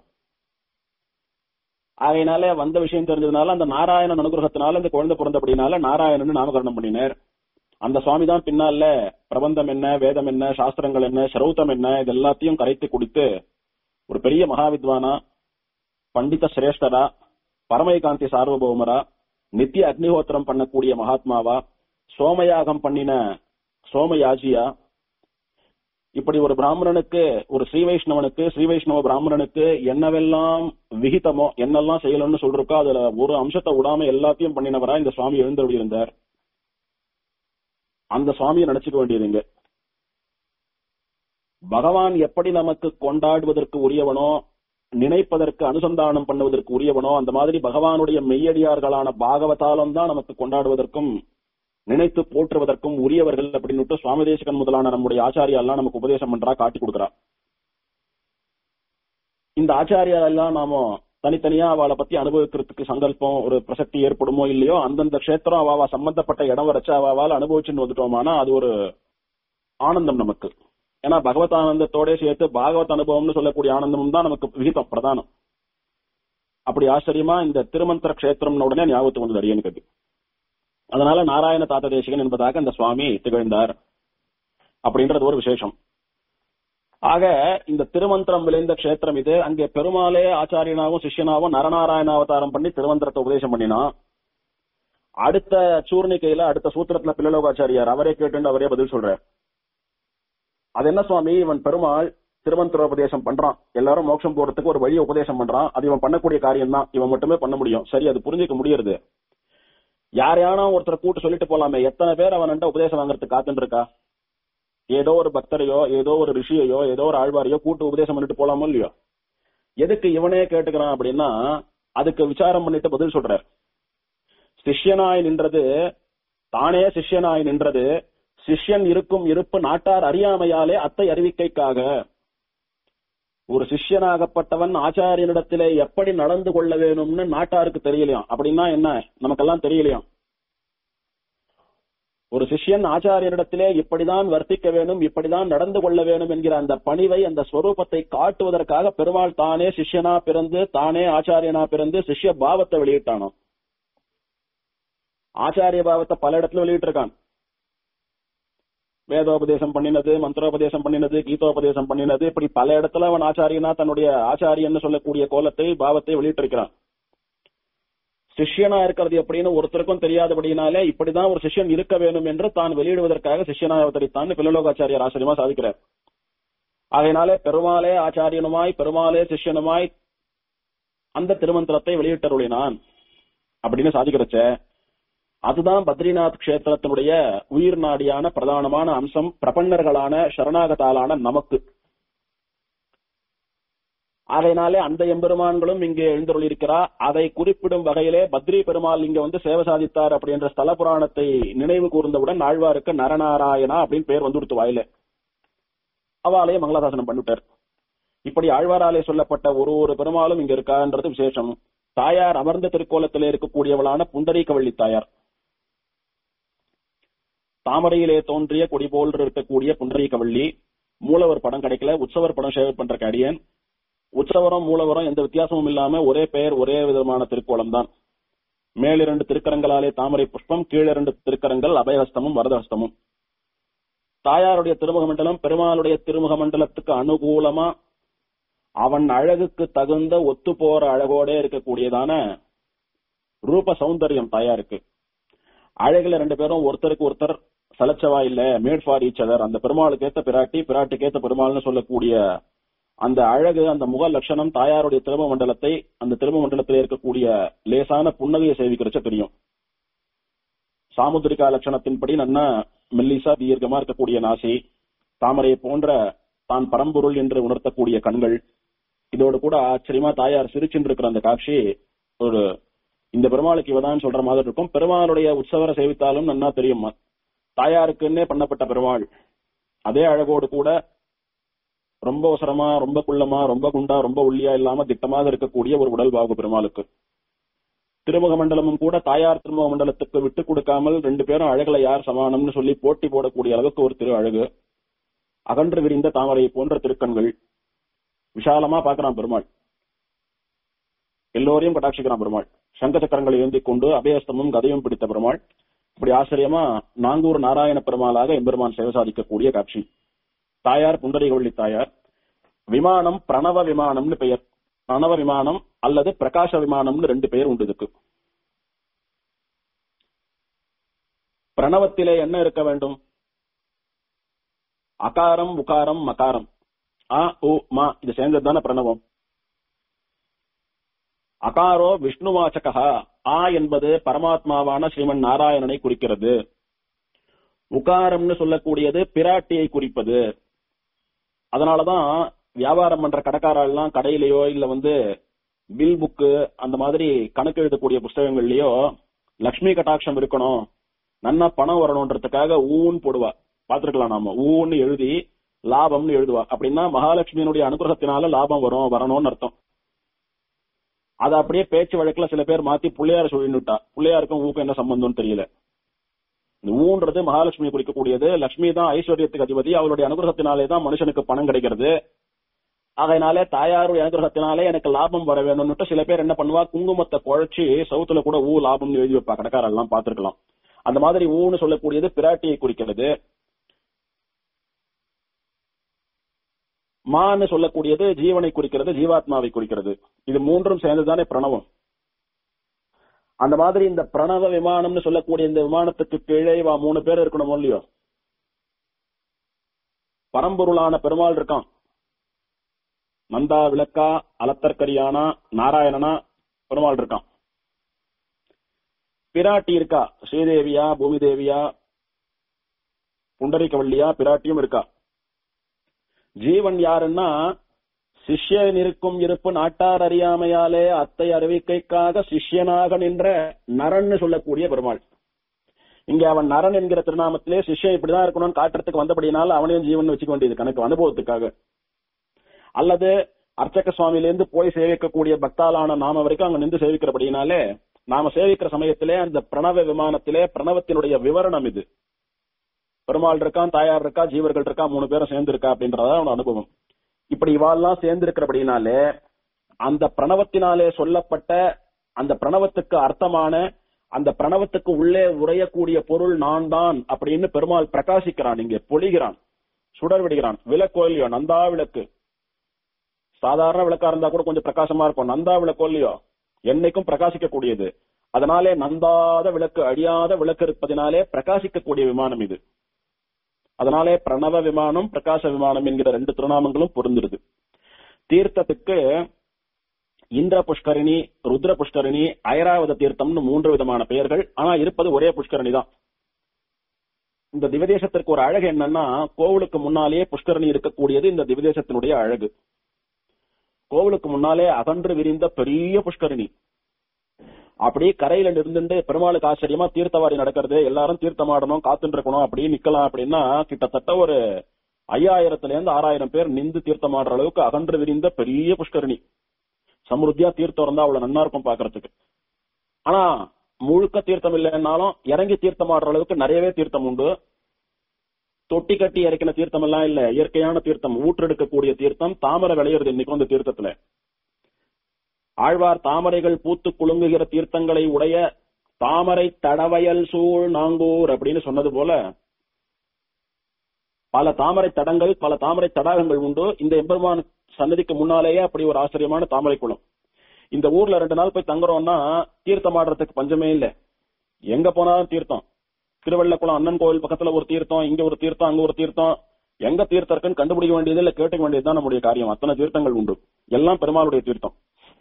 ஆகையினால வந்த விஷயம் தெரிஞ்சதுனால அந்த நாராயணன் அனுகிரகத்தினால இந்த குழந்தை பிறந்தபடினால நாராயணன் நாமகரணம் பண்ணினார் அந்த சுவாமி தான் பின்னால பிரபந்தம் என்ன வேதம் என்ன சாஸ்திரங்கள் என்ன ஸ்ரௌத்தம் என்ன இது எல்லாத்தையும் கரைத்து குடித்து ஒரு பெரிய மகாவித்வானா பண்டித சிரேஷ்டரா பரமயகாந்தி சார்வபௌமரா நித்திய அக்னிஹோத்திரம் பண்ணக்கூடிய மகாத்மாவா சோமயாகம் பண்ணின சோமயாஜியா இப்படி ஒரு பிராமணனுக்கு ஒரு ஸ்ரீ வைஷ்ணவனுக்கு ஸ்ரீ வைஷ்ணவ பிராமணனுக்கு என்னவெல்லாம் விகிதமோ என்னெல்லாம் செய்யணும்னு சொல்றோக்கோ அதுல ஒரு அம்சத்தை விடாம எல்லாத்தையும் பண்ணினவரா இந்த சுவாமி எழுந்தருளி இருந்தார் அந்த சுவாமியை நினைச்சுக்க வேண்டியதுங்க பகவான் எப்படி நமக்கு கொண்டாடுவதற்கு உரியவனோ நினைப்பதற்கு அனுசந்தானம் பண்ணுவதற்கு உரியவனோ அந்த மாதிரி பகவானுடைய மெய்யடியார்களான பாகவதாலம் தான் நமக்கு கொண்டாடுவதற்கும் நினைத்து போற்றுவதற்கும் உரியவர்கள் அப்படின்னு சுவாமி தேசிகன் முதலான நம்முடைய ஆச்சாரியா எல்லாம் நமக்கு உபதேசம் பண்றா காட்டி கொடுக்கறா இந்த ஆச்சாரியா எல்லாம் நாம தனித்தனியா அவளை பத்தி அனுபவிக்கிறதுக்கு சங்கல்பம் ஒரு பிரசக்தி ஏற்படுமோ இல்லையோ அந்தந்த க்ஷேத்திரம் அவாவா சம்பந்தப்பட்ட இடம் வரைச்சு அவாவால் அனுபவிச்சுன்னு வந்துட்டோமானா அது ஒரு ஆனந்தம் நமக்கு ஏன்னா பகவத் ஆனந்தத்தோட சேர்த்து பாகவத் அனுபவம்னு சொல்லக்கூடிய ஆனந்தமும் தான் நமக்கு விகிதம் பிரதானம் அப்படி ஆச்சரியமா இந்த திருமந்திர கஷேத்திரம் உடனே ஞாபகத்துக்கு வந்தது அடியனுக்கு அது. அதனால நாராயண தாத்த தேசிகன் என்பதாக இந்த சுவாமி திகழ்ந்தார் அப்படின்றது ஒரு விசேஷம் ஆக இந்த திருமந்திரம் விளைந்த கஷேத்திரம் இது அங்கே பெருமாளே ஆச்சாரியனாவும் சிஷ்யனாவும் நரநாராயண அவதாரம் பண்ணி திருமந்திரத்தை உபதேசம் பண்ணினான் அடுத்த சூர்ணிக்கையில அடுத்த சூத்திரத்துல பிள்ளலோகாச்சாரியார் அவரே கேட்டு அவரே பதில் சொல்றார் அது என்ன சுவாமி இவன் பெருமாள் திருமந்திர உபதேசம் பண்றான் எல்லாரும் மோட்சம் போறதுக்கு ஒரு வழி உபதேசம் பண்றான் அது இவன் பண்ணக்கூடிய காரியம் தான் இவன் மட்டுமே பண்ண முடியும் சரி அது புரிஞ்சுக்க முடியறது யாரையானா ஒருத்தர் கூட்டு சொல்லிட்டு போலாமே எத்தனை பேர் அவன்கிட்ட உபதேசம் வாங்குறதுக்கு காத்துட்டு இருக்கா ஏதோ ஒரு பக்தரையோ ஏதோ ஒரு ரிஷியையோ ஏதோ ஒரு ஆழ்வாரையோ கூட்டு உபதேசம் பண்ணிட்டு போலாமோ இல்லையோ எதுக்கு இவனே கேட்டுக்கிறான் அப்படின்னா அதுக்கு விசாரம் பண்ணிட்டு பதில் சொல்றார் சிஷ்யனாய் நின்றது தானே சிஷ்யனாய் நின்றது சிஷ்யன் இருக்கும் இருப்பு நாட்டார் அறியாமையாலே அத்தை அறிவிக்கைக்காக ஒரு சிஷ்யனாகப்பட்டவன் ஆச்சாரியனிடத்திலே எப்படி நடந்து கொள்ள வேணும்னு நாட்டாருக்கு தெரியலையாம் அப்படின்னா என்ன நமக்கெல்லாம் தெரியலையாம் ஒரு சிஷ்யன் ஆச்சாரியனிடத்திலே இப்படிதான் வர்த்திக்க வேணும் இப்படிதான் நடந்து கொள்ள வேணும் என்கிற அந்த பணிவை அந்த ஸ்வரூபத்தை காட்டுவதற்காக பெருமாள் தானே சிஷ்யனா பிறந்து தானே ஆச்சாரியனா பிறந்து சிஷ்ய பாவத்தை வெளியிட்டானோ ஆச்சாரிய பாவத்தை பல இடத்துல வெளியிட்டிருக்கான் வேதோபதேசம் பண்ணினது மந்திரோபதேசம் பண்ணினது கீதோபதேசம் பண்ணினது இப்படி பல இடத்துல அவன் ஆச்சாரியனா தன்னுடைய ஆச்சாரியன்னு சொல்லக்கூடிய கோலத்தை பாவத்தை வெளியிட்டிருக்கிறான் சிஷ்யனா இருக்கிறது எப்படின்னு ஒருத்தருக்கும் தெரியாதபடினாலே இப்படிதான் ஒரு சிஷ்யன் இருக்க வேண்டும் என்று தான் வெளியிடுவதற்காக சிஷ்யனா அவதரித்தான் பிள்ளலோகாச்சாரியர் ஆச்சரியமா சாதிக்கிறார் அதனாலே பெருமாளே ஆச்சாரியனுமாய் பெருமாளே சிஷ்யனுமாய் அந்த திருமந்திரத்தை வெளியிட்டருளினான் அப்படின்னு சாதிக்கிறச்ச அதுதான் பத்ரிநாத் கஷேத்திரத்தினுடைய உயிர் நாடியான பிரதானமான அம்சம் பிரபன்னர்களான சரணாகதாலான நமக்கு அதனாலே அந்த எம்பெருமான்களும் இங்கே எழுந்தருளிருக்கிறார் அதை குறிப்பிடும் வகையிலே பத்ரி பெருமாள் இங்க வந்து சேவை சாதித்தார் அப்படின்ற ஸ்தல புராணத்தை நினைவு கூர்ந்தவுடன் ஆழ்வாருக்கு நரநாராயணா அப்படின்னு பேர் வந்து கொடுத்து வாயில அவாலே மங்களாசாசனம் பண்ணிவிட்டார் இப்படி ஆழ்வாராலே சொல்லப்பட்ட ஒரு ஒரு பெருமாளும் இங்க இருக்கான்றது விசேஷம் தாயார் அமர்ந்த திருக்கோலத்திலே இருக்கக்கூடியவளான புண்டரீகவள்ளி தாயார் தாமரையிலே தோன்றிய கொடி போல் இருக்கக்கூடிய புண்டரீகவள்ளி மூலவர் படம் கிடைக்கல உற்சவர் படம் சேவை பண்ற அடியன் உற்சவரம் மூலவரம் எந்த வித்தியாசமும் இல்லாம ஒரே பெயர் ஒரே விதமான திருக்கோலம் தான் மேலிரண்டு திருக்கரங்களாலே தாமரை புஷ்பம் கீழிரண்டு திருக்கரங்கள் அபயஹஸ்தமும் வரதஹஸ்தமும் தாயாருடைய திருமுக மண்டலம் பெருமாளுடைய திருமுக மண்டலத்துக்கு அனுகூலமா அவன் அழகுக்கு தகுந்த ஒத்து போற அழகோட இருக்கக்கூடியதான ரூப சௌந்தரியம் தாயாருக்கு அழகுல ரெண்டு பேரும் ஒருத்தருக்கு ஒருத்தர் சலச்சவா இல்ல மேட் ஃபார் ஈச் அதர் அந்த பெருமாளுக்கு ஏத்த பிராட்டி பிராட்டிக்கு ஏத்த பெருமாள்னு சொல்லக்கூடிய அந்த அழகு அந்த முக லட்சணம் தாயாருடைய திரும மண்டலத்தை அந்த திரும மண்டலத்தில் இருக்கக்கூடிய லேசான புன்னகையை சேவிக்கிறச்ச தெரியும் சாமுத்திரிகா லட்சணத்தின்படி நன்னா மெல்லிசா தீர்க்கமா இருக்கக்கூடிய நாசி தாமரையை போன்ற தான் பரம்பொருள் என்று உணர்த்தக்கூடிய கண்கள் இதோடு கூட ஆச்சரியமா தாயார் சிரிச்சுட்டு இருக்கிற அந்த காட்சி ஒரு இந்த பெருமாளுக்கு இவதான் சொல்ற மாதிரி இருக்கும் பெருமாளுடைய உற்சவரை சேவித்தாலும் நன்னா தெரியும் தாயாருக்குன்னே பண்ணப்பட்ட பெருமாள் அதே அழகோடு கூட ரொம்ப அவசரமா ரொம்ப குள்ளமா ரொம்ப குண்டா ரொம்ப ஒல்லியா இல்லாம திட்டமாக இருக்கக்கூடிய ஒரு உடல் பாகு பெருமாளுக்கு திருமுக மண்டலமும் கூட தாயார் திருமுக மண்டலத்துக்கு விட்டு கொடுக்காமல் ரெண்டு பேரும் அழகுல யார் சமானம்னு சொல்லி போட்டி போடக்கூடிய அளவுக்கு ஒரு திரு அழகு அகன்று விரிந்த தாமரை போன்ற திருக்கண்கள் விஷாலமா பாக்குறான் பெருமாள் எல்லோரையும் கட்டாட்சிக்கிறான் பெருமாள் சங்க சக்கரங்களை ஏந்தி கொண்டு அபயஸ்தமும் கதையும் பிடித்த பெருமாள் இப்படி ஆச்சரியமா நாங்கூர் நாராயண பெருமாளாக எம்பெருமான் சேவை சாதிக்கக்கூடிய காட்சி தாயார் புண்டரிகவள்ளி தாயார் விமானம் பிரணவ விமானம்னு பெயர் பிரணவ விமானம் அல்லது பிரகாச விமானம்னு ரெண்டு பெயர் உண்டு இதுக்கு பிரணவத்திலே என்ன இருக்க வேண்டும் அகாரம் உகாரம் மகாரம் ஆ உ மா இது சேர்ந்தது தானே பிரணவம் அகாரோ விஷ்ணுவாச்சகா ஆ என்பது பரமாத்மாவான ஸ்ரீமன் நாராயணனை குறிக்கிறது உகாரம்னு சொல்லக்கூடியது பிராட்டியை குறிப்பது அதனாலதான் வியாபாரம் பண்ற கடைக்காரெல்லாம் கடையிலயோ இல்ல வந்து பில் புக்கு அந்த மாதிரி கணக்கு எழுதக்கூடிய புஸ்தகங்கள்லயோ லக்ஷ்மி கட்டாட்சம் இருக்கணும் நன்னா பணம் வரணும்ன்றதுக்காக ஊன்னு போடுவா பாத்துருக்கலாம் நாம ஊன்னு எழுதி லாபம்னு எழுதுவா அப்படின்னா மகாலட்சுமியினுடைய அனுகிரகத்தினால லாபம் வரும் வரணும்னு அர்த்தம் அதை அப்படியே பேச்சு வழக்குல சில பேர் மாத்தி பிள்ளையார சொல்லினுட்டா பிள்ளையாருக்கும் ஊக்கும் என்ன சம்பந்தம்னு தெரியல இந்த ஊன்றது மகாலட்சுமி குறிக்கக்கூடியது லட்சுமி தான் ஐஸ்வர்யத்துக்கு அதிபதி அவளுடைய அனுகிரகத்தினாலே தான் மனுஷனுக்கு பணம் கிடைக்கிறது அதனாலே தாயாருடைய அனுகிரகத்தினாலே எனக்கு லாபம் வர வேணும்னுட்டு சில பேர் என்ன பண்ணுவா குங்குமத்தை குழைச்சி சவுத்துல கூட ஊ லாபம்னு எழுதி வைப்பா கடைக்காரெல்லாம் பாத்துருக்கலாம் அந்த மாதிரி ஊன்னு சொல்லக்கூடியது பிராட்டியை குறிக்கிறது மான்னு சொல்லக்கூடியது ஜீவனை குறிக்கிறது ஜீவாத்மாவை குறிக்கிறது இது மூன்றும் சேர்ந்துதானே பிரணவம் அந்த மாதிரி இந்த பிரணவ விமானம்னு சொல்லக்கூடிய இந்த விமானத்துக்கு கீழே வா மூணு பேர் இருக்கணும் இல்லையோ பரம்பொருளான பெருமாள் இருக்கான் நந்தா விளக்கா அலத்தற்கரியானா நாராயணனா பெருமாள் இருக்கான் பிராட்டி இருக்கா ஸ்ரீதேவியா பூமி தேவியா புண்டரிகவல்லியா பிராட்டியும் இருக்கா ஜீவன் யாருன்னா சிஷ்யன் இருக்கும் இருப்பு நாட்டார் அறியாமையாலே அத்தை அறிவிக்கைக்காக சிஷ்யனாக நின்ற நரன்னு சொல்லக்கூடிய பெருமாள் இங்க அவன் நரன் என்கிற திருநாமத்திலே சிஷ்யன் இப்படிதான் இருக்கணும்னு காட்டுறதுக்கு வந்தபடினால அவனையும் ஜீவன் வச்சுக்க வேண்டியது கணக்கு அனுபவத்துக்காக அல்லது அர்ச்சக சுவாமியிலேருந்து போய் சேவிக்கக்கூடிய பக்தாலான நாம வரைக்கும் அங்க நின்று சேவிக்கிறபடினாலே நாம சேவிக்கிற சமயத்திலே அந்த பிரணவ விமானத்திலே பிரணவத்தினுடைய விவரணம் இது பெருமாள் இருக்கான் தாயார் இருக்கா ஜீவர்கள் இருக்கா மூணு பேரும் சேர்ந்து இருக்கா அப்படின்றதா அவன அனுபவம் இப்படி இவாள்லாம் சேர்ந்து இருக்கிறபடினாலே அந்த பிரணவத்தினாலே சொல்லப்பட்ட அந்த பிரணவத்துக்கு அர்த்தமான அந்த பிரணவத்துக்கு உள்ளே உரையக்கூடிய பொருள் நான் தான் அப்படின்னு பெருமாள் பிரகாசிக்கிறான் இங்கே பொழிகிறான் சுடர் விடுகிறான் விளக்கோல்லையோ நந்தா விளக்கு சாதாரண விளக்கா இருந்தா கூட கொஞ்சம் பிரகாசமா இருக்கும் நந்தா விளக்கோ இல்லையோ என்னைக்கும் பிரகாசிக்கக்கூடியது அதனாலே நந்தாத விளக்கு அழியாத விளக்கு இருப்பதினாலே பிரகாசிக்கக்கூடிய விமானம் இது அதனாலே பிரணவ விமானம் பிரகாச விமானம் என்கிற ரெண்டு திருநாமங்களும் பொருந்துருது தீர்த்தத்துக்கு இந்திர புஷ்கரிணி ருத்ர புஷ்கரிணி ஐராவத தீர்த்தம்னு மூன்று விதமான பெயர்கள் ஆனா இருப்பது ஒரே புஷ்கரணி தான் இந்த திவதேசத்திற்கு ஒரு அழகு என்னன்னா கோவிலுக்கு முன்னாலேயே புஷ்கரணி இருக்கக்கூடியது இந்த திவதேசத்தினுடைய அழகு கோவிலுக்கு முன்னாலே அகன்று விரிந்த பெரிய புஷ்கரணி அப்படியே கரையில இருந்துட்டு பெருமாளுக்கு ஆச்சரியமா தீர்த்தவாரி நடக்கிறது எல்லாரும் தீர்த்தமாடணும் காத்துட்டு இருக்கணும் அப்படியே நிக்கலாம் அப்படின்னா கிட்டத்தட்ட ஒரு ஐயாயிரத்துல இருந்து ஆறாயிரம் பேர் நின்று தீர்த்தமாடுற அளவுக்கு அகன்று விரிந்த பெரிய புஷ்கரணி சமுருத்தியா தீர்த்தம் இருந்தா அவ்வளவு நன்னா இருக்கும் பாக்குறதுக்கு ஆனா முழுக்க தீர்த்தம் இல்லைன்னாலும் இறங்கி தீர்த்தம் ஆடுற அளவுக்கு நிறையவே தீர்த்தம் உண்டு தொட்டி கட்டி இறக்கின தீர்த்தம் எல்லாம் இல்ல இயற்கையான தீர்த்தம் ஊற்றெடுக்கக்கூடிய தீர்த்தம் தாமரை விளையிறது இன்னைக்கு அந்த தீர்த்தத்துல ஆழ்வார் தாமரைகள் பூத்து குலுங்குகிற தீர்த்தங்களை உடைய தாமரை தடவயல் சூழ் நாங்கூர் அப்படின்னு சொன்னது போல பல தாமரை தடங்கள் பல தாமரை தடாகங்கள் உண்டு இந்த எம்பெருமான் சன்னதிக்கு முன்னாலேயே அப்படி ஒரு ஆச்சரியமான தாமரை குளம் இந்த ஊர்ல ரெண்டு நாள் போய் தங்குறோம்னா தீர்த்தம் ஆடுறதுக்கு பஞ்சமே இல்ல எங்க போனாலும் தீர்த்தம் திருவள்ளக்குளம் அண்ணன் கோவில் பக்கத்துல ஒரு தீர்த்தம் இங்க ஒரு தீர்த்தம் அங்க ஒரு தீர்த்தம் எங்க தீர்த்தம் இருக்குன்னு கண்டுபிடிக்க வேண்டியது இல்ல கேட்டுக்க வேண்டியதுதான் நம்முடைய காரியம் அத்தனை தீர்த்தங்கள் உண்டு எல்லாம் பெருமாளுடைய தீர்த்தம்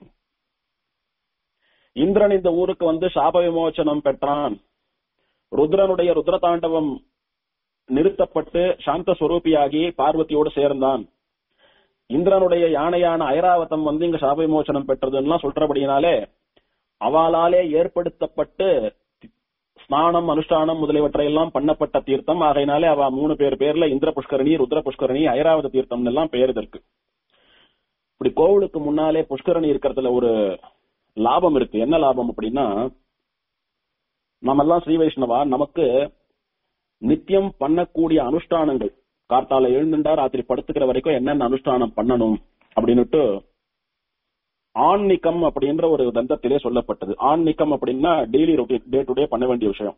இந்திரன் இந்த ஊருக்கு வந்து சாப விமோச்சனம் பெற்றான் ருத்ரனுடைய ருத்ர தாண்டவம் நிறுத்தப்பட்டு சாந்த ஸ்வரூபியாகி பார்வதியோடு சேர்ந்தான் இந்திரனுடைய யானையான ஐராவதம் வந்து இங்க சாப விமோச்சனம் பெற்றதுன்னா சொல்றபடினாலே அவளாலே ஏற்படுத்தப்பட்டு ஸ்நானம் அனுஷ்டானம் முதலியவற்றை எல்லாம் பண்ணப்பட்ட தீர்த்தம் ஆகையினாலே அவ மூணு பேர் பேர்ல இந்திர புஷ்கரணி ருத்ர புஷ்கரணி ஐராவத தீர்த்தம் எல்லாம் பெயர் இதற்கு இப்படி கோவிலுக்கு முன்னாலே புஷ்கரணி இருக்கிறதுல ஒரு லாபம் இருக்கு என்ன லாபம் அப்படின்னா நம்ம எல்லாம் ஸ்ரீ வைஷ்ணவா நமக்கு நித்தியம் பண்ணக்கூடிய அனுஷ்டானங்கள் கார்த்தால எழுந்துண்டா ராத்திரி படுத்துக்கிற வரைக்கும் என்னென்ன அனுஷ்டானம் பண்ணணும் அப்படின்னுட்டு ஆன்மிகம் அப்படின்ற ஒரு தந்தத்திலே சொல்லப்பட்டது ஆன்மிகம் அப்படின்னா daily routine day to day பண்ண வேண்டிய விஷயம்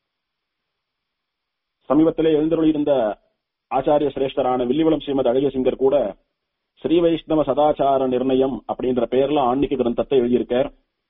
சமீபத்திலே எழுந்தருளி இருந்த ஆச்சாரிய சிரேஷ்டரான வில்லிவளம் ஸ்ரீமத் அழகிய சிங்கர் கூட ஸ்ரீ வைஷ்ணவ சதாச்சார நிர்ணயம் அப்படின்ற பெயர்ல ஆன்மீக கிரந்தத்தை எழுதியிருக்கார்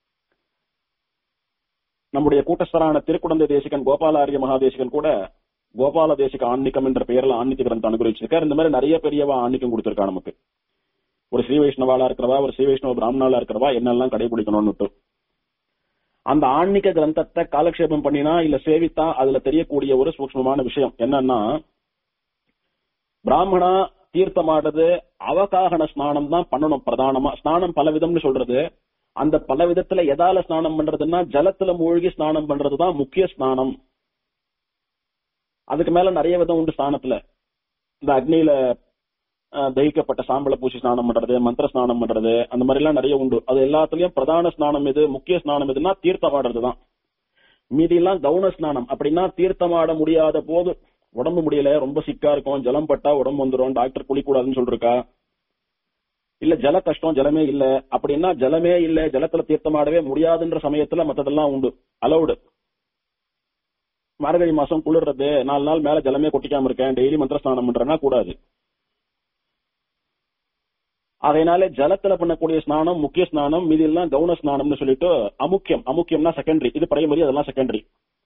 நம்முடைய கூட்டஸ்தரான திருக்குடந்தை தேசிகன் கோபாலாரிய மகாதேசிகன் கூட கோபால தேசிக ஆன்மீகம் என்ற பெயர்ல ஆன்மீக கிரந்தம் அனுகிரகிச்சிருக்கார் இந்த மாதிரி நிறைய பெரியவா ஆன்மீகம் கொடுத்திருக்கா நமக்கு ஒரு ஸ்ரீ வைஷ்ணவாலா இருக்கிறவா ஒரு ஸ்ரீ வைஷ்ணவ பிராமணாலா இருக்கிறவா என்னெல்லாம் கடைபிடிக்கணும்னு அந்த ஆன்மீக கிரந்தத்தை காலக்ஷேபம் பண்ணினா இல்ல சேவித்தா அதுல தெரியக்கூடிய ஒரு சூக்மமான விஷயம் என்னன்னா பிராமணா தீர்த்தமாடுறது அவகாகன ஸ்நானம் தான் பண்ணணும் பிரதானமா ஸ்நானம் பல விதம்னு சொல்றது அந்த பல விதத்துல எதால ஸ்நானம் பண்றதுன்னா ஜலத்துல மூழ்கி ஸ்நானம் பண்றதுதான் முக்கிய ஸ்நானம் அதுக்கு மேல நிறைய விதம் உண்டு ஸ்நானத்துல இந்த அக்னியில தகிக்கப்பட்ட சாம்பலை பூசி ஸ்நானம் பண்றது மந்திர ஸ்நானம் பண்றது அந்த மாதிரி எல்லாம் நிறைய உண்டு அது எல்லாத்துலயும் பிரதான ஸ்நானம் எது முக்கிய ஸ்நானம் எதுன்னா தீர்த்தமாடுறதுதான் மீதி எல்லாம் கவுன ஸ்நானம் அப்படின்னா தீர்த்தமாட முடியாத போது உடம்பு முடியல ரொம்ப சிக்கா இருக்கும் ஜலம் பட்டா உடம்பு வந்துடும் டாக்டர் குளிக்கூடாதுன்னு சொல்லிருக்கா இல்ல ஜல கஷ்டம் ஜலமே இல்ல அப்படின்னா ஜலமே இல்ல ஜலத்துல தீர்த்தமாடவே முடியாதுன்ற சமயத்துல மத்ததெல்லாம் உண்டு அலௌடு மார்கழி மாசம் குளிர்றது நாலு நாள் மேல ஜலமே கொட்டிக்காம இருக்கேன் டெய்லி மந்திர ஸ்நானம் பண்றேன்னா கூடாது அதனால ஜலத்துல பண்ணக்கூடிய ஸ்நானம் முக்கிய ஸ்நானம் மீதி எல்லாம் கவுன ஸ்நானம்னு சொல்லிட்டு அமுக்கியம் அமுக்கியம்னா செகண்டரி இது பிரைமரி அதெல்லாம் செகண்டரி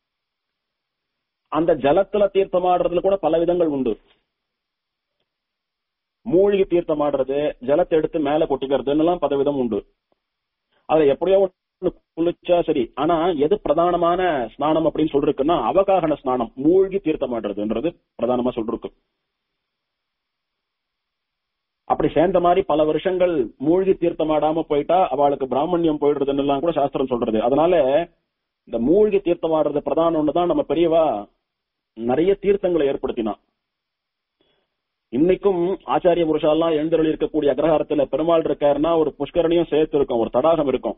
அந்த ஜலத்துல தீர்த்தமாடுறதுல கூட பல விதங்கள் உண்டு மூழ்கி தீர்த்தமாடுறது ஜலத்தை எடுத்து மேல கொட்டிக்கிறதுன்னு எல்லாம் பல விதம் உண்டு அதுல எப்படியோ ஒண்ணு குளிச்சா சரி ஆனா எது பிரதானமான ஸ்நானம் அப்படின்னு சொல்றதுக்குன்னா அவகாகன ஸ்நானம் மூழ்கி தீர்த்தமாடுறதுன்றது பிரதானமா சொல்றதுக்கு அப்படி சேர்ந்த மாதிரி பல வருஷங்கள் மூழ்கி தீர்த்தமாடாம போயிட்டா அவளுக்கு பிராமணியம் போயிடுறதுன்னு எல்லாம் கூட சாஸ்திரம் சொல்றது அதனால இந்த மூழ்கி தீர்த்தமாடுறது பிரதானம் ஒண்ணுதான் நம்ம பெரியவா நிறைய தீர்த்தங்களை ஏற்படுத்தினான் இன்னைக்கும் ஆச்சாரிய புருஷாலாம் எழுந்தருளி இருக்கக்கூடிய அக்ரஹாரத்துல பெருமாள் இருக்காருன்னா ஒரு புஷ்கரணியும் சேர்த்து இருக்கும் ஒரு தடாகம் இருக்கும்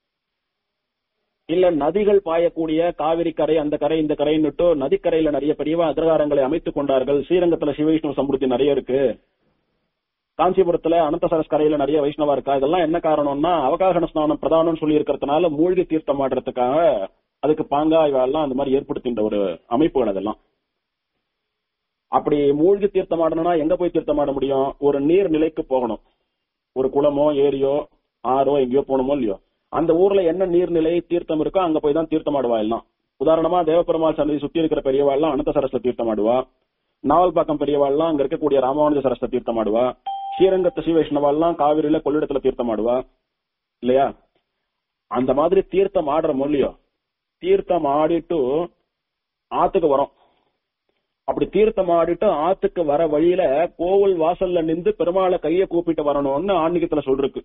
இல்ல நதிகள் பாயக்கூடிய காவிரி கரை அந்த கரை இந்த கரைன்னுட்டு நதிக்கரையில நிறைய பெரியவா அக்ரஹாரங்களை அமைத்துக் கொண்டார்கள் ஸ்ரீரங்கத்துல சிவவிஷ்ணு சமுர்த்தி நிறைய இருக்கு காஞ்சிபுரத்துல அனந்தசரஸ் கரையில நிறைய வைஷ்ணவா இருக்கா இதெல்லாம் என்ன காரணம்னா அவகாகன ஸ்நானம் பிரதானம் சொல்லி இருக்கிறதுனால மூழ்கி தீர்த்தம் ஆடுறதுக்காக அதுக்கு பாங்கா இவெல்லாம் அந்த மாதிரி ஏற்படுத்தின்ற ஒரு அமைப்புகள் அதெல்லாம் அப்படி மூழ்கி தீர்த்தம் ஆடணும்னா எங்க போய் தீர்த்தம் ஆட முடியும் ஒரு நீர் நிலைக்கு போகணும் ஒரு குளமோ ஏரியோ ஆறோ எங்கேயோ போகணுமோ இல்லையோ அந்த ஊர்ல என்ன நீர்நிலை தீர்த்தம் இருக்கோ அங்க போய் தான் தீர்த்தம் ஆடுவா எல்லாம் உதாரணமா தேவபெருமாள் சன்னதி சுத்தி இருக்கிற பெரியவா எல்லாம் அனந்த சரஸ்ல தீர்த்தம் ஆடுவா நாவல்பாக்கம் பெரியவா எல்லாம் அங்க இருக்கக்கூடிய ராமானுஜ சரஸ்ல தீர்த்தம் ஆடுவா ஸ்ரீரங்கத்து ஸ்ரீவைஷ்ணவா எல்லாம் காவிரியில கொள்ளிடத்துல தீர்த்தம் ஆடுவா இல்லையா அந்த மாதிரி தீர்த்தம் ஆடுற மொழியோ தீர்த்தம் ஆடிட்டு ஆத்துக்கு வரோம் அப்படி தீர்த்தம் ஆடிட்டு ஆத்துக்கு வர வழியில கோவில் வாசல்ல நின்று பெருமாளை கைய கூப்பிட்டு வரணும்னு ஆன்மீகத்துல சொல்றக்கு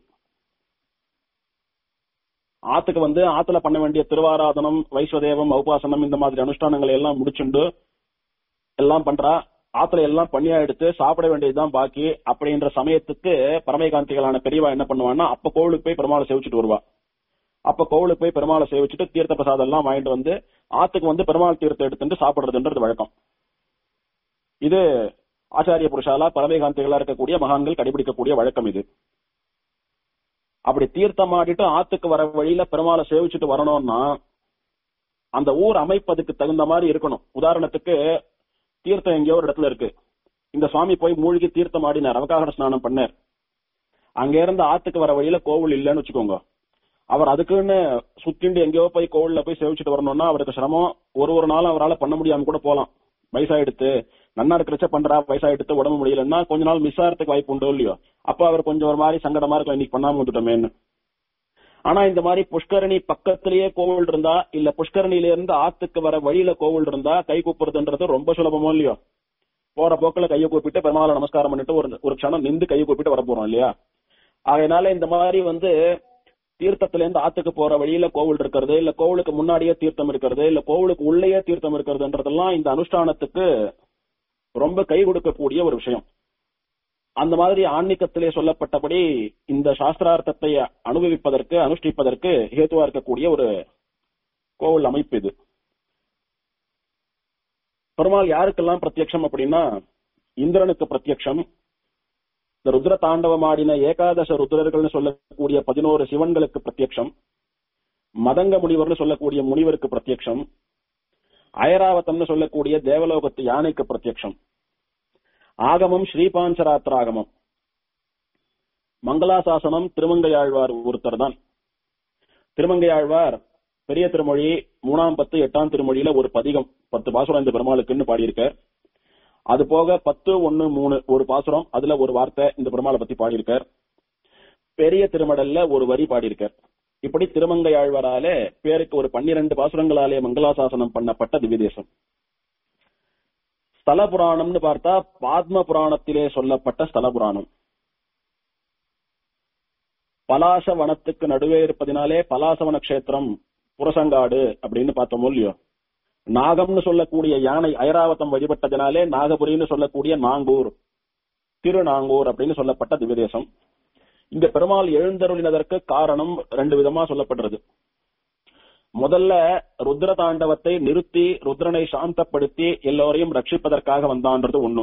ஆத்துக்கு வந்து ஆத்துல பண்ண வேண்டிய திருவாராதனம் வைஸ்வதேவம் உபாசனம் இந்த மாதிரி அனுஷ்டானங்களை எல்லாம் முடிச்சுண்டு எல்லாம் பண்றா ஆத்துல எல்லாம் பண்ணியா எடுத்து சாப்பிட வேண்டியதுதான் பாக்கி அப்படின்ற சமயத்துக்கு பரமகாந்திகளான பெரியவா என்ன பண்ணுவான்னா அப்ப கோவிலுக்கு போய் பெருமாளை சேவிச்சுட்டு வருவா அப்ப கோவிலுக்கு போய் பெருமாளை சேவிச்சுட்டு தீர்த்த பிரசாதம் எல்லாம் வாங்கிட்டு வந்து ஆத்துக்கு வந்து பெருமாள் தீர்த்தம் எடுத்துட்டு சாப்பிடுறதுன்றது வழக்கம் இது ஆச்சாரிய புருஷாலா பரமகாந்திகளா இருக்கக்கூடிய மகான்கள் கடைபிடிக்கக்கூடிய வழக்கம் இது அப்படி தீர்த்தம் ஆடிட்டு ஆத்துக்கு வர வழியில பெருமாளை சேவிச்சுட்டு வரணும்னா அந்த ஊர் அமைப்பதுக்கு தகுந்த மாதிரி இருக்கணும் உதாரணத்துக்கு தீர்த்தம் எங்கேயோ ஒரு இடத்துல இருக்கு இந்த சுவாமி போய் மூழ்கி தீர்த்தம் ஆடினார் அவகாக ஸ்நானம் பண்ணார் அங்க இருந்து ஆத்துக்கு வர வழியில கோவில் இல்லைன்னு வச்சுக்கோங்க அவர் அதுக்குன்னு சுத்திண்டு எங்கேயோ போய் கோவில்ல போய் சேவிச்சுட்டு வரணும்னா அவருக்கு சிரமம் ஒரு ஒரு நாளும் அவரால் பண்ண முடியாம கூட போலாம் வயசாயிடுத்து நன்னா இருக்கிறச்ச பண்றா வயசாயிடுத்து உடம்பு முடியலன்னா கொஞ்ச நாள் மிஸ் ஆகிறதுக்கு வாய்ப்பு உண்டோ இல்லையோ அப்ப அவர் கொஞ்சம் ஒரு மாதிரி சங்கடமா இருக்கும் இன்னைக்கு பண்ணாம வந்துட்டோமேன்னு ஆனா இந்த மாதிரி புஷ்கரணி பக்கத்திலேயே கோவில் இருந்தா இல்ல புஷ்கரணியில இருந்து ஆத்துக்கு வர வழியில கோவில் இருந்தா கை கூப்பிடுறதுன்றது ரொம்ப சுலபமோ இல்லையோ போற போக்குல கையை கூப்பிட்டு பெருமாளை நமஸ்காரம் பண்ணிட்டு ஒரு ஒரு க்ஷணம் நின்று கையை கூப்பிட்டு வர போறோம் இல்லையா அதனால இந்த மாதிரி வந்து தீர்த்தத்துல இருந்து ஆத்துக்கு போற வழியில கோவில் இருக்கிறது இல்ல கோவிலுக்கு முன்னாடியே தீர்த்தம் இருக்கிறது இல்ல கோவிலுக்கு உள்ளேயே தீர்த்தம் இருக்கிறதுன்றதெல்லாம் இந்த அனுஷ்டானத்துக்கு ரொம்ப கை கொடுக்கக்கூடிய ஒரு விஷயம் அந்த மாதிரி ஆன்மீகத்திலே சொல்லப்பட்டபடி இந்த சாஸ்திரார்த்தத்தை அனுபவிப்பதற்கு அனுஷ்டிப்பதற்கு ஹேத்துவா இருக்கக்கூடிய ஒரு கோவில் அமைப்பு இது பெருமாள் யாருக்கெல்லாம் பிரத்யக்ஷம் அப்படின்னா இந்திரனுக்கு பிரத்யக்ஷம் இந்த ருத்ர தாண்டவமாடின ஏகாதச ருத்ரர்கள்னு சொல்லக்கூடிய பதினோரு சிவன்களுக்கு பிரத்யக்ஷம் மதங்க முனிவர்னு சொல்லக்கூடிய முனிவருக்கு பிரத்யக்ஷம் அயராவத்தம்னு சொல்லக்கூடிய தேவலோகத்து யானைக்கு பிரத்யக்ஷம் ஆகமம் ஸ்ரீபாஞ்சராத்திராகமம் மங்களாசாசனம் திருமங்கையாழ்வார் ஒருத்தர் தான் திருமங்கையாழ்வார் பெரிய திருமொழி மூணாம் பத்து எட்டாம் திருமொழியில ஒரு பதிகம் பத்து பாசுரம் இந்த பெருமாளுக்குன்னு பாடியிருக்கார் அது போக பத்து ஒன்னு மூணு ஒரு பாசுரம் அதுல ஒரு வார்த்தை இந்த பெருமாளை பத்தி பாடியிருக்கார் பெரிய திருமடல்ல ஒரு வரி பாடியிருக்கார் இப்படி திருமங்கையாழ்வாராலே பேருக்கு ஒரு பன்னிரண்டு பாசுரங்களாலே மங்களாசாசனம் பண்ணப்பட்ட திவ்யதேசம் ஸ்தல புராணம்னு பார்த்தா பாத்ம புராணத்திலே சொல்லப்பட்ட ஸ்தல புராணம் பலாச வனத்துக்கு நடுவே இருப்பதினாலே பலாசவன கஷேத்திரம் புரசங்காடு அப்படின்னு பார்த்தோமோ இல்லையோ நாகம்னு சொல்லக்கூடிய யானை ஐராவதம் வழிபட்டதினாலே நாகபுரின்னு சொல்லக்கூடிய நாங்கூர் திருநாங்கூர் அப்படின்னு சொல்லப்பட்ட திவ்யதேசம் இந்த பெருமாள் எழுந்தருளினதற்கு காரணம் ரெண்டு விதமா சொல்லப்படுறது முதல்ல ருத்ர தாண்டவத்தை நிறுத்தி ருத்ரனை சாந்தப்படுத்தி எல்லோரையும் ரட்சிப்பதற்காக வந்தான்றது ஒண்ணு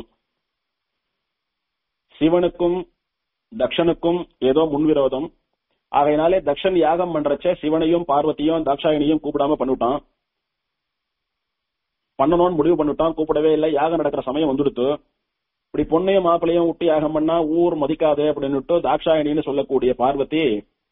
சிவனுக்கும் தக்ஷனுக்கும் ஏதோ முன்விரோதம் ஆகையினாலே தக்ஷன் யாகம் பண்றச்ச சிவனையும் பார்வதியும் தாட்சாயணியும் கூப்பிடாம பண்ணிவிட்டான் பண்ணணும்னு முடிவு பண்ணிட்டான் கூப்பிடவே இல்லை யாகம் நடக்கிற சமயம் வந்துடுத்து இப்படி பொண்ணையும் மாப்பிளையும் விட்டு யாகம் பண்ணா ஊர் மதிக்காதே அப்படின்னுட்டு தாக்ஷாயணின்னு சொல்லக்கூடிய பார்வதி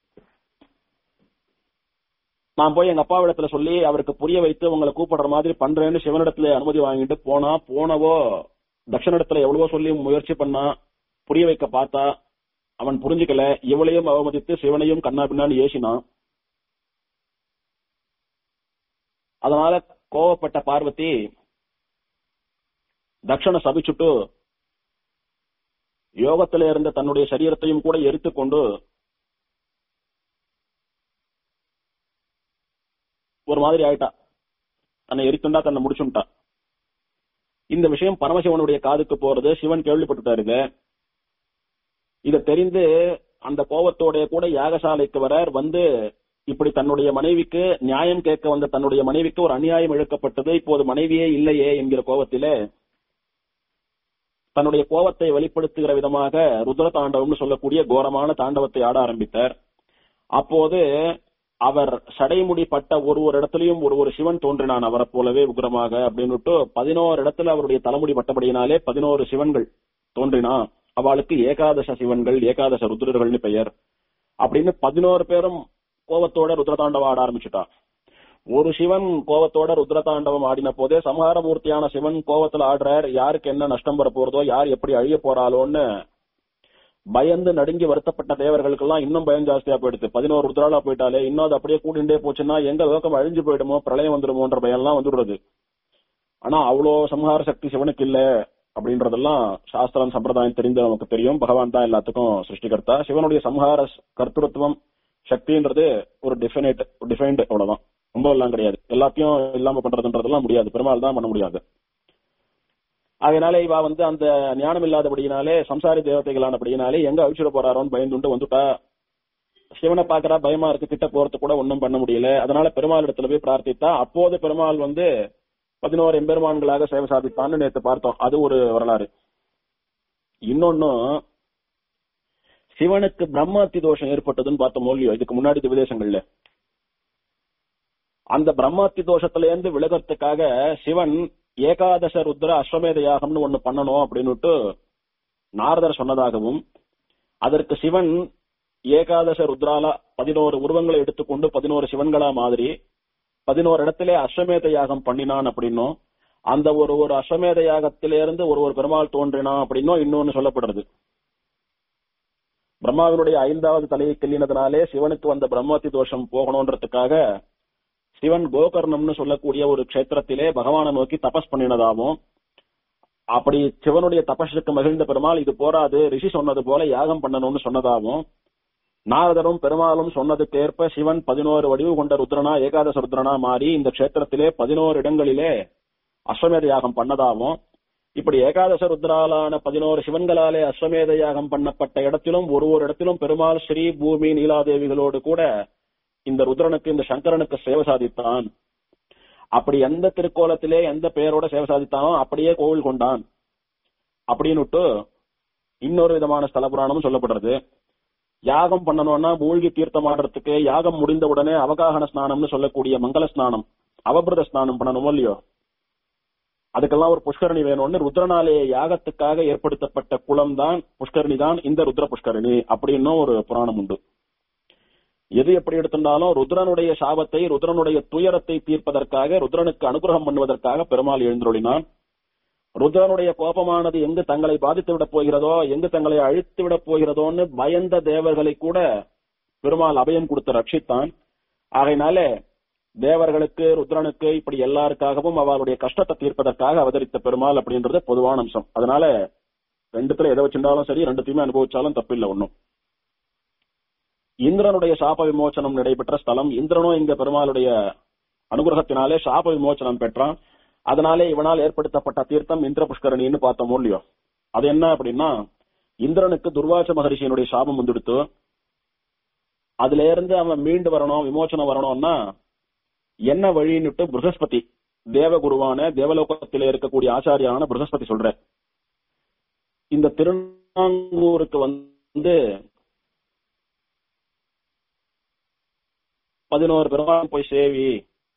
நான் போய் எங்க அப்பாவிடத்துல சொல்லி அவருக்கு புரிய வைத்து உங்களை கூப்பிடுற மாதிரி பண்றேன்னு சிவனிடத்துல அனுமதி வாங்கிட்டு போனா போனவோ தட்சணிடத்துல எவ்வளவோ சொல்லி முயற்சி பண்ணா புரிய வைக்க பார்த்தா அவன் புரிஞ்சுக்கல இவளையும் அவமதித்து சிவனையும் கண்ணா பின்னான்னு ஏசினான் அதனால கோவப்பட்ட பார்வதி தக்ஷண சபிச்சுட்டு யோகத்தில இருந்த தன்னுடைய சரீரத்தையும் கூட எரித்துக் கொண்டு ஒரு மாதிரி ஆயிட்டா தன்னை எரித்துண்டா தன்னை முடிச்சுட்டா இந்த விஷயம் பரமசிவனுடைய காதுக்கு போறது சிவன் கேள்விப்பட்டுட்டாரு இத இத தெரிந்து அந்த கோபத்தோட கூட யாகசாலைக்கு வரார் வந்து இப்படி தன்னுடைய மனைவிக்கு நியாயம் கேட்க வந்த தன்னுடைய மனைவிக்கு ஒரு அநியாயம் இழுக்கப்பட்டது இப்போது மனைவியே இல்லையே என்கிற கோபத்திலே தன்னுடைய கோபத்தை வெளிப்படுத்துகிற விதமாக ருத்ர தாண்டவம்னு சொல்லக்கூடிய கோரமான தாண்டவத்தை ஆட ஆரம்பித்தார் அப்போது அவர் சடைமுடி பட்ட ஒரு ஒரு இடத்துலயும் ஒரு ஒரு சிவன் தோன்றினான் அவரை போலவே உக்ரமாக அப்படின்னுட்டு பதினோரு இடத்துல அவருடைய தலைமுடி பட்டபடியினாலே பதினோரு சிவன்கள் தோன்றினான் அவளுக்கு ஏகாதச சிவன்கள் ஏகாதச ருத்ரர்கள்னு பெயர் அப்படின்னு பதினோரு பேரும் கோபத்தோட ருத்ரதாண்டவம் ஆட ஆரம்பிச்சுட்டான் ஒரு சிவன் கோபத்தோட ருத்ரதாண்டவம் ஆடின போதே சம்ஹாரமூர்த்தியான சிவன் கோபத்துல ஆடுறார் யாருக்கு என்ன நஷ்டம் வர போறதோ யார் எப்படி அழிய போறாளோன்னு பயந்து நடுங்கி வருத்தப்பட்ட தேவர்களுக்கெல்லாம் இன்னும் பயம் ஜாஸ்தியா போயிடுது பதினோரு ருத்ராலா போயிட்டாலே இன்னும் அது அப்படியே கூட்டிகிட்டே போச்சுன்னா எங்க லோகம் அழிஞ்சு போயிடுமோ பிரளயம் வந்துடுமோன்ற பயம் எல்லாம் வந்துடுறது ஆனா அவ்வளோ சம்ஹார சக்தி சிவனுக்கு இல்ல அப்படின்றதெல்லாம் சாஸ்திரம் சம்பிரதாயம் தெரிந்து நமக்கு தெரியும் பகவான் தான் எல்லாத்துக்கும் சிருஷ்டிகர்த்தா சிவனுடைய சம்ஹார கர்த்தத்துவம் சக்தின்றது ஒரு டிஃபினைட் டிஃபைன்டு அவ்வளவுதான் ரொம்ப எல்லாம் கிடையாது எல்லாத்தையும் இல்லாம பண்றதுன்றதெல்லாம் முடியாது பெருமாள் தான் பண்ண முடியாது அதனால இவ வந்து அந்த ஞானம் இல்லாதபடியினாலே சம்சாரி தேவதைகளானபடியினாலே எங்க அழிச்சிட போறாரோன்னு பயந்துட்டு வந்துட்டா சிவனை பாக்குறா பயமா இருக்கு கிட்ட போறது கூட ஒன்னும் பண்ண முடியல அதனால பெருமாள் இடத்துல போய் பிரார்த்தித்தா அப்போது பெருமாள் வந்து பதினோரு எம்பெருமான்களாக சேவை சாதித்தான்னு நேத்து பார்த்தோம் அது ஒரு வரலாறு இன்னொன்னும் சிவனுக்கு பிரம்மாத்தி தோஷம் ஏற்பட்டதுன்னு பார்த்தோம் மோல்லியோ இதுக்கு முன்னாடி விதேசங்கள்ல அந்த பிரம்மாத்தி தோஷத்துல இருந்து விலகறதுக்காக சிவன் ஏகாதச ருத்ர அஸ்வமேத யாகம்னு ஒண்ணு பண்ணணும் அப்படின்னுட்டு நாரதர் சொன்னதாகவும் அதற்கு சிவன் ஏகாதச ருத்ரால பதினோரு உருவங்களை எடுத்துக்கொண்டு பதினோரு சிவன்களா மாதிரி பதினோரு இடத்திலே அஸ்வமேத யாகம் பண்ணினான் அப்படின்னும் அந்த ஒரு ஒரு அஸ்வமேத யாகத்திலிருந்து ஒரு ஒரு பெருமாள் தோன்றினான் அப்படின்னும் இன்னொன்னு சொல்லப்படுறது பிரம்மாவினுடைய ஐந்தாவது தலையை கிள்ளினதுனாலே சிவனுக்கு வந்த பிரம்மத்தி தோஷம் போகணுன்றதுக்காக சிவன் கோகர்ணம்னு சொல்லக்கூடிய ஒரு க்ஷேத்திரத்திலே பகவானை நோக்கி தபஸ் பண்ணினதாகவும் அப்படி சிவனுடைய தபஸுக்கு மகிழ்ந்த பெருமாள் இது போராது ரிஷி சொன்னது போல யாகம் பண்ணணும்னு சொன்னதாகவும் நாரதரும் பெருமாளும் சொன்னதுக்கேற்ப சிவன் பதினோரு வடிவு கொண்ட ருத்ரனா ஏகாதச ருத்ரனா மாறி இந்த க்ஷேத்திரத்திலே பதினோரு இடங்களிலே அஸ்வமேத யாகம் பண்ணதாகவும் இப்படி ஏகாதச ருத்ராலான பதினோரு சிவன்களாலே அஸ்வமேத யாகம் பண்ணப்பட்ட இடத்திலும் ஒரு ஒரு இடத்திலும் பெருமாள் ஸ்ரீ பூமி நீலாதேவிகளோடு கூட இந்த ருத்ரனுக்கு இந்த சங்கரனுக்கு சேவை சாதித்தான் அப்படி எந்த திருக்கோலத்திலே எந்த பெயரோட சேவை சாதித்தானோ அப்படியே கோவில் கொண்டான் அப்படின்னுட்டு இன்னொரு விதமான ஸ்தல புராணமும் சொல்லப்படுறது யாகம் பண்ணணும்னா மூழ்கி தீர்த்தம் ஆடுறதுக்கு யாகம் முடிந்த உடனே அவகாகன ஸ்நானம்னு சொல்லக்கூடிய மங்கள ஸ்நானம் அவபிரத ஸ்நானம் பண்ணணுமோ இல்லையோ அதுக்கெல்லாம் ஒரு புஷ்கரணி வேணும்னு ருத்ரனாலே யாகத்துக்காக ஏற்படுத்தப்பட்ட குளம் தான் புஷ்கரணி தான் இந்த ருத்ர புஷ்கரணி அப்படின்னும் ஒரு புராணம் உண்டு எது எப்படி எடுத்திருந்தாலும் ருத்ரனுடைய சாபத்தை ருத்ரனுடைய துயரத்தை தீர்ப்பதற்காக ருத்ரனுக்கு அனுகிரகம் பண்ணுவதற்காக பெருமாள் எழுந்துருளினான் ருத்ரனுடைய கோபமானது எங்கு தங்களை பாதித்து விடப் போகிறதோ எங்கு தங்களை அழித்து விடப் போகிறதோன்னு பயந்த தேவர்களை கூட பெருமாள் அபயம் கொடுத்து ரட்சித்தான் ஆகையினால தேவர்களுக்கு ருத்ரனுக்கு இப்படி எல்லாருக்காகவும் அவருடைய கஷ்டத்தை தீர்ப்பதற்காக அவதரித்த பெருமாள் அப்படின்றது பொதுவான அம்சம் அதனால ரெண்டுத்துல எதை வச்சிருந்தாலும் சரி ரெண்டுத்தையுமே அனுபவிச்சாலும் தப்பில்லை ஒன்னும் இந்திரனுடைய சாப விமோச்சனம் நடைபெற்ற ஸ்தலம் இந்திரனும் இங்க பெருமாளுடைய அனுகிரகத்தினாலே சாப விமோச்சனம் பெற்றான் அதனாலே இவனால் ஏற்படுத்தப்பட்ட தீர்த்தம் இந்திர புஷ்கரணின்னு பார்த்தோமோ இல்லையோ அது என்ன அப்படின்னா இந்திரனுக்கு துர்வாச மகரிஷியினுடைய சாபம் வந்துடுத்து அதுல இருந்து அவன் மீண்டு வரணும் விமோச்சனம் வரணும்னா என்ன வழின்னுட்டு ப்ரகஸ்பதி தேவகுருவான தேவலோகத்திலே இருக்கக்கூடிய ஆச்சாரியான ப்ரகஸ்பதி சொல்ற இந்த திருநாங்கூருக்கு வந்து பதினோரு பெருமாள் போய் சேவி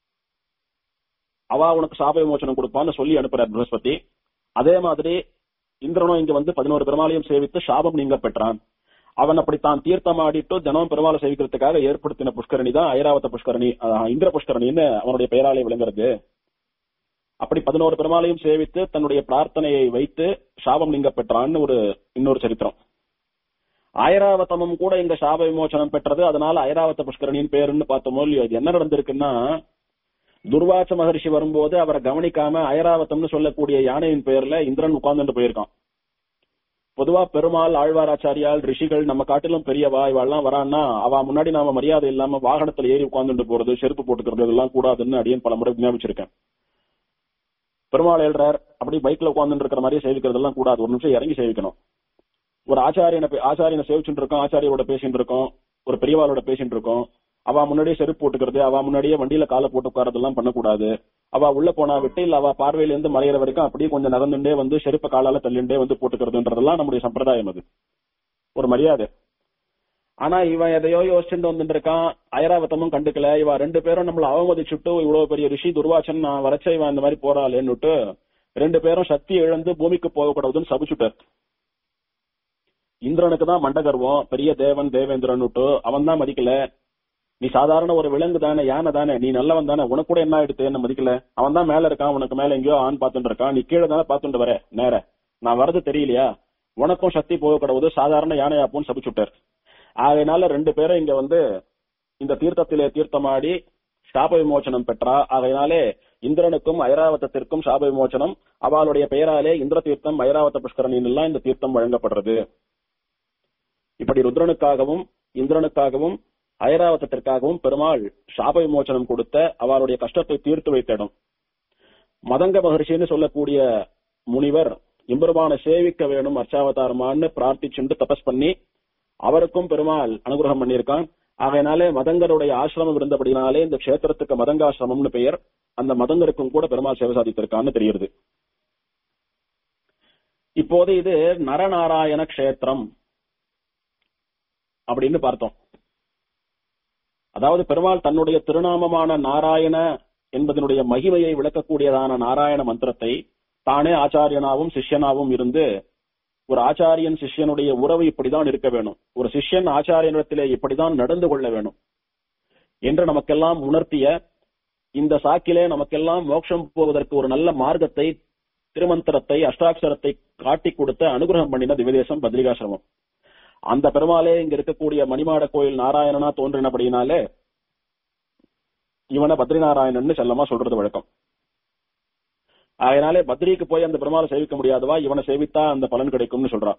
அவா உனக்கு சாப விமோச்சனம் கொடுப்பான்னு சொல்லி அனுப்புறார் ப்ரகஸ்பதி அதே மாதிரி இந்திரனும் இங்க வந்து பதினோரு பெருமாளையும் சேவித்து சாபம் நீங்க பெற்றான் அவன் அப்படி தான் தீர்த்தமாடிட்டு தினம் பெருமாளை சேவிக்கிறதுக்காக ஏற்படுத்தின புஷ்கரணி தான் ஐராவத புஷ்கரணி அஹ், இந்திர புஷ்கரணின்னு அவனுடைய பெயராலே விளங்குறது அப்படி பதினோரு பெருமாளையும் சேவித்து தன்னுடைய பிரார்த்தனையை வைத்து சாபம் நீங்க பெற்றான்னு ஒரு இன்னொரு சரித்திரம் ஐராவதமும் கூட இங்க சாப விமோசனம் பெற்றது அதனால ஐராவத புஷ்கரணியின் பேருன்னு பார்த்தோமோ இல்லையோ இது என்ன நடந்திருக்குன்னா துர்வாச மகரிஷி வரும்போது அவரை கவனிக்காம ஐராவதம்னு சொல்லக்கூடிய யானையின் பெயர்ல இந்திரன் உட்கார்ந்துட்டு போயிருக்கான் பொதுவா பெருமாள் ஆழ்வாராச்சாரியால் ரிஷிகள் நம்ம காட்டிலும் பெரியவா இவெல்லாம் வரான்னா அவ முன்னாடி நாம மரியாதை இல்லாம வாகனத்துல ஏறி உட்கார்ந்துட்டு போறது செருப்பு போட்டுக்கிறது இதெல்லாம் கூடாதுன்னு அடியன் பல முறை விஞ்ஞாபிச்சிருக்கேன் பெருமாள் எழுறார் அப்படி பைக்ல உட்கார்ந்துட்டு இருக்கிற மாதிரியே சேவிக்கிறதெல்லாம் கூடாது ஒரு நிமிஷம் இறங்கி சேவிக்கணும் ஒரு ஆச்சாரியனை பே- ஆச்சாரியனை சேவிச்சுட்டு இருக்கோம் ஆச்சாரியோட பேசிட்டு இருக்கோம் ஒரு பெரியவாளோட பேசிட்டு இருக்கோம் அவ முன்னாடியே செருப்பு போட்டுக்கிறது அவ முன்னாடியே வண்டியில காலை போட்டு உட்காரதெல்லாம் பண்ணக்கூடாது அவ உள்ள போனா விட்டு இல்ல அவ பார்வையில இருந்து மறையிற வரைக்கும் அப்படியே கொஞ்சம் நகர்ந்துட்டே வந்து செருப்ப காலால தள்ளிண்டே வந்து போட்டுக்கிறதுன்றதெல்லாம் நம்முடைய சம்பிரதாயம் அது ஒரு மரியாதை ஆனா இவன் எதையோ யோசிச்சுட்டு வந்துட்டு இருக்கான் ஐராவதமும் கண்டுக்கல இவ ரெண்டு பேரும் நம்மள அவமதிச்சுட்டு இவ்வளவு பெரிய ரிஷி துர்வாசன் நான் வரைச்ச இவன் இந்த மாதிரி போறாளேன்னுட்டு ரெண்டு பேரும் சக்தி இழந்து பூமிக்கு போகக்கூடாதுன்னு சபிச்சுட்டார் இந்திரனுக்கு தான் மண்டகர்வம் பெரிய தேவன் தேவேந்திரன்னுட்டு அவன் தான் மதிக்கல நீ சாதாரண ஒரு விலங்கு தானே யானை தானே நீ நல்லவன் தானே உனக்கு கூட என்ன ஆயிடுத்து என்ன மதிக்கல அவன் தான் மேல இருக்கான் உனக்கு மேல எங்கேயோ ஆண் பார்த்துட்டு இருக்கான் நீ கீழே தானே பார்த்துட்டு வர நேர நான் வரது தெரியலையா உனக்கும் சக்தி போக கடவுது சாதாரண யானையாப்புன்னு சபிச்சுட்டார் ஆகையினால ரெண்டு பேரும் இங்க வந்து இந்த தீர்த்தத்திலே தீர்த்தமாடி சாப விமோசனம் பெற்றா ஆகையினாலே இந்திரனுக்கும் ஐராவதத்திற்கும் சாப விமோசனம் அவளுடைய பெயராலே இந்திர தீர்த்தம் ஐராவத புஷ்கரணின் எல்லாம் இந்த தீர்த்தம் வழங்கப்படுறது இப்படி ருத்ரனுக்காகவும் இந்திரனுக்காகவும் ஐராவதத்திற்காகவும் பெருமாள் சாப விமோசனம் கொடுத்த அவருடைய கஷ்டத்தை தீர்த்து வைத்த இடம் மதங்க மகர்ஷின்னு சொல்லக்கூடிய முனிவர் எம்பெருமானை சேவிக்க வேணும் அர்ச்சாவதாரமான்னு பிரார்த்திச்சுண்டு தபஸ் பண்ணி அவருக்கும் பெருமாள் அனுகிரகம் பண்ணியிருக்கான் ஆகையினாலே மதங்கருடைய ஆசிரமம் இருந்தபடினாலே இந்த க்ஷேத்திரத்துக்கு மதங்காசிரமம்னு பெயர் அந்த மதங்கருக்கும் கூட பெருமாள் சேவை சாதித்திருக்கான்னு தெரியுது இப்போது இது நரநாராயண க்ஷேத்திரம் அப்படின்னு பார்த்தோம் அதாவது பெருமாள் தன்னுடைய திருநாமமான நாராயண என்பதனுடைய மகிமையை விளக்கக்கூடியதான நாராயண மந்திரத்தை தானே ஆச்சாரியனாவும் சிஷ்யனாவும் இருந்து ஒரு ஆச்சாரியன் சிஷ்யனுடைய உறவு இப்படிதான் இருக்க வேணும் ஒரு சிஷ்யன் ஆச்சாரியனிடத்திலே இப்படிதான் நடந்து கொள்ள வேணும் என்று நமக்கெல்லாம் உணர்த்திய இந்த சாக்கிலே நமக்கெல்லாம் மோட்சம் போவதற்கு ஒரு நல்ல மார்க்கத்தை திருமந்திரத்தை அஷ்டாட்சரத்தை காட்டி கொடுத்த அனுகிரகம் பண்ணின திவ்யதேசம் பத்ரிகாசிரமம் அந்த பெருமாளே இங்க இருக்கக்கூடிய மணிமாட கோயில் நாராயணனா தோன்றினபடினாலே இவனை பத்ரி நாராயணன்னு செல்லமா சொல்றது வழக்கம் அதனாலே பத்ரிக்கு போய் அந்த பெருமாளை சேவிக்க முடியாதவா இவனை சேவித்தா அந்த பலன் கிடைக்கும்னு சொல்றான்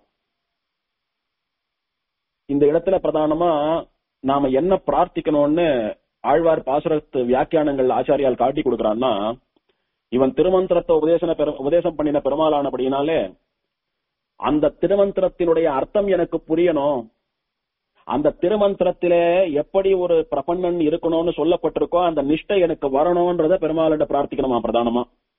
இந்த இடத்துல பிரதானமா நாம என்ன பிரார்த்திக்கணும்னு ஆழ்வார் பாசுரத்து வியாக்கியானங்கள் ஆச்சாரியால் காட்டி கொடுக்கறான்னா இவன் திருமந்திரத்தை உபதேசன பெரு- உபதேசம் பண்ணின பெருமாளானபடினாலே அந்த திருமந்திரத்தினுடைய அர்த்தம் எனக்கு புரியணும் அந்த திருமந்திரத்திலே எப்படி ஒரு பிரபன்னன் இருக்கணும்னு சொல்லப்பட்டிருக்கோ அந்த நிஷ்டை எனக்கு வரணும்ன்றத பெருமாளிட்ட பிரார்த்திக்கணுமா பிரதானமா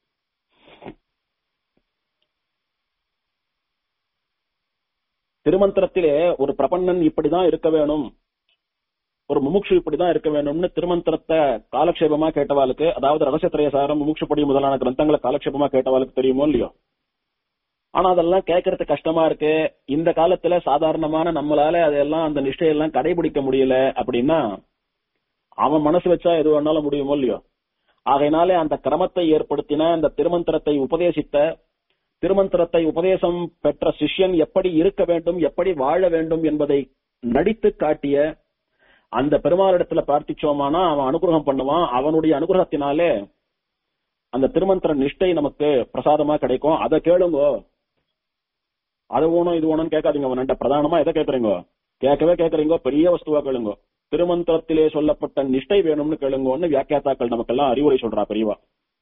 திருமந்திரத்திலே ஒரு பிரபன்னன் இப்படிதான் இருக்க வேணும் ஒரு முமுட்சு இப்படிதான் இருக்க வேணும்னு திருமந்திரத்தை காலக்ஷேபமா கேட்டவாளுக்கு அதாவது ரகசியத்திரைய சாரம் முமுட்சுப்படி முதலான கிரந்தங்களை காலக்ஷேபமா கேட்டவாளுக்கு தெரியுமோ இல்லையோ ஆனா அதெல்லாம் கேட்கறது கஷ்டமா இருக்கு இந்த காலத்துல சாதாரணமான நம்மளால அதெல்லாம் அந்த நிஷ்டையெல்லாம் கடைபிடிக்க முடியல அப்படின்னா அவன் மனசு வச்சா எது வேணாலும் முடியுமோ இல்லையோ ஆகையினாலே அந்த கிரமத்தை ஏற்படுத்தின அந்த திருமந்திரத்தை உபதேசித்த திருமந்திரத்தை உபதேசம் பெற்ற சிஷ்யன் எப்படி இருக்க வேண்டும் எப்படி வாழ வேண்டும் என்பதை நடித்து காட்டிய அந்த பெருமாளிடத்துல பிரார்த்திச்சோமானா அவன் அனுகிரகம் பண்ணுவான் அவனுடைய அனுகிரகத்தினாலே அந்த திருமந்திர நிஷ்டை நமக்கு பிரசாதமா கிடைக்கும் அதை கேளுங்கோ அது வேணும் இது வேணும்னு கேட்காதீங்க அவன்கிட்ட பிரதானமா எதை கேட்கறீங்க கேட்கவே கேட்கறீங்க பெரிய வஸ்துவா கேளுங்க திருமந்திரத்திலே சொல்லப்பட்ட நிஷ்டை வேணும்னு கேளுங்கன்னு வியாக்கியாத்தாக்கள் நமக்கெல்லாம் அறிவுரை சொல்றா பெரியவா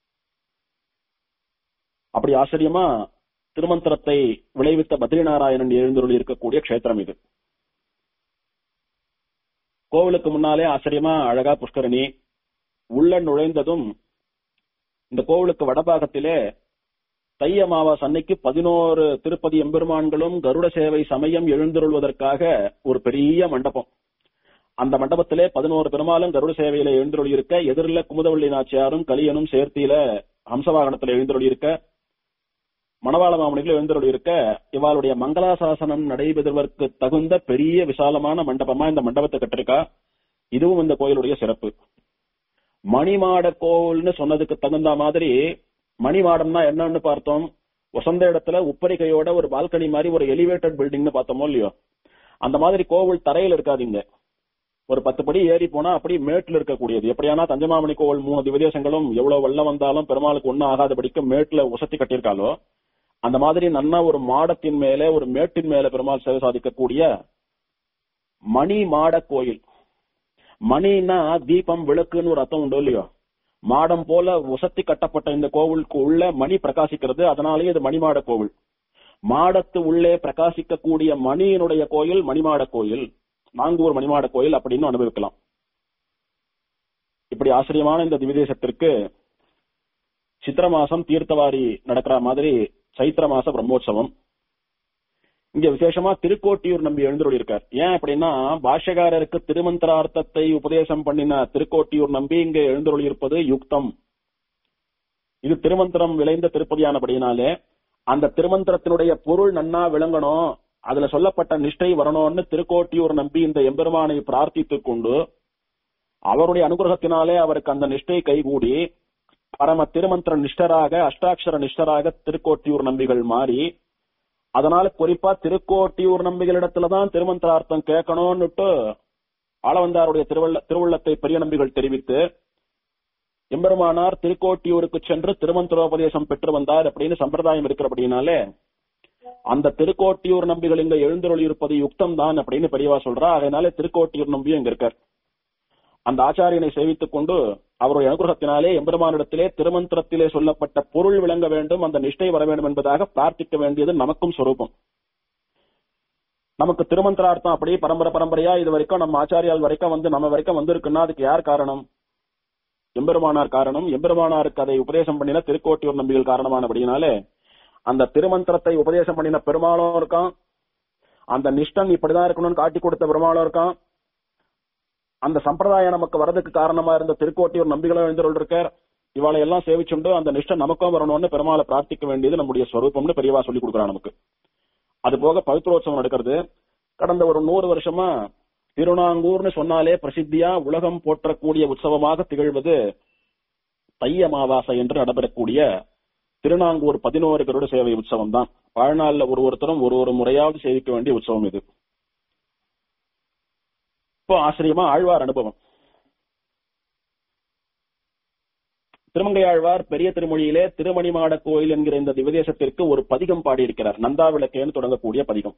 அப்படி ஆச்சரியமா திருமந்திரத்தை விளைவித்த பத்ரிநாராயணன் எழுந்தருள் இருக்கக்கூடிய க்ஷேத்திரம் இது கோவிலுக்கு முன்னாலே ஆச்சரியமா அழகா புஷ்கரணி உள்ள நுழைந்ததும் இந்த கோவிலுக்கு வடபாகத்திலே தை அமாவாசை அன்னைக்கு பதினோரு திருப்பதி எம்பெருமான்களும் கருட சேவை சமயம் எழுந்தருள்வதற்காக ஒரு பெரிய மண்டபம் அந்த மண்டபத்திலே பதினோரு பெருமாளும் கருட சேவையில எழுந்தருளி இருக்க எதிரில குமுதவள்ளி நாச்சியாரும் கலியனும் சேர்த்தியில ஹம்சவாகனத்துல எழுந்தருளி இருக்க மணவாள மாமணிகள் எழுந்தருள் இருக்க இவாளுடைய மங்களாசாசனம் நடைபெறுவதற்கு தகுந்த பெரிய விசாலமான மண்டபமா இந்த மண்டபத்தை கட்டிருக்கா இதுவும் இந்த கோயிலுடைய சிறப்பு மணிமாட கோவில்னு சொன்னதுக்கு தகுந்த மாதிரி மணிமாடம்னா என்னன்னு பார்த்தோம் வசந்த இடத்துல உப்பரிகையோட ஒரு பால்கனி மாதிரி ஒரு எலிவேட்டட் பில்டிங்னு பார்த்தோமோ இல்லையோ அந்த மாதிரி கோவில் தரையில இருக்காதீங்க ஒரு பத்து படி ஏறி போனா அப்படி மேட்ல இருக்கக்கூடியது எப்படியானா தஞ்சமாமணி கோவில் மூணு திவதேசங்களும் எவ்வளவு வெள்ளம் வந்தாலும் பெருமாளுக்கு ஒண்ணும் ஆகாதபடிக்கு மேட்ல உசத்தி கட்டியிருக்காலோ அந்த மாதிரி நன்னா ஒரு மாடத்தின் மேலே ஒரு மேட்டின் மேல பெருமாள் சேவை சாதிக்கக்கூடிய மணி மாட கோயில் மணின்னா தீபம் விளக்குன்னு ஒரு அர்த்தம் உண்டு இல்லையோ மாடம் போல உசத்தி கட்டப்பட்ட இந்த கோவிலுக்கு உள்ள மணி பிரகாசிக்கிறது அதனாலேயே இது மணிமாட கோவில் மாடத்து உள்ளே பிரகாசிக்கக்கூடிய மணியினுடைய கோயில் மணிமாட கோயில் நாங்கூர் மணிமாட கோயில் அப்படின்னு அனுபவிக்கலாம் இப்படி ஆச்சரியமான இந்த திவிதேசத்திற்கு சித்திர மாசம் தீர்த்தவாரி நடக்கிற மாதிரி சைத்திர மாச பிரம்மோற்சவம் இங்க விசேஷமா திருக்கோட்டியூர் நம்பி எழுந்துள்ள இருக்கார் ஏன் அப்படின்னா பாஷ்யகாரருக்கு திருமந்திரார்த்தத்தை உபதேசம் பண்ணின திருக்கோட்டியூர் நம்பி இங்க எழுந்துள்ள இருப்பது யுக்தம் இது திருமந்திரம் விளைந்த திருப்பதியானபடியினாலே அந்த திருமந்திரத்தினுடைய பொருள் நன்னா விளங்கணும் அதுல சொல்லப்பட்ட நிஷ்டை வரணும்னு திருக்கோட்டியூர் நம்பி இந்த எம்பெருமானை பிரார்த்தித்துக் கொண்டு அவருடைய அனுகிரகத்தினாலே அவருக்கு அந்த நிஷ்டை கைகூடி பரம திருமந்திர நிஷ்டராக அஷ்டாட்சர நிஷ்டராக திருக்கோட்டியூர் நம்பிகள் மாறி அதனால குறிப்பா திருக்கோட்டியூர் நம்பிகளிடத்துலதான் திருமந்திரார்த்தம் கேட்கணும்னுட்டு ஆளவந்தாருடைய திருவள்ள திருவுள்ளத்தை பெரிய நம்பிகள் தெரிவித்து எம்பெருமானார் திருக்கோட்டியூருக்கு சென்று திருமந்திரோபதேசம் பெற்று வந்தார் அப்படின்னு சம்பிரதாயம் இருக்கிறபடினாலே அந்த திருக்கோட்டியூர் நம்பிகள் இங்க எழுந்தருள் இருப்பது யுக்தம் தான் அப்படின்னு பெரியவா சொல்றா அதனால திருக்கோட்டியூர் நம்பியும் இங்க இருக்கார் அந்த ஆச்சாரியனை சேவித்துக் கொண்டு அவருடைய அனுகிரகத்தினாலே எம்பெருமானிடத்திலே திருமந்திரத்திலே சொல்லப்பட்ட பொருள் விளங்க வேண்டும் அந்த நிஷ்டை வர வேண்டும் என்பதாக பிரார்த்திக்க வேண்டியது நமக்கும் சொரூபம் நமக்கு திருமந்திரார்த்தம் அப்படி பரம்பரை பரம்பரையா இது வரைக்கும் நம்ம ஆச்சாரியால் வரைக்கும் வந்து நம்ம வரைக்கும் வந்திருக்குன்னா அதுக்கு யார் காரணம் எம்பெருமானார் காரணம் எம்பெருமானாருக்கு அதை உபதேசம் பண்ணின திருக்கோட்டியூர் நம்பிகள் காரணமானபடினாலே அந்த திருமந்திரத்தை உபதேசம் பண்ணின பெருமாளும் இருக்கான் அந்த நிஷ்டன் இப்படிதான் இருக்கணும்னு காட்டி கொடுத்த பெருமாளும் இருக்கான் அந்த சம்பிரதாயம் நமக்கு வரதுக்கு காரணமா இருந்த திருக்கோட்டியூர் நம்பிகளும் எழுந்தருள் இருக்கார் இவாளை எல்லாம் சேவிச்சுண்டு அந்த நிஷ்டன் நமக்கும் வரணும்னு பெருமாளை பிரார்த்திக்க வேண்டியது நம்முடைய ஸ்வரூபம்னு பெரியவா சொல்லி கொடுக்குறா நமக்கு அது போக பவித்ரோத்சவம் நடக்கிறது கடந்த ஒரு நூறு வருஷமா திருநாங்கூர்னு சொன்னாலே பிரசித்தியா உலகம் போற்றக்கூடிய உற்சவமாக திகழ்வது தை அமாவாசை என்று நடைபெறக்கூடிய திருநாங்கூர் பதினோரு கருட சேவை உற்சவம் தான் வாழ்நாள்ல ஒரு ஒருத்தரும் ஒரு ஒரு முறையாவது சேவிக்க வேண்டிய உற்சவம் இது இப்போ ஆச்சரியமா ஆழ்வார் அனுபவம் திருமங்கையாழ்வார் பெரிய திருமொழியிலே திருமணிமாட கோயில் என்கிற இந்த திவதேசத்திற்கு ஒரு பதிகம் பாடியிருக்கிறார் நந்தா விளக்கேன்னு தொடங்கக்கூடிய பதிகம்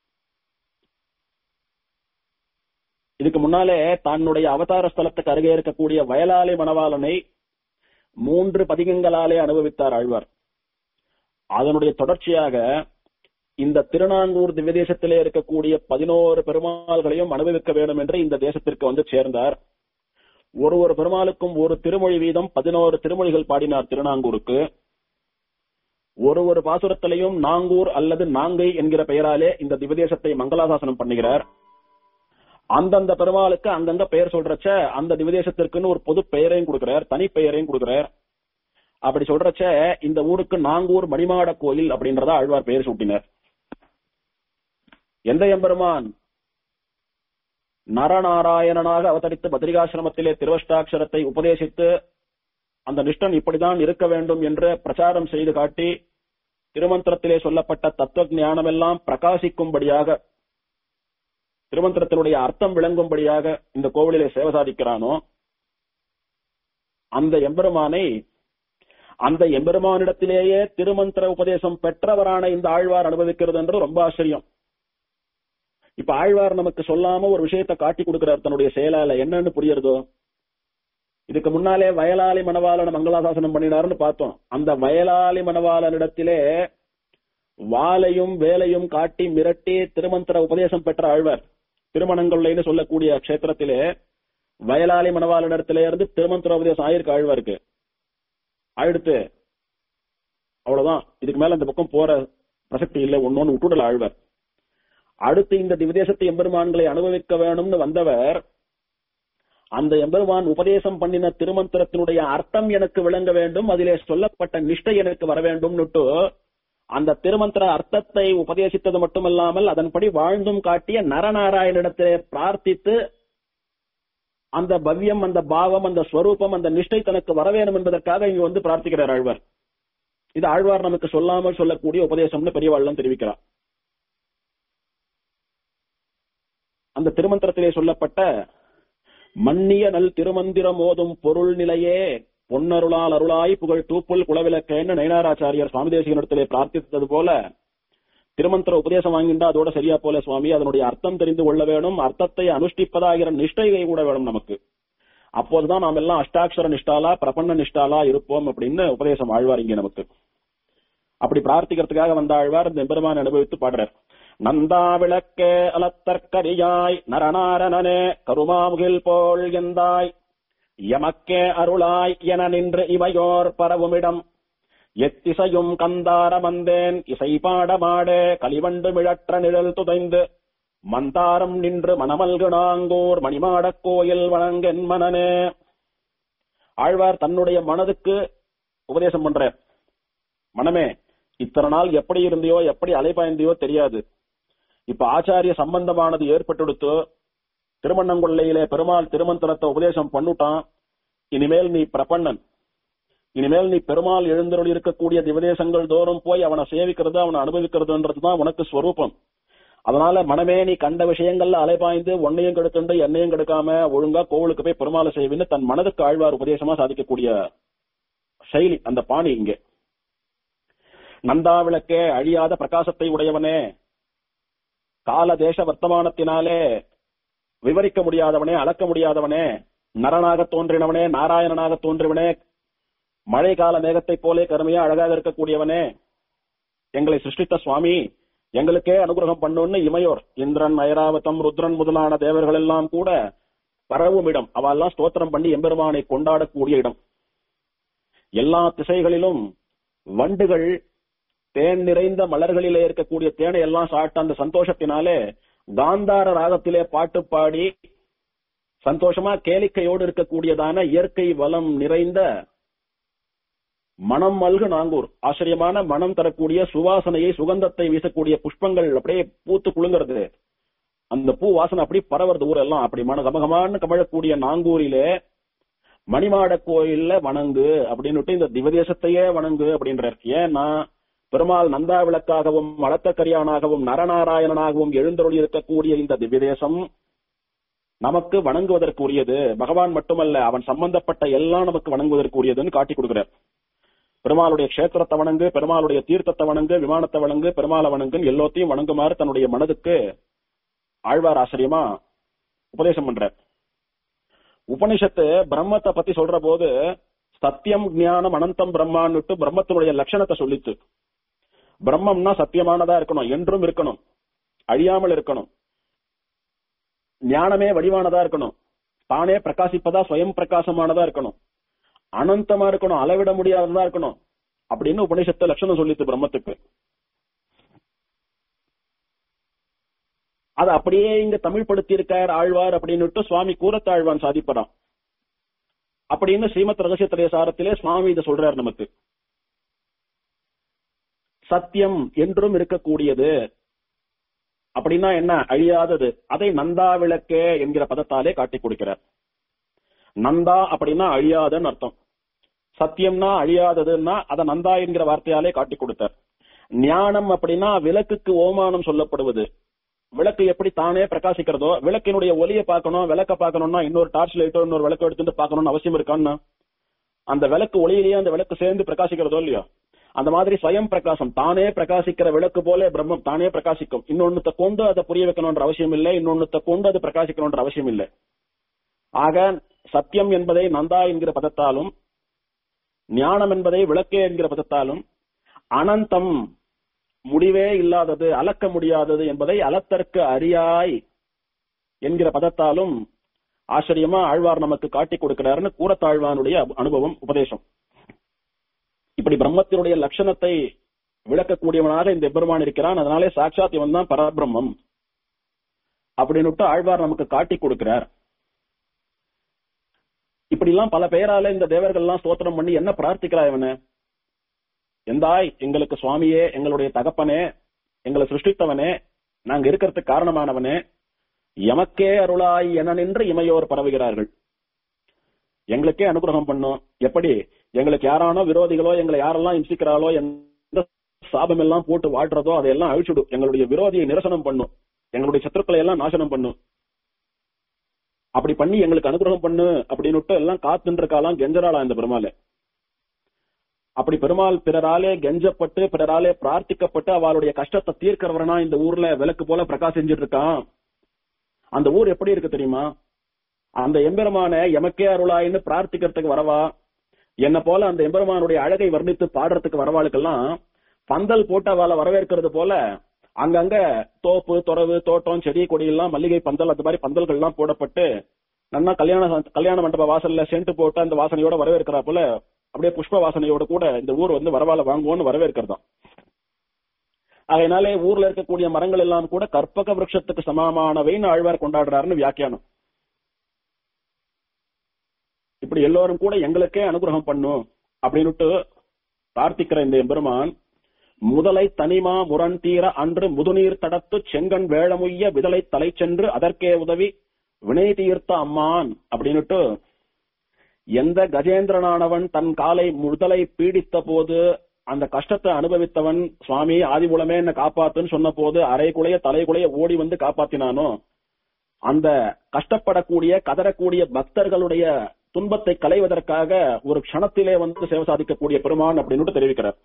இதுக்கு முன்னாலே தன்னுடைய அவதார ஸ்தலத்துக்கு அருகே இருக்கக்கூடிய வயலாலை மணவாளனை மூன்று பதிகங்களாலே அனுபவித்தார் ஆழ்வார் அதனுடைய தொடர்ச்சியாக இந்த திருநாங்கூர் திவ்யதேசத்திலே இருக்கக்கூடிய பதினோரு பெருமாள்களையும் அனுபவிக்க வேண்டும் என்று இந்த தேசத்திற்கு வந்து சேர்ந்தார் ஒரு ஒரு பெருமாளுக்கும் ஒரு திருமொழி வீதம் பதினோரு திருமொழிகள் பாடினார் திருநாங்கூருக்கு ஒரு ஒரு பாசுரத்திலையும் நாங்கூர் அல்லது நாங்கை என்கிற பெயராலே இந்த திவதேசத்தை மங்களாசாசனம் பண்ணுகிறார் அந்தந்த பெருமாளுக்கு அங்கங்க பெயர் சொல்றச்ச அந்த திவதேசத்திற்குன்னு ஒரு பொது பெயரையும் கொடுக்கிறார் தனி பெயரையும் கொடுக்கிறார் அப்படி சொல்றச்ச இந்த ஊருக்கு நாங்கூர் மணிமாட கோயில் அப்படின்றத ஆழ்வார் பெயர் சூட்டினார் எந்த எம்பெருமான் நரநாராயணனாக அவதரித்து பத்ரிகாசிரமத்திலே திருவஷ்டாட்சரத்தை உபதேசித்து அந்த நிஷ்டன் இப்படிதான் இருக்க வேண்டும் என்று பிரச்சாரம் செய்து காட்டி திருமந்திரத்திலே சொல்லப்பட்ட தத்துவ ஞானமெல்லாம் பிரகாசிக்கும்படியாக திருமந்திரத்தினுடைய அர்த்தம் விளங்கும்படியாக இந்த கோவிலிலே சேவை சாதிக்கிறானோ அந்த எம்பெருமானை அந்த எம்பெருமானிடத்திலேயே திருமந்திர உபதேசம் பெற்றவரான இந்த ஆழ்வார் அனுபவிக்கிறது என்று ரொம்ப ஆச்சரியம் இப்ப ஆழ்வார் நமக்கு சொல்லாம ஒரு விஷயத்தை காட்டி கொடுக்கிறார் தன்னுடைய செயலால என்னன்னு புரியுறதோ இதுக்கு முன்னாலே வயலாளி மணவாளன் மங்களாசாசனம் பண்ணினாருன்னு பார்த்தோம் அந்த வயலாளி மணவாளனிடத்திலே வாளையும் வேலையும் காட்டி மிரட்டி திருமந்திர உபதேசம் பெற்ற ஆழ்வார் திருமணங்கொள்ளைன்னு சொல்லக்கூடிய கஷேத்திரத்திலே வயலாளி மணவாளனிடத்திலே இருந்து திருமந்திர உபதேசம் ஆயிருக்கு ஆழ்வாருக்கு ஆயிடுத்து அவ்வளவுதான் இதுக்கு மேல இந்த பக்கம் போற பிரசக்தி இல்லை ஒன்னொன்னு விட்டுடல ஆழ்வார் அடுத்து இந்த திவதேசத்தை எம்பெருமான்களை அனுபவிக்க வேணும்னு வந்தவர் அந்த எம்பெருமான் உபதேசம் பண்ணின திருமந்திரத்தினுடைய அர்த்தம் எனக்கு விளங்க வேண்டும் அதிலே சொல்லப்பட்ட நிஷ்டை எனக்கு வர வேண்டும்னுட்டு அந்த திருமந்திர அர்த்தத்தை உபதேசித்தது மட்டுமல்லாமல் அதன்படி வாழ்ந்தும் காட்டிய நரநாராயணிடத்திலே பிரார்த்தித்து அந்த பவ்யம் அந்த பாவம் அந்த ஸ்வரூபம் அந்த நிஷ்டை தனக்கு வர வேணும் என்பதற்காக இங்க வந்து பிரார்த்திக்கிறார் ஆழ்வார் இது ஆழ்வார் நமக்கு சொல்லாமல் சொல்லக்கூடிய உபதேசம்னு பெரியவாள்லாம் தெரிவிக்கிறார் அந்த திருமந்திரத்திலே சொல்லப்பட்ட மன்னிய நல் திருமந்திரம் ஓதும் பொருள் நிலையே பொன்னருளால் அருளாய் புகழ் தூப்புல் குலவிளக்கேன்னு நயனாராச்சாரியர் சுவாமி தேசிகனிடத்திலே பிரார்த்தித்தது போல திருமந்திர உபதேசம் வாங்கிண்டா அதோட சரியா போல சுவாமி அதனுடைய அர்த்தம் தெரிந்து கொள்ள வேணும் அர்த்தத்தை அனுஷ்டிப்பதாகிற நிஷ்டையை கூட வேணும் நமக்கு அப்போதுதான் நாம் எல்லாம் அஷ்டாட்சர நிஷ்டாலா பிரபன்ன நிஷ்டாலா இருப்போம் அப்படின்னு உபதேசம் ஆழ்வார் இங்க நமக்கு அப்படி பிரார்த்திக்கிறதுக்காக வந்த ஆழ்வார் இந்த பெருமான் அனுபவித்து பாடுறார் நந்தா விளக்கே அலத்தற்கரியாய் நரநாரணனே கருமாமுகில் போல் எந்தாய் எமக்கே அருளாய் என நின்று இவையோர் பரவுமிடம் எத்திசையும் கந்தார வந்தேன் இசை பாடமாடே கலிவண்டு மிழற்ற நிழல் துதைந்து மந்தாரம் நின்று மணமல்கு நாங்கூர் மணிமாடக் கோயில் வணங்கென் மனனே ஆழ்வார் தன்னுடைய மனதுக்கு உபதேசம் பண்ற மனமே இத்தனை நாள் எப்படி இருந்தியோ எப்படி அலைபாய்ந்தியோ தெரியாது இப்ப ஆச்சாரிய சம்பந்தமானது ஏற்பட்டுடுத்து திருமண்ணங்கொள்ளையிலே பெருமாள் திருமந்திரத்தை உபதேசம் பண்ணுட்டான் இனிமேல் நீ பிரபன்னன் இனிமேல் நீ பெருமாள் எழுந்தருள் இருக்கக்கூடிய திவதேசங்கள் தோறும் போய் அவனை சேவிக்கிறது அவனை அனுபவிக்கிறதுன்றதுதான் உனக்கு ஸ்வரூபம் அதனால மனமே நீ கண்ட விஷயங்கள்ல அலைபாய்ந்து உன்னையும் கெடுத்துண்டு என்னையும் கெடுக்காம ஒழுங்கா கோவிலுக்கு போய் பெருமாளை செய்வின்னு தன் மனதுக்கு ஆழ்வார் உபதேசமா சாதிக்கக்கூடிய செயலி அந்த பாணி இங்கே நந்தா விளக்கே அழியாத பிரகாசத்தை உடையவனே கால தேச வர்த்தமானத்தினாலே விவரிக்க முடியாதவனே அளக்க முடியாதவனே நரனாக தோன்றினவனே நாராயணனாக தோன்றியவனே மழை கால மேகத்தைப் போலே கருமையா அழகாக இருக்கக்கூடியவனே எங்களை சிருஷ்டித்த சுவாமி எங்களுக்கே அனுகிரகம் பண்ணுன்னு இமையோர் இந்திரன் ஐராவதம் ருத்ரன் முதலான தேவர்கள் எல்லாம் கூட பரவும் இடம் அவெல்லாம் ஸ்தோத்திரம் பண்ணி எம்பெருமானை கொண்டாடக்கூடிய இடம் எல்லா திசைகளிலும் வண்டுகள் தேன் நிறைந்த மலர்களிலே இருக்கக்கூடிய தேனை எல்லாம் சாப்பிட்ட அந்த சந்தோஷத்தினாலே காந்தார ராகத்திலே பாட்டு பாடி சந்தோஷமா கேளிக்கையோடு இருக்கக்கூடியதான இயற்கை வளம் நிறைந்த மனம் மல்கு நாங்கூர் ஆச்சரியமான மனம் தரக்கூடிய சுவாசனையை சுகந்தத்தை வீசக்கூடிய புஷ்பங்கள் அப்படியே பூத்து குலுங்கிறது அந்த பூ வாசனை அப்படி பரவுறது ஊரெல்லாம் அப்படி மன கமகமான்னு கமழக்கூடிய நாங்கூரிலே மணிமாட கோயில்ல வணங்கு அப்படின்னுட்டு இந்த திவதேசத்தையே வணங்கு அப்படின்றார் ஏன்னா பெருமாள் நந்தா விளக்காகவும் வளத்தக்கரியானாகவும் நரநாராயணனாகவும் எழுந்தருளி இருக்கக்கூடிய இந்த திவ்யதேசம் நமக்கு வணங்குவதற்குரியது பகவான் மட்டுமல்ல அவன் சம்பந்தப்பட்ட எல்லாம் நமக்கு வணங்குவதற்குரியதுன்னு காட்டி கொடுக்கிறார் பெருமாளுடைய கஷேத்திரத்தை வணங்கு பெருமாளுடைய தீர்த்தத்தை வணங்கு விமானத்தை வணங்கு பெருமாளை வணங்குன்னு எல்லாத்தையும் வணங்குமாறு தன்னுடைய மனதுக்கு ஆழ்வார் ஆச்சரியமா உபதேசம் பண்ற உபனிஷத்து பிரம்மத்தை பத்தி சொல்ற போது சத்தியம் ஞானம் அனந்தம் பிரம்மான்னுட்டு பிரம்மத்தினுடைய லட்சணத்தை சொல்லித்து பிரம்மம்னா சத்தியமானதா இருக்கணும் என்றும் இருக்கணும் அழியாமல் இருக்கணும் ஞானமே வடிவானதா இருக்கணும் தானே பிரகாசிப்பதா சுயம் பிரகாசமானதா இருக்கணும் அனந்தமா இருக்கணும் அளவிட முடியாததா இருக்கணும் அப்படின்னு உபனிஷத்து லட்சணம் சொல்லித்து பிரம்மத்துக்கு அது அப்படியே இங்க தமிழ் படுத்தி இருக்கார் ஆழ்வார் அப்படின்னுட்டு சுவாமி கூரத்தாழ்வான் சாதிப்படாம் அப்படின்னு ஸ்ரீமத் ரகசியத்திரைய சாரத்திலே சுவாமி இதை சொல்றார் நமக்கு சத்தியம் என்றும் இருக்கக்கூடியது அப்படின்னா என்ன அழியாதது அதை நந்தா விளக்கே என்கிற பதத்தாலே காட்டி கொடுக்கிறார் நந்தா அப்படின்னா அழியாதன்னு அர்த்தம் சத்தியம்னா அழியாததுன்னா அதை நந்தா என்கிற வார்த்தையாலே காட்டி கொடுத்தார் ஞானம் அப்படின்னா விளக்குக்கு ஓமானம் சொல்லப்படுவது விளக்கு எப்படி தானே பிரகாசிக்கிறதோ விளக்கினுடைய ஒளியை பார்க்கணும் விளக்க பார்க்கணும்னா இன்னொரு டார்ச் லைட்டோ இன்னொரு விளக்கு எடுத்துட்டு பார்க்கணும்னு அவசியம் இருக்கான்னு அந்த விளக்கு ஒளியிலேயே அந்த விளக்கு சேர்ந்து பிரகாசிக்கிறதோ இல்லையோ அந்த மாதிரி ஸ்வயம் பிரகாசம் தானே பிரகாசிக்கிற விளக்கு போல பிரம்மம் தானே பிரகாசிக்கும் இன்னொன்னுத்த கொண்டு அதை புரிய வைக்கணும்ன்ற அவசியம் இல்லை இன்னொன்னுத்த கொண்டு அது பிரகாசிக்கணும்ன்ற அவசியம் இல்லை ஆக சத்தியம் என்பதை நந்தா என்கிற பதத்தாலும் ஞானம் என்பதை விளக்கே என்கிற பதத்தாலும் அனந்தம் முடிவே இல்லாதது அளக்க முடியாதது என்பதை அளத்தற்கு அறியாய் என்கிற பதத்தாலும் ஆச்சரியமா ஆழ்வார் நமக்கு காட்டி கொடுக்கிறாருன்னு கூறத்தாழ்வானுடைய அனுபவம் உபதேசம் இப்படி பிரம்மத்தினுடைய லட்சணத்தை விளக்கக்கூடியவனாக இந்த பெருமான் இருக்கிறான் அதனாலே சாட்சாத் இவன் தான் பரபிரம்மம் அப்படின்னுட்டு ஆழ்வார் நமக்கு காட்டி கொடுக்கிறார் இப்படி எல்லாம் பல பெயரால இந்த தேவர்கள் எல்லாம் ஸ்தோத்திரம் பண்ணி என்ன பிரார்த்திக்கிறா இவனை எந்தாய் எங்களுக்கு சுவாமியே எங்களுடைய தகப்பனே எங்களை சிருஷ்டித்தவனே நாங்க இருக்கிறதுக்கு காரணமானவனே எமக்கே அருளாய் என நின்று இமையோர் பரவுகிறார்கள் எங்களுக்கே அனுகிரகம் பண்ணும் எப்படி எங்களுக்கு யாரானோ விரோதிகளோ எங்களை யாரெல்லாம் இம்சிக்கிறாளோ எந்த சாபம் எல்லாம் போட்டு வாழ்றதோ அதையெல்லாம் அழிச்சுடும் எங்களுடைய விரோதியை நிரசனம் பண்ணும் எங்களுடைய சத்துருக்களை எல்லாம் நாசனம் பண்ணும் அப்படி பண்ணி எங்களுக்கு அனுகிரகம் பண்ணு அப்படின்னு எல்லாம் காத்துட்டு இருக்காலாம் கெஞ்சராளா இந்த பெருமாளை அப்படி பெருமாள் பிறராலே கெஞ்சப்பட்டு பிறராலே பிரார்த்திக்கப்பட்டு அவளுடைய கஷ்டத்தை தீர்க்கிறவரனா இந்த ஊர்ல விளக்கு போல பிரகாசிஞ்சிட்டு இருக்கான் அந்த ஊர் எப்படி இருக்கு தெரியுமா அந்த எம்பெருமான எமக்கே அருளாயின்னு பிரார்த்திக்கிறதுக்கு வரவா என்ன போல அந்த எம்பெருமானுடைய அழகை வர்ணித்து பாடுறதுக்கு வரவாளுக்கெல்லாம் பந்தல் போட்டு அவளை வரவேற்கிறது போல அங்கங்க தோப்பு துறவு தோட்டம் செடி கொடி எல்லாம் மல்லிகை பந்தல் அந்த மாதிரி பந்தல்கள் எல்லாம் போடப்பட்டு நல்லா கல்யாண கல்யாண மண்டப வாசல்ல சென்ட் போட்டு அந்த வாசனையோட வரவேற்கிறா போல அப்படியே புஷ்ப வாசனையோட கூட இந்த ஊர் வந்து வரவால வாங்குவோம்னு வரவேற்கிறதாம் அதனாலே ஊர்ல இருக்கக்கூடிய மரங்கள் எல்லாம் கூட கற்பக விருட்சத்துக்கு சமமானவைன்னு ஆழ்வார் கொண்டாடுறாருன்னு வியாக்கியானம் இப்படி எல்லோரும் கூட எங்களுக்கே அனுகிரகம் பண்ணும் அப்படின்னுட்டு பிரார்த்திக்கிற இந்த எம்பெருமான் முதலை தனிமா முரண் தீர அன்று முதுநீர் தடத்து செங்கன் வேழமுய்ய விதலை தலை சென்று அதற்கே உதவி வினை தீர்த்த அம்மான் அப்படின்னுட்டு எந்த கஜேந்திரனானவன் தன் காலை முதலை பீடித்த போது அந்த கஷ்டத்தை அனுபவித்தவன் சுவாமி ஆதிமூலமே என்ன காப்பாத்துன்னு சொன்ன போது அரை குலைய தலை குலைய ஓடி வந்து காப்பாத்தினானோ அந்த கஷ்டப்படக்கூடிய கதறக்கூடிய பக்தர்களுடைய துன்பத்தை களைவதற்காக ஒரு க்ஷணத்திலே வந்து சேவை சாதிக்கக்கூடிய பெருமான் அப்படின்னு தெரிவிக்கிறார்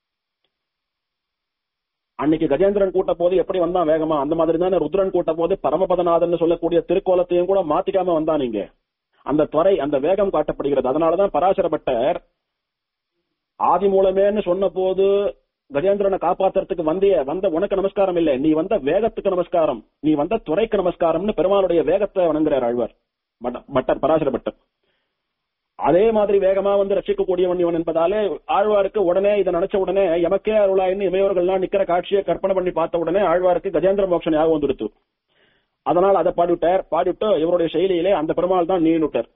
அன்னைக்கு கஜேந்திரன் கூட்ட போது எப்படி வந்தான் வேகமா அந்த மாதிரி தானே ருத்ரன் கூட்ட போது பரமபதநாதன் சொல்லக்கூடிய திருக்கோலத்தையும் கூட மாத்திக்காம வந்தான் நீங்க அந்த துறை அந்த வேகம் காட்டப்படுகிறது அதனாலதான் பராசரப்பட்டர் ஆதி மூலமேன்னு சொன்ன போது கஜேந்திரனை காப்பாத்துறதுக்கு வந்திய வந்த உனக்கு நமஸ்காரம் இல்ல நீ வந்த வேகத்துக்கு நமஸ்காரம் நீ வந்த துறைக்கு நமஸ்காரம்னு பெருமாளுடைய வேகத்தை வணங்குறார் ஆழ்வார் பட்டர் பராசர பட்டர் அதே மாதிரி வேகமா வந்து ரட்சிக்கக்கூடியவன் இவன் என்பதாலே ஆழ்வாருக்கு உடனே இதை நினைச்ச உடனே எமக்கே அருளாயின்னு இமையவர்கள்லாம் நிக்கிற காட்சியை கற்பனை பண்ணி பார்த்த உடனே ஆழ்வாருக்கு கஜேந்திர மோட்சம் ஞாபகம் வந்துடுத்து அதனால் அதை பாடிவிட்டார் பாடிவிட்டு இவருடைய செயலியிலே அந்த பெருமாள் தான் நீனுட்டார்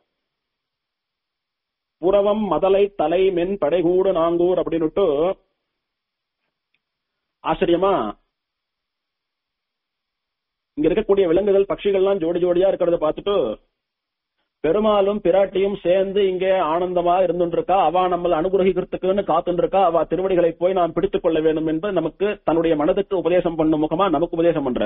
புறவம் மதலை தலை மென் படைகூடு நாங்கூர் அப்படின்னுட்டு ஆச்சரியமா இங்க இருக்கக்கூடிய விலங்குகள் பட்சிகள்லாம் ஜோடி ஜோடியா இருக்கிறத பார்த்துட்டு பெருமாளும் பிராட்டியும் சேர்ந்து இங்கே ஆனந்தமா இருந்துருக்கா அவ நம்மள அனுகிரகிக்கிறதுக்குன்னு காத்துருக்கா அவ திருவடிகளை போய் நாம் பிடித்துக் கொள்ள வேண்டும் என்று நமக்கு தன்னுடைய மனதுக்கு உபதேசம் பண்ணும் முகமா நமக்கு உபதேசம் பண்ற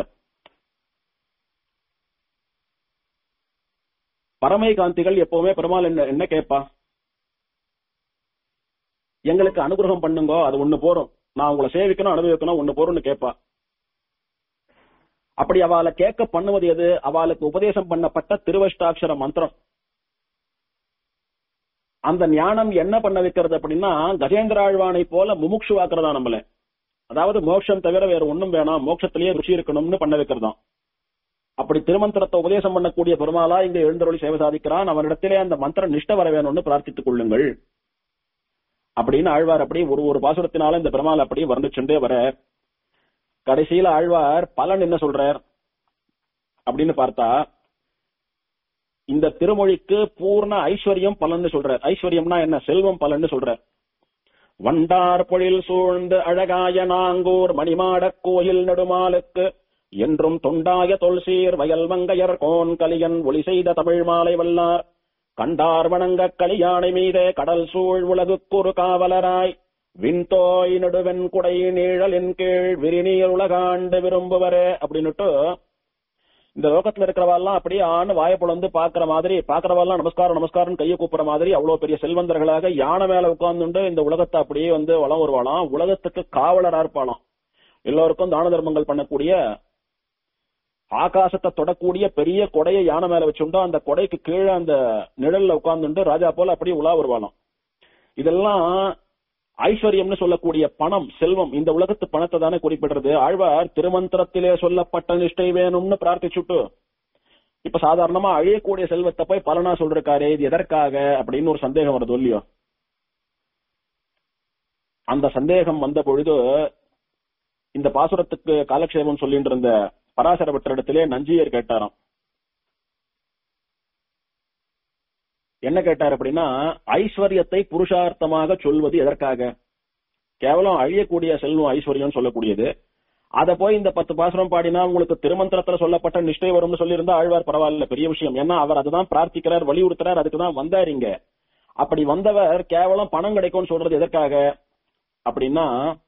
பரமை காந்திகள் எப்பவுமே பெருமாள் என்ன என்ன கேட்பா எங்களுக்கு அனுகிரகம் பண்ணுங்கோ அது ஒண்ணு போறோம் நான் உங்களை சேவிக்கணும் அனுபவிக்கணும் ஒண்ணு போறோம்னு கேட்பா அப்படி அவளை கேட்க பண்ணுவது எது அவளுக்கு உபதேசம் பண்ணப்பட்ட திருவஷ்டாட்சர மந்திரம் அந்த ஞானம் என்ன பண்ண வைக்கிறது அப்படின்னா கஜேந்திர ஆழ்வானை போல முமுட்சுவாக்குறதா நம்மள அதாவது மோட்சம் தவிர வேற ஒண்ணும் வேணாம் மோட்சத்திலேயே ருச்சி இருக்கணும்னு பண்ண வைக்கிறதாம் அப்படி திருமந்திரத்தை உபதேசம் பண்ணக்கூடிய பெருமாளா இங்க எழுந்தருளி சேவை சாதிக்கிறான் அவனிடத்திலே அந்த மந்திர நிஷ்ட வர வேணும்னு பிரார்த்தித்துக் கொள்ளுங்கள் அப்படின்னு ஆழ்வார் அப்படி ஒரு ஒரு பாசுரத்தினால இந்த பெருமாள் அப்படி வர்ணிச்சுட்டே வர கடைசியில ஆழ்வார் பலன் என்ன சொல்றார் அப்படின்னு பார்த்தா இந்த திருமொழிக்கு பூர்ண ஐஸ்வர்யம் பலன்னு சொல்றார் ஐஸ்வர்யம்னா என்ன செல்வம் பலன்னு சொல்றார் வண்டார் பொழில் சூழ்ந்து அழகாய நாங்கூர் மணிமாடக் கோயில் நெடுமாலுக்கு என்றும் தொண்டாய தொல்சீர் வயல் மங்கையர் கோன் கலியன் ஒளி செய்த தமிழ் மாலை வல்லார் கண்டார் வணங்க கலியானை மீதே கடல் சூழ் உலகுக்குறு காவலராய் விண்தோய் நடுவெண் குடை நீழலின் கீழ் விரிநீர் உலகாண்டு விரும்புவரே அப்படின்னுட்டு இந்த லோகத்துல இருக்கிறவாள்லாம் அப்படியே ஆண் வாய புலந்து பாக்குற மாதிரி பாக்குறவாள்லாம் நமஸ்காரம் நமஸ்காரம் கையை கூப்புற மாதிரி அவ்வளவு பெரிய செல்வந்தர்களாக யானை மேல உட்கார்ந்துட்டு இந்த உலகத்தை அப்படியே வந்து வளம் வருவாளாம் உலகத்துக்கு காவலரா இருப்பாளாம் எல்லோருக்கும் தான தர்மங்கள் பண்ணக்கூடிய ஆகாசத்தை தொடக்கூடிய பெரிய கொடையை யானை மேல வச்சுட்டோம் அந்த கொடைக்கு கீழே அந்த நிழல்ல உட்கார்ந்துட்டு ராஜா போல அப்படியே உலா வருவாளாம் இதெல்லாம் ஐஸ்வர்யம்னு சொல்லக்கூடிய பணம் செல்வம் இந்த உலகத்து பணத்தை தானே குறிப்பிடுறது ஆழ்வார் திருமந்திரத்திலே சொல்லப்பட்ட நிஷ்டை வேணும்னு பிரார்த்திச்சுட்டு இப்ப சாதாரணமா அழியக்கூடிய செல்வத்தை போய் பலனா சொல்றாரு இது எதற்காக அப்படின்னு ஒரு சந்தேகம் வருது இல்லையோ அந்த சந்தேகம் வந்த பொழுது இந்த பாசுரத்துக்கு காலக்ஷேபம் சொல்லிட்டு இருந்த பராசர பட்டரிடத்திலே நஞ்சியர் கேட்டாராம் என்ன கேட்டார் அப்படின்னா ஐஸ்வர்யத்தை புருஷார்த்தமாக சொல்வது எதற்காக கேவலம் அழியக்கூடிய செல்வம் ஐஸ்வர்யம் சொல்லக்கூடியது அத போய் இந்த பத்து பாசுரம் பாடினா உங்களுக்கு திருமந்திரத்துல சொல்லப்பட்ட நிஷ்டை வரும்னு சொல்லியிருந்தா ஆழ்வார் பரவாயில்ல பெரிய விஷயம் ஏன்னா அவர் அதுதான் பிரார்த்திக்கிறார் வலியுறுத்துறார் அதுக்கு தான் வந்தார் இங்க அப்படி வந்தவர் கேவலம் பணம் கிடைக்கும்னு சொல்றது எதற்காக அப்படின்னா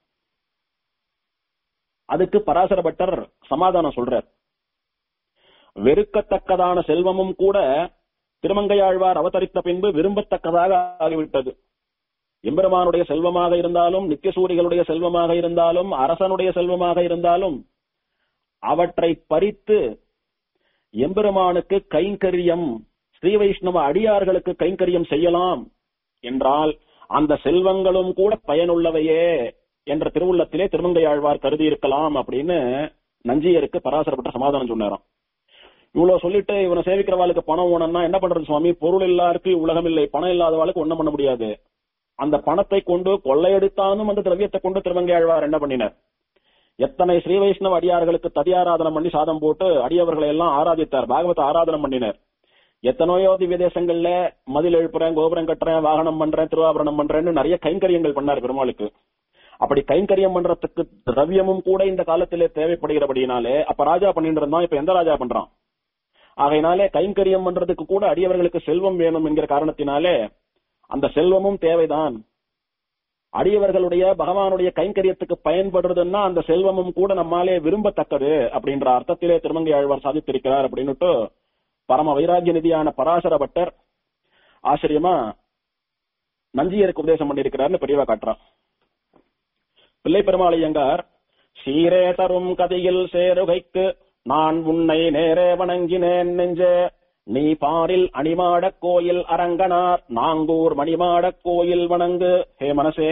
அதுக்கு பராசர பட்டர் சமாதானம் சொல்றார் வெறுக்கத்தக்கதான செல்வமும் கூட திருமங்கையாழ்வார் அவதரித்த பின்பு விரும்பத்தக்கதாக ஆகிவிட்டது எம்பெருமானுடைய செல்வமாக இருந்தாலும் நித்தியசூரிகளுடைய செல்வமாக இருந்தாலும் அரசனுடைய செல்வமாக இருந்தாலும் அவற்றை பறித்து எம்பெருமானுக்கு கைங்கரியம் ஸ்ரீ வைஷ்ணவ அடியார்களுக்கு கைங்கரியம் செய்யலாம் என்றால் அந்த செல்வங்களும் கூட பயனுள்ளவையே என்ற திருவுள்ளத்திலே திருமங்கையாழ்வார் கருதி இருக்கலாம் அப்படின்னு நஞ்சியருக்கு பராசரப்பட்ட சமாதானம் சொன்னாராம் இவ்வளவு சொல்லிட்டு இவனை சேவிக்கிறவாளுக்கு பணம் வேணும்னா என்ன பண்றது சுவாமி பொருள் இல்லாருக்கு உலகம் இல்லை பணம் இல்லாதவாளுக்கு ஒண்ணும் பண்ண முடியாது அந்த பணத்தை கொண்டு கொள்ளையடித்தானும் அந்த திரவியத்தை கொண்டு திருமங்கையாழ்வார் என்ன பண்ணினார் எத்தனை ஸ்ரீ வைஷ்ணவ அடியார்களுக்கு ததியாராதனம் பண்ணி சாதம் போட்டு அடியவர்களை எல்லாம் ஆராதித்தார் பாகவத ஆராதனம் பண்ணினார் எத்தனையோ திவ்ய தேசங்கள்ல மதில் எழுப்புறேன் கோபுரம் கட்டுறேன் வாகனம் பண்றேன் திருவாபரணம் பண்றேன்னு நிறைய கைங்கரியங்கள் பண்ணார் பெருமாளுக்கு அப்படி கைங்கரியம் பண்றதுக்கு திரவியமும் கூட இந்த காலத்திலே தேவைப்படுகிறபடினாலே அப்ப ராஜா பண்ணிட்டு இருந்தான் இப்ப எந்த ராஜா பண்றான் ஆகையினாலே கைங்கரியம் பண்றதுக்கு கூட அடியவர்களுக்கு செல்வம் வேணும் என்கிற காரணத்தினாலே அந்த செல்வமும் தேவைதான் அடியவர்களுடைய பகவானுடைய கைங்கரியத்துக்கு பயன்படுறதுன்னா அந்த செல்வமும் கூட நம்மாலே விரும்பத்தக்கது அப்படின்ற அர்த்தத்திலே திருமங்கை ஆழ்வார் சாதித்திருக்கிறார் அப்படின்னுட்டு பரம வைராகிய நிதியான பராசர பட்டர் ஆச்சரியமா நஞ்சியருக்கு உபதேசம் பண்ணியிருக்கிறார்னு பெரியவா காட்டுறான் பிள்ளை பெருமாளையங்கார் சீரே தரும் கதையில் சேருகைக்கு நான் உன்னை நேரே வணங்கினேன் நெஞ்சே நீ பாரில் அணிமாடக் கோயில் அரங்கனார் நாங்கூர் மணிமாடக் கோயில் வணங்கு ஹே மனசே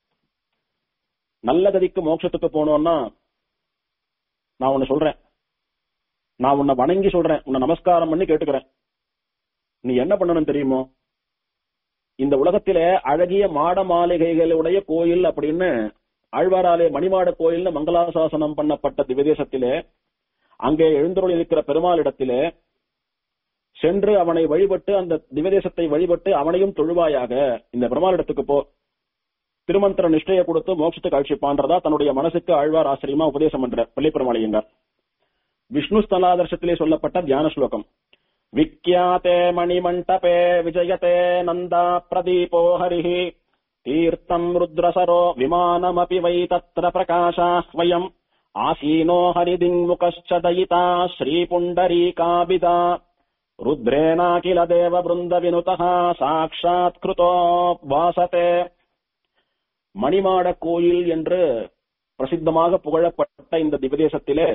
நல்ல கதிக்கு மோட்சத்துக்கு போனோம்னா நான் உன்னை சொல்றேன் நான் உன்னை வணங்கி சொல்றேன் உன்னை நமஸ்காரம் பண்ணி கேட்டுக்கிறேன் நீ என்ன பண்ணணும் தெரியுமோ இந்த உலகத்திலே அழகிய மாட மாளிகைகளுடைய கோயில் அப்படின்னு ஆழ்வாராலே மணிமாட கோயில்னு மங்களாசாசனம் பண்ணப்பட்ட திவதேசத்திலே அங்கே எழுந்தருள் இருக்கிற பெருமாளிடத்திலே சென்று அவனை வழிபட்டு அந்த திவதேசத்தை வழிபட்டு அவனையும் தொழுவாயாக இந்த பெருமாளிடத்துக்கு போ திருமந்திர நிஷ்டையை கொடுத்து மோட்சத்துக்கு அழிச்சிப்பான்றதா தன்னுடைய மனசுக்கு ஆழ்வார் ஆசிரியமா உபதேசம் பண்ற பள்ளி பெருமாளையங்கார் விஷ்ணு ஸ்தலாதர்ஷத்திலே சொல்லப்பட்ட தியான ஸ்லோகம் விக்யாத்தே மணிமண்டபே விஜயதே நந்தா பிரதீபோ ஹரிஹி தீர்த்தம் ருத்ரசரோ விமானமபி வை தத்ர பிரகாசாஹ்வயம் ஆசீனோ ஹரிதிங்முகश्च दयिता श्रीपुण्डरीकाबिदा रुद्रेणाखिल देववृन्दविनुतः சாட்சாத் கிருதோ வாசதே மணிமாட கோயில் என்று பிரசித்தமாக புகழப்பட்ட இந்த திவதேசத்திலே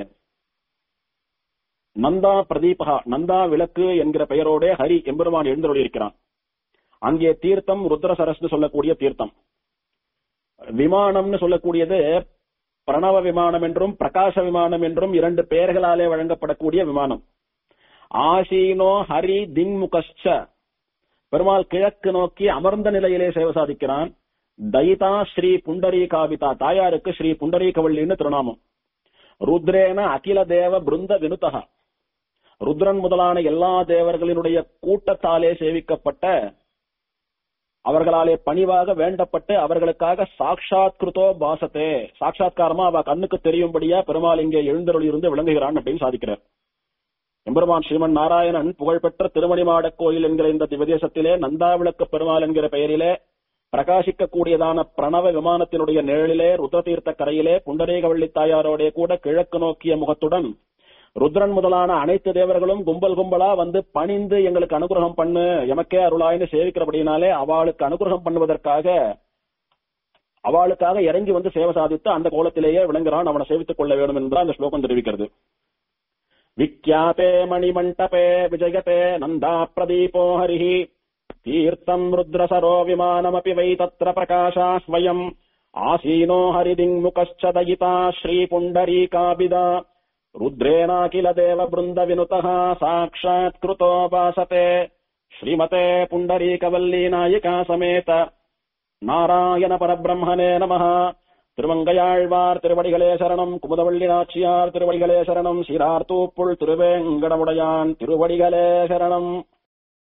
நந்தா பிரதீபகா நந்தா விளக்கு என்கிற பெயரோட ஹரி எம்பெருமான் எழுந்தருளியிருக்கிறான் அங்கே தீர்த்தம் ருத்ரசரஸ்னு சொல்லக்கூடிய தீர்த்தம் விமானம்னு சொல்லக்கூடியது பிரணவ விமானம் என்றும் பிரகாச விமானம் என்றும் இரண்டு பெயர்களாலே வழங்கப்படக்கூடிய விமானம் ஆசீனோ ஹரி திங்முகஷ்ச பெருமாள் கிழக்கு நோக்கி அமர்ந்த நிலையிலே சேவை சாதிக்கிறான் தைதா ஸ்ரீ புண்டரீ காபிதா தாயாருக்கு ஸ்ரீ புண்டரீகவல்லின்னு திருநாமம் ருத்ரேன அகில தேவ பிருந்த வினுதகா ருத்ரன் முதலான எல்லா தேவர்களினுடைய கூட்டத்தாலே சேவிக்கப்பட்ட அவர்களாலே பணிவாக வேண்டப்பட்டு அவர்களுக்காக சாட்சாத் கிருதோ பாசத்தே சாட்சாத்காரமா அவ கண்ணுக்கு தெரியும்படியா பெருமாள் இங்கே எழுந்தருள் இருந்து விளங்குகிறான் அப்படின்னு சாதிக்கிறார் எம்பெருமான் ஸ்ரீமன் நாராயணன் புகழ்பெற்ற திருமணிமாடக் கோயில் என்கிற இந்த திவதேசத்திலே நந்தாவிளக்கு பெருமாள் என்கிற பெயரிலே பிரகாசிக்க கூடியதான பிரணவ விமானத்தினுடைய நிழலிலே ருத்ரதீர்த்த கரையிலே புண்டரீகவள்ளி தாயாரோடே கூட கிழக்கு நோக்கிய முகத்துடன் ருத்ரன் முதலான அனைத்து தேவர்களும் கும்பல் கும்பலா வந்து பணிந்து எங்களுக்கு அனுகிரகம் பண்ணு எமக்கே அருளாயின்னு சேவிக்கிறபடினாலே அவளுக்கு அனுகிரகம் பண்ணுவதற்காக அவளுக்காக இறங்கி வந்து சேவை சாதித்து அந்த கோலத்திலேயே விளங்குறான் அவனை சேவித்துக் கொள்ள வேண்டும் என்று அந்த ஸ்லோகம் தெரிவிக்கிறது விக்யாதே மணிமண்டபே விஜயதே நந்தா பிரதீபோ ஹரிஹி தீர்த்தம் ருத்ரசரோ விமானமபி வை தத்ர பிரகாஷா ஸ்வயம் ஆசீனோ ஹரிதிங்முகश्च दयिता श्रीपुण्डरीकाबिदा रुद्रेणाखिल देववृन्दविनुतः साक्षात् कृतोपासते श्रीमते पुण्डरीकवल्ली नायिका समेत நாராயண பரபிரம்மனே நமः திருமங்கையாழ்வார் திருவடிகளே சரணம் குமுதவள்ளி நாச்சியார் திருவடிகளே சரணம் சிரார்த்தூப்புள் திருவேங்கடமுடையான் திருவடிகளே சரணம்